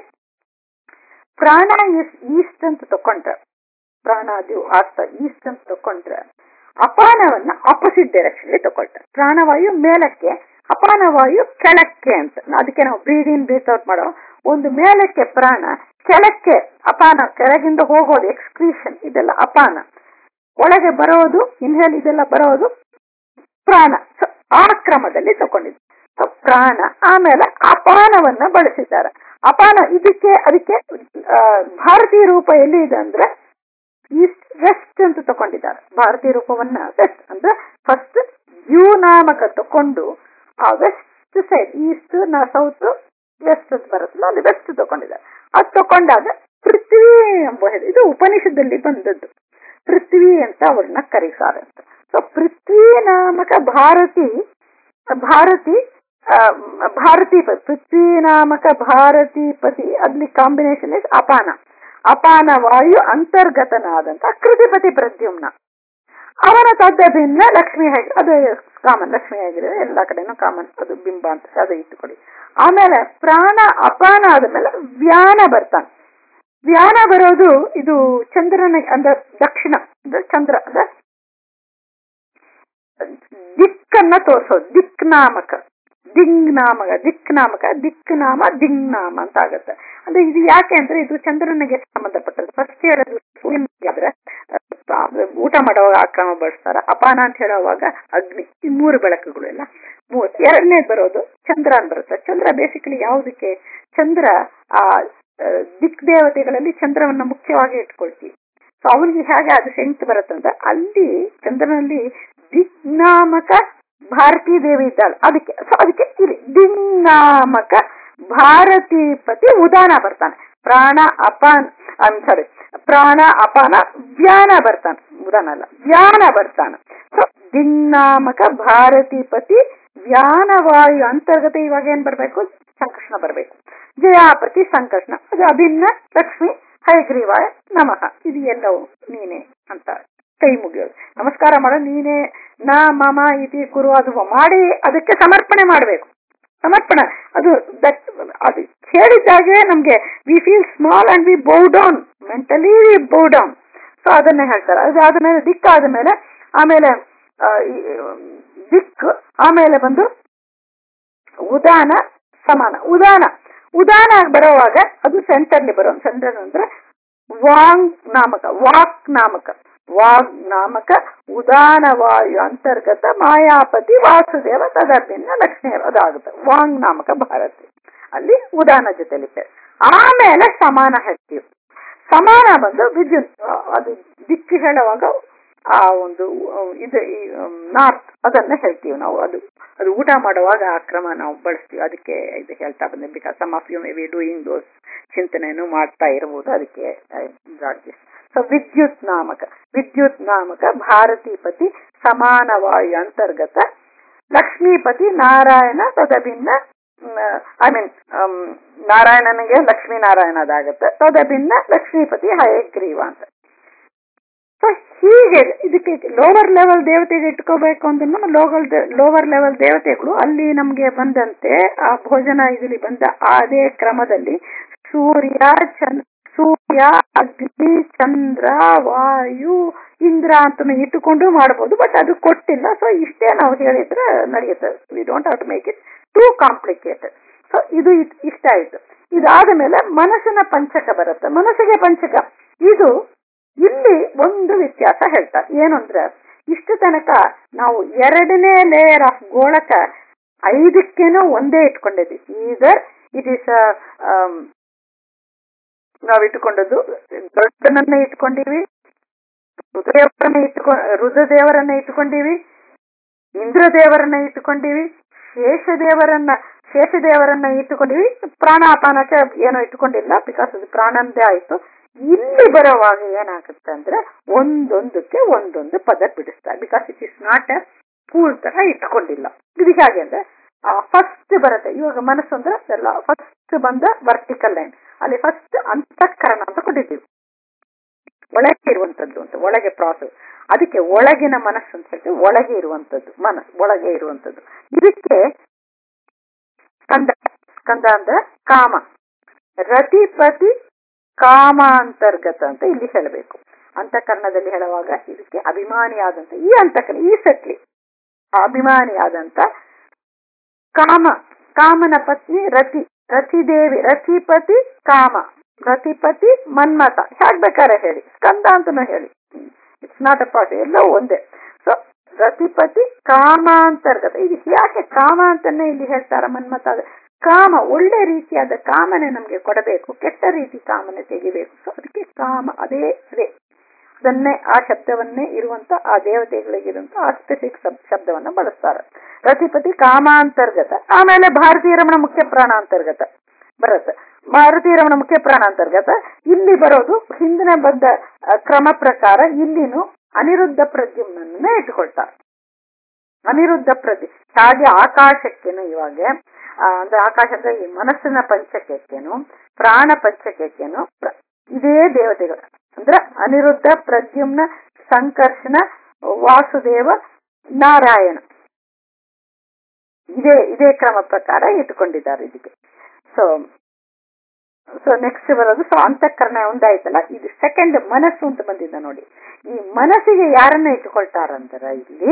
ಪ್ರಾಣ ಇಸ್ ಈಸ್ಟ್ ಅಂತ ತಕೊಂಡ್ರೆ ಪ್ರಾಣ ಅದು ಆಸ್ತ ಈಸ್ಟ್ ಅಂತ ತಕೊಂಡ್ರೆ ಅಪಾನವನ್ನ ಆಪೋಸಿಟ್ ಡೈರೆಕ್ಷನ್ ತಕೊಳ್ತಾರೆ ಪ್ರಾಣವಾಯು ಮೇಲಕ್ಕೆ ಅಪಾನವಾಯು ಕೆಳಕ್ಕೆ ಅಂತ ಅದಕ್ಕೆ ನಾವು ಬ್ರೀಡ್ ಇನ್ ಬ್ರೀತ್ ಔಟ್ ಮಾಡೋ ಒಂದು ಮೇಲಕ್ಕೆ ಪ್ರಾಣ ಕೆಳಕ್ಕೆ ಅಪಾನ ಕೆಳಗಿಂದ ಹೋಗೋದು ಎಕ್ಸ್ಕ್ರೀಷನ್ ಇದೆಲ್ಲ ಅಪಾನ ಒಳಗೆ ಬರೋದು ಇನ್ಹೇಲ್ ಇದೆಲ್ಲ ಬರೋದು ಪ್ರಾಣ So, ಆ ಕ್ರಮದಲ್ಲಿ ತಗೊಂಡಿದ್ದು So, ಪ್ರಾಣ ಆಮೇಲೆ ಅಪಾನವನ್ನ ಬಳಸಿದ್ದಾರೆ ಅಪಾನ ಇದಕ್ಕೆ ಅದಕ್ಕೆ ಆ, ಭಾರತೀಯ ರೂಪ ಎಲ್ಲಿ ಇದೆ ಅಂದ್ರೆ ಈಸ್ಟ್ ವೆಸ್ಟ್ ಅಂತ ತಕೊಂಡಿದ್ದಾರೆ ಭಾರತೀಯ ರೂಪವನ್ನ ವೆಸ್ಟ್ ಅಂದ್ರೆ ಫಸ್ಟ್ ಯು ನಾಮಕ ತಕೊಂಡು ಆ ವೆಸ್ಟ್ ಸೈಡ್ ಈಸ್ಟ್ ನಾ ಸೌತ್ ವೆಸ್ಟ್ ಅಂತ ಬರುತ್ತಲ್ಲ ಅಲ್ಲಿ ವೆಸ್ಟ್ ತಕೊಂಡಿದ್ದಾರೆ ಅದು ತಕೊಂಡಾಗ ಪೃಥ್ವಿ ಎಂಬ ಹೆಸರು ಇದು ಉಪನಿಷದಲ್ಲಿ ಬಂದದ್ದು ಪೃಥ್ವಿ ಅಂತ ಅವ್ರನ್ನ ಕರೀತಾರೆ ಅಂತ ಸೊ ಪೃಥ್ವಿ ನಾಮಕ ಭಾರತಿ ಭಾರತಿ ಆ, ಭಾರತಿ ಪ- ಪೃಥ್ವಿ ನಾಮಕ ಭಾರತಿ ಪತಿ ಅಲ್ಲಿ ಕಾಂಬಿನೇಷನ್ ಇಸ್ ಅಪಾನ ಅಪಾನ ವಾಯು ಅಂತರ್ಗತನಾದಂತ ಕೃತಿಪತಿ ಪ್ರದ್ಯುಮ್ನ ಅವನ ತದ್ದ ಭಿನ್ನ ಲಕ್ಷ್ಮಿ ಹೇಗೆ ಅದು ಕಾಮನ್ ಲಕ್ಷ್ಮಿ ಹೇಗಿದೆ ಎಲ್ಲ ಕಡೆನೂ ಕಾಮನ್ ಅದು ಬಿಂಬ ಅಂತ ಅದು ಇಟ್ಟುಕೊಡಿ ಆಮೇಲೆ ಪ್ರಾಣ ಅಪಾನ ಆದ್ಮೇಲೆ ವ್ಯಾನ ಬರ್ತಾನೆ ವ್ಯಾನ ಬರೋದು ಇದು ಚಂದ್ರನ ಅಂದ್ರೆ ದಕ್ಷಿಣ ಅಂದ್ರೆ ಚಂದ್ರ ಅಂದ್ರೆ ದಿಕ್ಕನ್ನ ತೋರಿಸೋದು ದಿಕ್ ನಾಮಕ ದಿಂಗ್ ನಾಮಕ ದಿಕ್ ನಾಮಕ ದಿಕ್ ನಾಮ ದಿಂಗ್ ನಾಮ ಅಂತ ಆಗುತ್ತೆ ಅಂದ್ರೆ ಇದು ಯಾಕೆ ಅಂದ್ರೆ ಇದು ಚಂದ್ರನಿಗೆ ಸಂಬಂಧಪಟ್ಟದ್ದು ಫಸ್ಟ್ ಹೇಳೋದು ಸೂರ್ಯನಿಗೆ ಆದ್ರೆ ಆ, ಊಟ ಮಾಡುವಾಗ ಆ ಕ್ರಮ ಬಳಸ್ತಾರ ಅಪಾನ ಅಂತ ಹೇಳುವಾಗ ಅಗ್ನಿ ಈ ಮೂರು ಬೆಳಕುಗಳು ಎಲ್ಲ ಮೂರು ಎರಡನೇದು ಬರೋದು ಚಂದ್ರ ಅಂತ ಬರುತ್ತೆ ಚಂದ್ರ ಬೇಸಿಕಲಿ ಯಾವುದಕ್ಕೆ ಚಂದ್ರ ಆ ಆ, ದಿಕ್ ದೇವತೆಗಳಲ್ಲಿ ಚಂದ್ರವನ್ನ ಮುಖ್ಯವಾಗಿ ಇಟ್ಕೊಳ್ತೀವಿ ಸೊ ಅವನಿಗೆ ಹೇಗೆ ಅದು ಸೆಂಟ್ ಬರುತ್ತಂತ ಅಲ್ಲಿ ಚಂದ್ರನಲ್ಲಿ ದಿಗ್ನಾಮಕ ಭಾರತೀ ದೇವಿ ಇದ್ದಾಳೆ ಅದಕ್ಕೆ ಸೊ ಅದಕ್ಕೆ ಇಲ್ಲಿ ದಿಗ್ನಾಮಕ ಭಾರತೀಪತಿ ಉದಾನ ಬರ್ತಾನೆ ಪ್ರಾಣ ಅಪಾನ್ ಸಾರಿ ಪ್ರಾಣ ಅಪಾನ ವ್ಯಾನ ಬರ್ತಾನೆ ಉದಾನ ಅಲ್ಲ ವ್ಯಾನ ಬರ್ತಾನೆ ಸೊ ದಿಗ್ನಾಮಕ ಭಾರತೀಪತಿ ವ್ಯಾನವಾಯು ಅಂತರ್ಗತ ಇವಾಗ ಏನ್ ಬರ್ಬೇಕು ಸಂಕರ್ಷಣ ಬರ್ಬೇಕು ಜಯಾಪತಿ ಸಂಕರ್ಷಣ ಅದು ಅಭಿನ್ನ ಲಕ್ಷ್ಮಿ ಹೈಗ್ರೀವಾಯ ನಮಃ ಇದು ಎಲ್ಲವೂ ನೀನೆ ಅಂತ ಕೈ ಮುಗಿಯೋದು ನಮಸ್ಕಾರ ಮಾಡೋ ನೀನೇ ನಾ ಮಮ ಇತಿ ಕುರು ಅದು ಮಾಡಿ ಅದಕ್ಕೆ ಸಮರ್ಪಣೆ ಮಾಡಬೇಕು ಸಮರ್ಪಣೆ ಅದು that ಅದು ಹೇಳಿದ್ದಾಗೆ ನಮ್ಗೆ we feel small and we bow down mentally we bow down so ಅದನ್ನ ಹೇಳ್ತಾರೆ ಅದಾದ ಮೇಲೆ ದಿಕ್ಕಾದ ಮೇಲೆ ಆಮೇಲೆ ಆ, ಈ, ದಿಕ್ಕು ಆಮೇಲೆ ಬಂದು ಉದಾನ ಸಮಾನ ಉದಾನ ಉದಾನ ಬರೋವಾಗ ಅದು ಸೆಂಟರ್ಲಿ ಬರೋ ಸೆಂಟರ್ ಅಂದ್ರೆ ವಾಂಗ್ ನಾಮಕ ವಾಕ್ ನಾಮಕ ವಾಗ್ ನಾಮಕ ಉದಾನ ವಾಯು ಅಂತರ್ಗತ ಮಾಯಾಪತಿ ವಾಸುದೇವ ತದರ್ಭಿನ್ನ ಲಕ್ಷ್ಮೀ ಅದಾಗುತ್ತೆ ವಾಂಗ್ ನಾಮಕ ಭಾರತಿ ಅಲ್ಲಿ ಉದಾನ ಜೊತೆಲಿ ಪೇರ್. ಆಮೇಲೆ ಸಮಾನ ಹೇಳ್ತೀವಿ ಸಮಾನ ಬಂದು ವಿದ್ಯುತ್ ಆ, ಅದು ದಿಕ್ಕು ಹೇಳುವಾಗ ಆ ಒಂದು ಆ, ಇದು ನಾರ್ತ್ ಅದನ್ನ ಹೇಳ್ತೀವಿ ನಾವು ಅದು ಅದು ಊಟ ಮಾಡುವಾಗ ಆ ಕ್ರಮ ನಾವು ಬಳಸ್ತೀವಿ ಅದಕ್ಕೆ ಇದು ಹೇಳ್ತಾ ಬಂದೆ because some of you may be doing those ಚಿಂತನೆಯನ್ನು ಮಾಡ್ತಾ ಇರಬಹುದು ಅದಕ್ಕೆ ಸೊ ವಿದ್ಯುತ್ ನಾಮಕ ವಿದ್ಯುತ್ ನಾಮಕ ಭಾರತೀಪತಿ ಸಮಾನವಾಯು ಅಂತರ್ಗತ ಲಕ್ಷ್ಮೀಪತಿ ನಾರಾಯಣ ತದಭಿನ್ನ ಐ ಮೀನ್ ನಾರಾಯಣನಿಗೆ ಲಕ್ಷ್ಮೀನಾರಾಯಣದಾಗತ್ತೆ ತದಭಿನ್ನ ಲಕ್ಷ್ಮೀಪತಿ ಹಯಗ್ರೀವ ಅಂತ ಸೊ ಹೀಗೆ ಇದಕ್ಕೆ ಲೋವರ್ ಲೆವೆಲ್ ದೇವತೆಗೆ ಇಟ್ಕೋಬೇಕು ಅಂದ್ರೆ ನಮ್ಮ ಲೋವಲ್ ಲೋವರ್ ಲೆವೆಲ್ ದೇವತೆಗಳು ಅಲ್ಲಿ ನಮ್ಗೆ ಬಂದಂತೆ ಆ ಭೋಜನ ಇದರಲ್ಲಿ ಬಂದ ಅದೇ ಕ್ರಮದಲ್ಲಿ ಸೂರ್ಯ ಚಂದ್ರ ಸೂರ್ಯ ಅಗ್ನಿ ಚಂದ್ರ ವಾಯು ಇಂದ್ರ ಅಂತ ಇಟ್ಟುಕೊಂಡು ಮಾಡಬಹುದು ಬಟ್ ಅದು ಕೊಟ್ಟಿಲ್ಲ ಸೊ ಇಷ್ಟೇ ನಾವು ಹೇಳಿದ್ರೆ ನಡೆಯುತ್ತೆ we don't have to make it too complicated so ಇದು ಇದ್- ಇಷ್ಟ ಆಯ್ತು ಇದಾದ ಮೇಲೆ ಮನಸ್ಸಿನ ಪಂಚಕ ಬರುತ್ತೆ ಮನಸ್ಸಿಗೆ ಪಂಚಕ ಇದು ಇಲ್ಲಿ ಒಂದು ವ್ಯತ್ಯಾಸ ಹೇಳ್ತಾರೆ ಏನು ಅಂದ್ರೆ ಇಷ್ಟು ತನಕ ನಾವು ಎರಡನೇ ಲೇಯರ್ ಆಫ್ ಗೋಳಕ ಐದಕ್ಕೇನೋ ಒಂದೇ ಇಟ್ಕೊಂಡಿದ್ವಿ ಈದರ್ ಇಟ್ ಈಸ್ ನಾವು ಇಟ್ಟುಕೊಂಡದ್ದು ಗರುಡನನ್ನ ಇಟ್ಕೊಂಡಿವಿ ರುದ್ರದೇವರನ್ನ ಇಟ್ಕೊ ರುದ್ರದೇವರನ್ನ ಇಟ್ಕೊಂಡಿವಿ ಇಂದ್ರದೇವರನ್ನ ಇಟ್ಟುಕೊಂಡಿವಿ ಶೇಷದೇವರನ್ನ ಶೇಷದೇವರನ್ನ ಇಟ್ಟುಕೊಂಡಿವಿ ಪ್ರಾಣಾಪಾನಕ್ಕೆ ಏನೋ ಇಟ್ಟುಕೊಂಡಿಲ್ಲ ಬಿಕಾಸ್ ಅದು ಪ್ರಾಣಂದೇ ಆಯ್ತು ಇಲ್ಲಿ ಬರುವಾಗ ಏನಾಗುತ್ತೆ ಅಂದ್ರೆ ಒಂದೊಂದಕ್ಕೆ ಒಂದೊಂದು ಪದ ಬಿಡಿಸ್ತಾರೆ because it is not a pool ತರ ಇಟ್ಕೊಂಡಿಲ್ಲ ಇದು ಹೇಗೆ ಅಂದ್ರೆ ಫಸ್ಟ್ ಬರುತ್ತೆ ಇವಾಗ ಮನಸ್ಸು ಅಂದ್ರೆ ಎಲ್ಲ ಫಸ್ಟ್ ಬಂದ ವರ್ಟಿಕಲ್ ಲೈನ್ ಅಲ್ಲಿ ಫಸ್ಟ್ ಅಂತಃಕರಣ ಅಂತ ಕೊಟ್ಟಿದ್ದೀವಿ ಒಳಗೆ ಇರುವಂತದ್ದು ಅಂತ ಒಳಗೆ ಪ್ರಾಸೆಸ್ ಅದಕ್ಕೆ ಒಳಗಿನ ಮನಸ್ಸು ಅಂತ ಹೇಳ್ತೀವಿ ಒಳಗೆ ಇರುವಂತದ್ದು ಮನಸ್ಸು ಒಳಗೆ ಇರುವಂತದ್ದು ಇದಕ್ಕೆ ಸ್ಕಂದ ಸ್ಕಂದ ಅಂದ್ರೆ ಕಾಮ ರತಿಪತಿ ಕಾಮ ಅಂತರ್ಗತ ಅಂತ ಇಲ್ಲಿ ಹೇಳಬೇಕು ಅಂತಃಕರಣದಲ್ಲಿ ಹೇಳುವಾಗ ಇದಕ್ಕೆ ಅಭಿಮಾನಿಯಾದಂತ ಈ ಅಂತಃಕರಣ ಈ ಸಟ್ಲಿ ಅಭಿಮಾನಿಯಾದಂತ ಕಾಮ ಕಾಮನ ಪತ್ನಿ ರತಿ ರತಿದೇವಿ ರತಿಪತಿ ಕಾಮ ರತಿಪತಿ ಮನ್ಮಥ ಹೇಗ್ ಬೇಕಾದ್ರೆ ಹೇಳಿ ಸ್ಕಂದ ಅಂತನೂ ಹೇಳಿ ಇಟ್ಸ್ ನಾಟ್ ಅ ಪಾರ್ಟ್ ಎಲ್ಲವೂ ಒಂದೇ ಸೊ ರತಿಪತಿ ಕಾಮಾಂತರ್ಗತ ಇದು ಯಾಕೆ ಕಾಮ ಅಂತಾನೆ ಇಲ್ಲಿ ಹೇಳ್ತಾರ ಮನ್ಮಥ ಅದು ಕಾಮ ಒಳ್ಳೆ ರೀತಿಯಾದ ಕಾಮನೆ ನಮ್ಗೆ ಕೊಡಬೇಕು ಕೆಟ್ಟ ರೀತಿ ಕಾಮನೆ ತೆಗಿಬೇಕು ಸೊ ಅದಕ್ಕೆ ಕಾಮ ಅದೇ ಅದೇ ಅದನ್ನೇ ಆ ಶಬ್ದವನ್ನೇ ಇರುವಂತ ಆ ದೇವತೆಗಳಿಗಿರುವಂತ ಆ ಸ್ಪೆಸಿಫಿಕ್ ಶಬ್ದವನ್ನ ಬಳಸ್ತಾರೆ ರತಿಪತಿ ಕಾಮಾಂತರ್ಗತ ಆಮೇಲೆ ಭಾರತೀಯ ರಮಣ ಮುಖ್ಯ ಪ್ರಾಣ ಅಂತರ್ಗತ ಬರುತ್ತೆ ಭಾರತೀಯ ರಮಣ ಮುಖ್ಯ ಪ್ರಾಣ ಅಂತರ್ಗತ ಇಲ್ಲಿ ಬರೋದು ಹಿಂದಿನ ಬಂದ ಆ, ಕ್ರಮ ಪ್ರಕಾರ ಇಲ್ಲಿನೂ ಅನಿರುದ್ಧ ಪ್ರದ್ಯುಮ್ನನ್ನೇ ಇಟ್ಕೊಳ್ತಾರೆ ಅನಿರುದ್ಧ ಪ್ರತಿ ಹಾಗೆ ಆಕಾಶಕ್ಕೇನು ಇವಾಗ ಆ, ಅಂದ್ರೆ ಆಕಾಶ ಅಂದ್ರೆ ಈ ಮನಸ್ಸಿನ ಪಂಚಕಕ್ಕೇನು ಪ್ರಾಣ ಪಂಚಕಕ್ಕೇನು ಪ್ರ- ಇದೇ ದೇವತೆಗಳು ಅಂದ್ರೆ ಅನಿರುದ್ಧ ಪ್ರದ್ಯುಮ್ನ ಸಂಕರ್ಷಣ ವಾಸುದೇವ ನಾರಾಯಣ ಇದೇ ಇದೇ ಕ್ರಮ ಪ್ರಕಾರ ಇಟ್ಕೊಂಡಿದ್ದಾರೆ ಇದಕ್ಕೆ ಸೊ ಸೊ ನೆಕ್ಸ್ಟ್ ಬರೋದು ಸೊ ಅಂತಃಕರಣ ಒಂದಾಯ್ತಲ್ಲ ಇದು ಸೆಕೆಂಡ್ ಮನಸ್ಸು ಅಂತ ಬಂದಿದ್ದ ನೋಡಿ ಈ ಮನಸ್ಸಿಗೆ ಯಾರನ್ನ ಇಟ್ಕೊಳ್ತಾರಂತಾರ ಇಲ್ಲಿ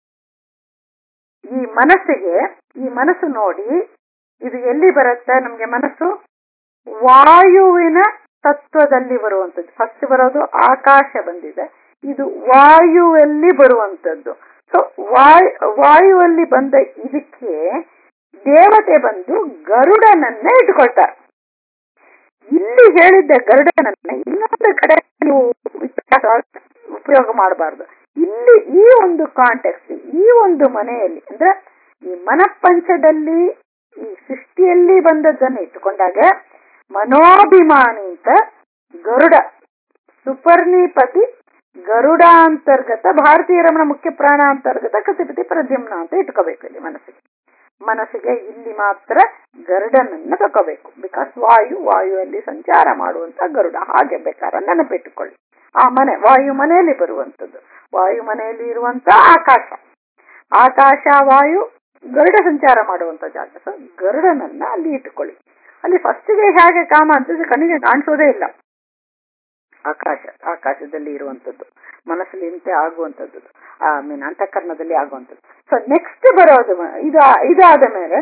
ಈ ಮನಸ್ಸಿಗೆ ಈ ಮನಸ್ಸು ನೋಡಿ ಇದು ಎಲ್ಲಿ ಬರುತ್ತೆ ನಮ್ಗೆ ಮನಸ್ಸು ವಾಯುವಿನ ತತ್ವದಲ್ಲಿ ಬರುವಂತದ್ದು ಫಸ್ಟ್ ಬರೋದು ಆಕಾಶ ಬಂದಿದೆ ಇದು ವಾಯುವಲ್ಲಿ ಬರುವಂತದ್ದು ಸೊ ವಾಯು ವಾಯುವಲ್ಲಿ ಬಂದ ಇದಕ್ಕೆ ದೇವತೆ ಬಂದು ಗರುಡನನ್ನೇ ಇಟ್ಕೊಳ್ತಾರೆ ಇಲ್ಲಿ ಹೇಳಿದ್ದ ಗರುಡನನ್ನ ಇನ್ನೊಂದು ಕಡೆ ನೀವು ವ್ಯತ್ಯಾಸ ಉಪಯೋಗ ಮಾಡಬಾರ್ದು ಇಲ್ಲಿ ಈ ಒಂದು ಕಾಂಟೆಕ್ಸ್ಟ್ ಈ ಒಂದು ಮನೆಯಲ್ಲಿ ಅಂದ್ರೆ ಈ ಮನಪಂಚದಲ್ಲಿ ಈ ಸೃಷ್ಟಿಯಲ್ಲಿ ಬಂದದ್ದನ್ನು ಇಟ್ಟುಕೊಂಡಾಗ ಮನೋಭಿಮಾನಿ ಅಂತ ಗರುಡ ಸುಪರ್ಣಿಪತಿ ಗರುಡಾಂತರ್ಗತ ಭಾರತೀಯ ರಮಣ ಮುಖ್ಯ ಪ್ರಾಣ ಅಂತರ್ಗತ ಕಸಿಪತಿ ಪ್ರದ್ಯುಮ್ನ ಅಂತ ಇಟ್ಕೋಬೇಕು ಇಲ್ಲಿ ಮನಸ್ಸಿಗೆ ಮನಸ್ಸಿಗೆ ಇಲ್ಲಿ ಮಾತ್ರ ಗರುಡನನ್ನ ತಗೋಬೇಕು ಬಿಕಾಸ್ ವಾಯು ವಾಯುವಲ್ಲಿ ಸಂಚಾರ ಮಾಡುವಂತ ಗರುಡ ಹಾಗೆ ಬೇಕಾದ್ರೆ ನೆನಪಿಟ್ಟುಕೊಳ್ಳಿ ಆ ಮನೆ ವಾಯು ಮನೆಯಲ್ಲಿ ಬರುವಂತದ್ದು ವಾಯು ಮನೆಯಲ್ಲಿ ಇರುವಂತ ಆಕಾಶ ಆಕಾಶ ವಾಯು ಗರುಡ ಸಂಚಾರ ಮಾಡುವಂತ ಜಾಗ ಸೊ ಗರುಡನನ್ನ ಅಲ್ಲಿ ಇಟ್ಟುಕೊಳ್ಳಿ ಅಲ್ಲಿ ಫಸ್ಟ್ಗೆ ಹೇಗೆ ಕಾಮ ಅಂತ ಕಣ್ಣಿಗೆ ಕಾಣಿಸೋದೇ ಇಲ್ಲ ಆಕಾಶ ಆಕಾಶದಲ್ಲಿ ಇರುವಂತದ್ದು ಮನಸ್ಸಲ್ಲಿ ಇಂತೆ ಆಗುವಂತದ್ದು ಐ ಮೀನ್ ಅಂತಃಕರಣದಲ್ಲಿ ಆಗುವಂತದ್ದು ಸೊ ನೆಕ್ಸ್ಟ್ ಬರೋದು ಮ- ಇದು ಇದಾದ ಮೇಲೆ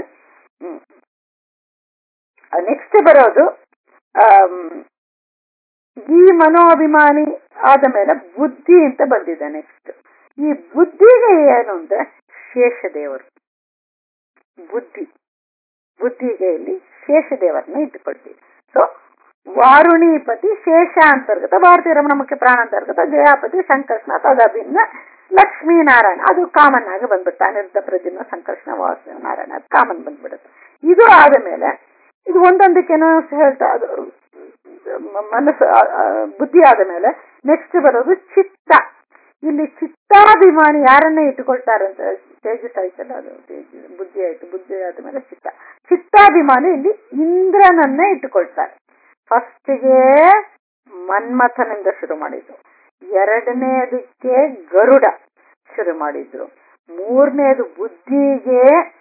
ನೆಕ್ಸ್ಟ್ ಬರೋದು ಆಮ್, ಈ ಮನೋಭಿಮಾನಿ ಆದ ಮೇಲೆ ಬುದ್ಧಿ ಅಂತ ಬಂದಿದೆ ನೆಕ್ಸ್ಟ್ ಈ ಬುದ್ಧಿಗೆ ಏನು ಅಂದ್ರೆ ಶೇಷದೇವರು ಬುದ್ಧಿ ಬುದ್ಧಿಗೆ ಇಲ್ಲಿ ಶೇಷದೇವರನ್ನ ಇಟ್ಟುಕೊಳ್ತೀವಿ ಸೊ ವಾರುಣೀಪತಿ ಶೇಷ ಅಂತರ್ಗತ ಭಾರತೀಯ ರಮಣ ಮುಖ್ಯ ಪ್ರಾಣ ಅಂತರ್ಗತ ಜಯಾಪತಿ ಸಂಕರ್ಷಣ ತದಭಿನ್ನ ಲಕ್ಷ್ಮೀನಾರಾಯಣ ಅದು ಕಾಮನ್ ಆಗಿ ಬಂದ್ಬಿಡುತ್ತೆ ಅನಿರುದ್ಧ ಪ್ರದ್ಯುಮ್ನ ಸಂಕರ್ಷಣ ವಾಸುದೇವ ನಾರಾಯಣ ಅದು ಕಾಮನ್ ಬಂದ್ಬಿಡುತ್ತೆ ಇದು ಆದ ಮೇಲೆ ಇದು ಒಂದೊಂದಕ್ಕೇನೋ ಹೇಳ್ತಾ ಅದು ಮ- ಮನಸ್ಸು ಆ, ಆ, ಬುದ್ಧಿ ಆದ ಮೇಲೆ ನೆಕ್ಸ್ಟ್ ಬರೋದು ಚಿತ್ತ ಇಲ್ಲಿ ಚಿತ್ತಾಭಿಮಾನಿ ಯಾರನ್ನ ಇಟ್ಟುಕೊಳ್ತಾರಂತ ತೇಜಸ್ ಆಯ್ತಲ್ಲ ಅದು ತೇಜಸ್ ಬುದ್ಧಿ ಆಯ್ತು ಬುದ್ಧಿ ಆದ ಮೇಲೆ ಚಿತ್ತ ಚಿತ್ತ ಚಿತ್ತಾಭಿಮಾನಿ ಇಲ್ಲಿ ಇಂದ್ರನನ್ನೇ ಇಟ್ಟುಕೊಳ್ತಾರೆ ಫಸ್ಟಿಗೆ ಮನ್ಮಥನಿಂದ ಶುರು ಮಾಡಿದ್ರು ಎರಡನೇದಕ್ಕೆ ಗರುಡ ಶುರು ಮಾಡಿದ್ರು ಮೂರನೇದು ಬುದ್ಧಿಗೆ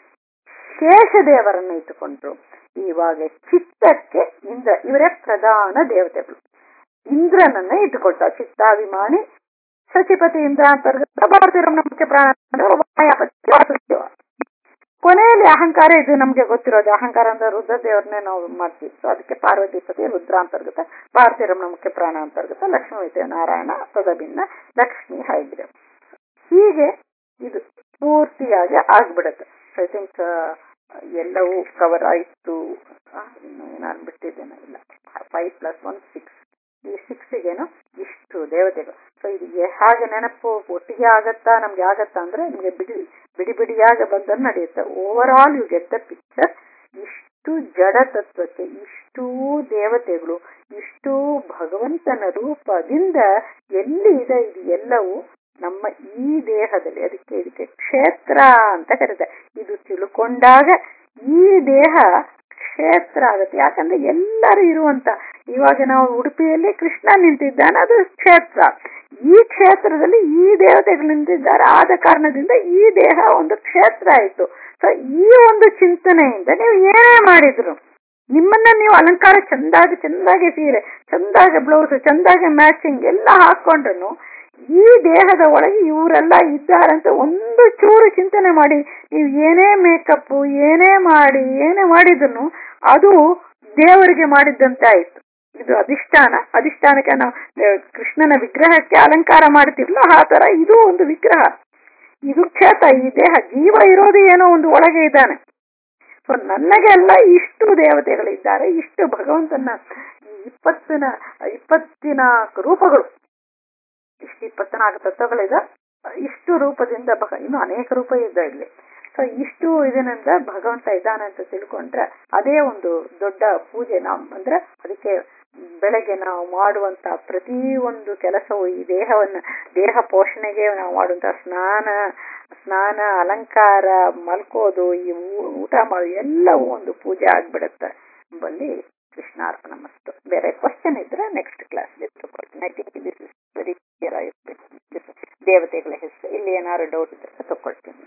ಶೇಷದೇವರನ್ನು ಇಟ್ಟುಕೊಂಡ್ರು ಇವಾಗ ಚಿತ್ತಕ್ಕೆ ಇಂದ್ರ ಇವರೇ ಪ್ರಧಾನ ದೇವತೆಗಳು ಇಂದ್ರನನ್ನ ಇಟ್ಟುಕೊಳ್ತಾರೆ ಚಿತ್ತಾಭಿಮಾನಿ ಸಚಿಪತಿ ಇಂದ್ರ ಅಂತರ್ಗತ ಭಾರತೀಯ ಮುಖ್ಯ ಪ್ರಾಣ ಮಾಯಾಪತಿ ವಾಸುದೇವ ಕೊನೆಯಲ್ಲಿ ಅಹಂಕಾರ ಇದು ನಮ್ಗೆ ಗೊತ್ತಿರೋದು ಅಹಂಕಾರ ಅಂದ್ರೆ ರುದ್ರದೇವ್ರನ್ನೇ ನಾವು ಮಾಡ್ತೀವಿ ಸೊ ಅದಕ್ಕೆ ಪಾರ್ವತಿಪತಿ ರುದ್ರ ಅಂತರ್ಗತ ಭಾರತೀಯ ರಮಣ ಮುಖ್ಯ ಪ್ರಾಣ ಅಂತರ್ಗತ ಲಕ್ಷ್ಮೀ ವಿದ್ಯ ನಾರಾಯಣ ಸದಭಿನ್ನ ಲಕ್ಷ್ಮಿ ಹೈಗ್ರೀವ್ ಹೀಗೆ ಇದು ಪೂರ್ತಿಯಾಗಿ ಆಗ್ಬಿಡುತ್ತೆ ಐ ಥಿಂಕ್ ಎಲ್ಲವೂ ಕವರ್ ಆಯ್ತು ಇನ್ನು ಏನಾದ್ರು ಬಿಟ್ಟಿದ್ದೇನೆ ಇಲ್ಲ ಫೈವ್ ಪ್ಲಸ್ ಒನ್ ಸಿಕ್ಸ್ ಈ ಸಿಕ್ಸ್ಗೇನು ಇಷ್ಟು ದೇವತೆಗಳು ಸೊ ಇದು ಹಾಗೆ ನೆನಪು ಒಟ್ಟಿಗೆ ಆಗತ್ತಾ ನಮ್ಗೆ ಆಗತ್ತಾ ಅಂದ್ರೆ ನಿಮ್ಗೆ ಬಿಡಿ ಬಿಡಿ ಬಿಡಿಯಾಗಿ ಬಂದ್ರೆ ನಡೆಯುತ್ತೆ over all you get the picture ಇಷ್ಟು ಜಡ ತತ್ವಕ್ಕೆ ಇಷ್ಟೂ ದೇವತೆಗಳು ಇಷ್ಟು ಭಗವಂತನ ರೂಪದಿಂದ ಎಲ್ಲಿ ಇದೆ ಇದು ಎಲ್ಲವೂ ನಮ್ಮ ಈ ದೇಹದಲ್ಲಿ ಅದಕ್ಕೆ ಇದಕ್ಕೆ ಕ್ಷೇತ್ರ ಅಂತ ಕರೀತಾರೆ ಇದು ತಿಳ್ಕೊಂಡಾಗ ಈ ದೇಹ ಕ್ಷೇತ್ರ ಆಗುತ್ತೆ ಯಾಕಂದ್ರೆ ಎಲ್ಲರೂ ಇರುವಂತ ಇವಾಗ ನಾವು ಉಡುಪಿಯಲ್ಲಿ ಕೃಷ್ಣ ನಿಂತಿದ್ದಾನೆ ಅದು ಕ್ಷೇತ್ರ ಈ ಕ್ಷೇತ್ರದಲ್ಲಿ ಈ ದೇವತೆಗಳು ನಿಂತಿದ್ದಾರೆ ಆದ ಕಾರಣದಿಂದ ಈ ದೇಹ ಒಂದು ಕ್ಷೇತ್ರ ಆಯ್ತು ಸೊ ಈ ಒಂದು ಚಿಂತನೆಯಿಂದ ನೀವು ಏನೇ ಮಾಡಿದ್ರು ನಿಮ್ಮನ್ನ ನೀವು ಅಲಂಕಾರ ಚಂದಾಗಿ ಚಂದಾಗಿ ಸೀರೆ ಚಂದಾಗಿ ಬ್ಲೌಸ್ ಚಂದಾಗಿ ಮ್ಯಾಚಿಂಗ್ ಎಲ್ಲ ಹಾಕೊಂಡ್ರು ಈ ದೇಹದ ಒಳಗೆ ಇವರೆಲ್ಲ ಇದ್ದಾರೆ ಅಂತ ಒಂದು ಚೂರು ಚಿಂತನೆ ಮಾಡಿ ನೀವು ಏನೇ ಮೇಕಪ್ ಏನೇ ಮಾಡಿ ಏನೇ ಮಾಡಿದ್ರು ಅದು ದೇವರಿಗೆ ಮಾಡಿದ್ದಂತೆ ಆಯ್ತು ಇದು ಅಧಿಷ್ಠಾನ ಅಧಿಷ್ಠಾನಕ್ಕೆ ನಾವು ಕೃಷ್ಣನ ವಿಗ್ರಹಕ್ಕೆ ಅಲಂಕಾರ ಮಾಡ್ತಿರ್ಲ ಆ ತರ ಇದು ಒಂದು ವಿಗ್ರಹ ಇದು ಕ್ಷೇತ್ರ ಈ ದೇಹ ಜೀವ ಇರೋದು ಏನೋ ಒಂದು ಒಳಗೆ ಇದ್ದಾನೆ ಸೊ ನನಗೆಲ್ಲ ಇಷ್ಟು ದೇವತೆಗಳಿದ್ದಾರೆ ಇಷ್ಟು ಭಗವಂತನ ಇಪ್ಪತ್ತಿನ ಇಪ್ಪತ್ತಿನಾಲ್ಕು ರೂಪಗಳು ಇಷ್ಟು ಇಪ್ಪತ್ನಾಲ್ಕು ತತ್ವಗಳಿದೆ ಇಷ್ಟು ರೂಪದಿಂದ ಭಗ ಇನ್ನು ಅನೇಕ ರೂಪ ಇದೆ ಇಲ್ಲಿ ಸೊ ಇಷ್ಟು ಇದರಿಂದ ಭಗವಂತ ಇದ್ದಾನೆ ಅಂತ ತಿಳ್ಕೊಂಡ್ರೆ ಅದೇ ಒಂದು ದೊಡ್ಡ ಪೂಜೆ ನಾವು ಅಂದ್ರೆ ಅದಕ್ಕೆ ಬೆಳಗ್ಗೆ ನಾವು ಮಾಡುವಂತ ಪ್ರತಿ ಒಂದು ಕೆಲಸವು ಈ ದೇಹವನ್ನ ದೇಹ ಪೋಷಣೆಗೆ ನಾವು ಮಾಡುವಂತ ಸ್ನಾನ ಸ್ನಾನ ಅಲಂಕಾರ ಮಲ್ಕೋದು ಈ ಊಟ ಮಾಡೋದು ಎಲ್ಲವೂ ಒಂದು ಪೂಜೆ ಆಗ್ಬಿಡುತ್ತೆ ಬಂದು ಕೃಷ್ಣಾರ್ಪಣ ಮಸ್ತು ಬೇರೆ ಕ್ವಶನ್ ಇದ್ರೆ ನೆಕ್ಸ್ಟ್ ಕ್ಲಾಸ್ ತಗೊಳ್ತೀನಿ I think this is very clear ಆಗಿರ್ಬೇಕು ದೇವತೆಗಳ ಹೆಸರು ಇಲ್ಲಿ ಏನಾದ್ರು ಡೌಟ್ ಇದ್ರೆ ತಗೊಳ್ತೀನಿ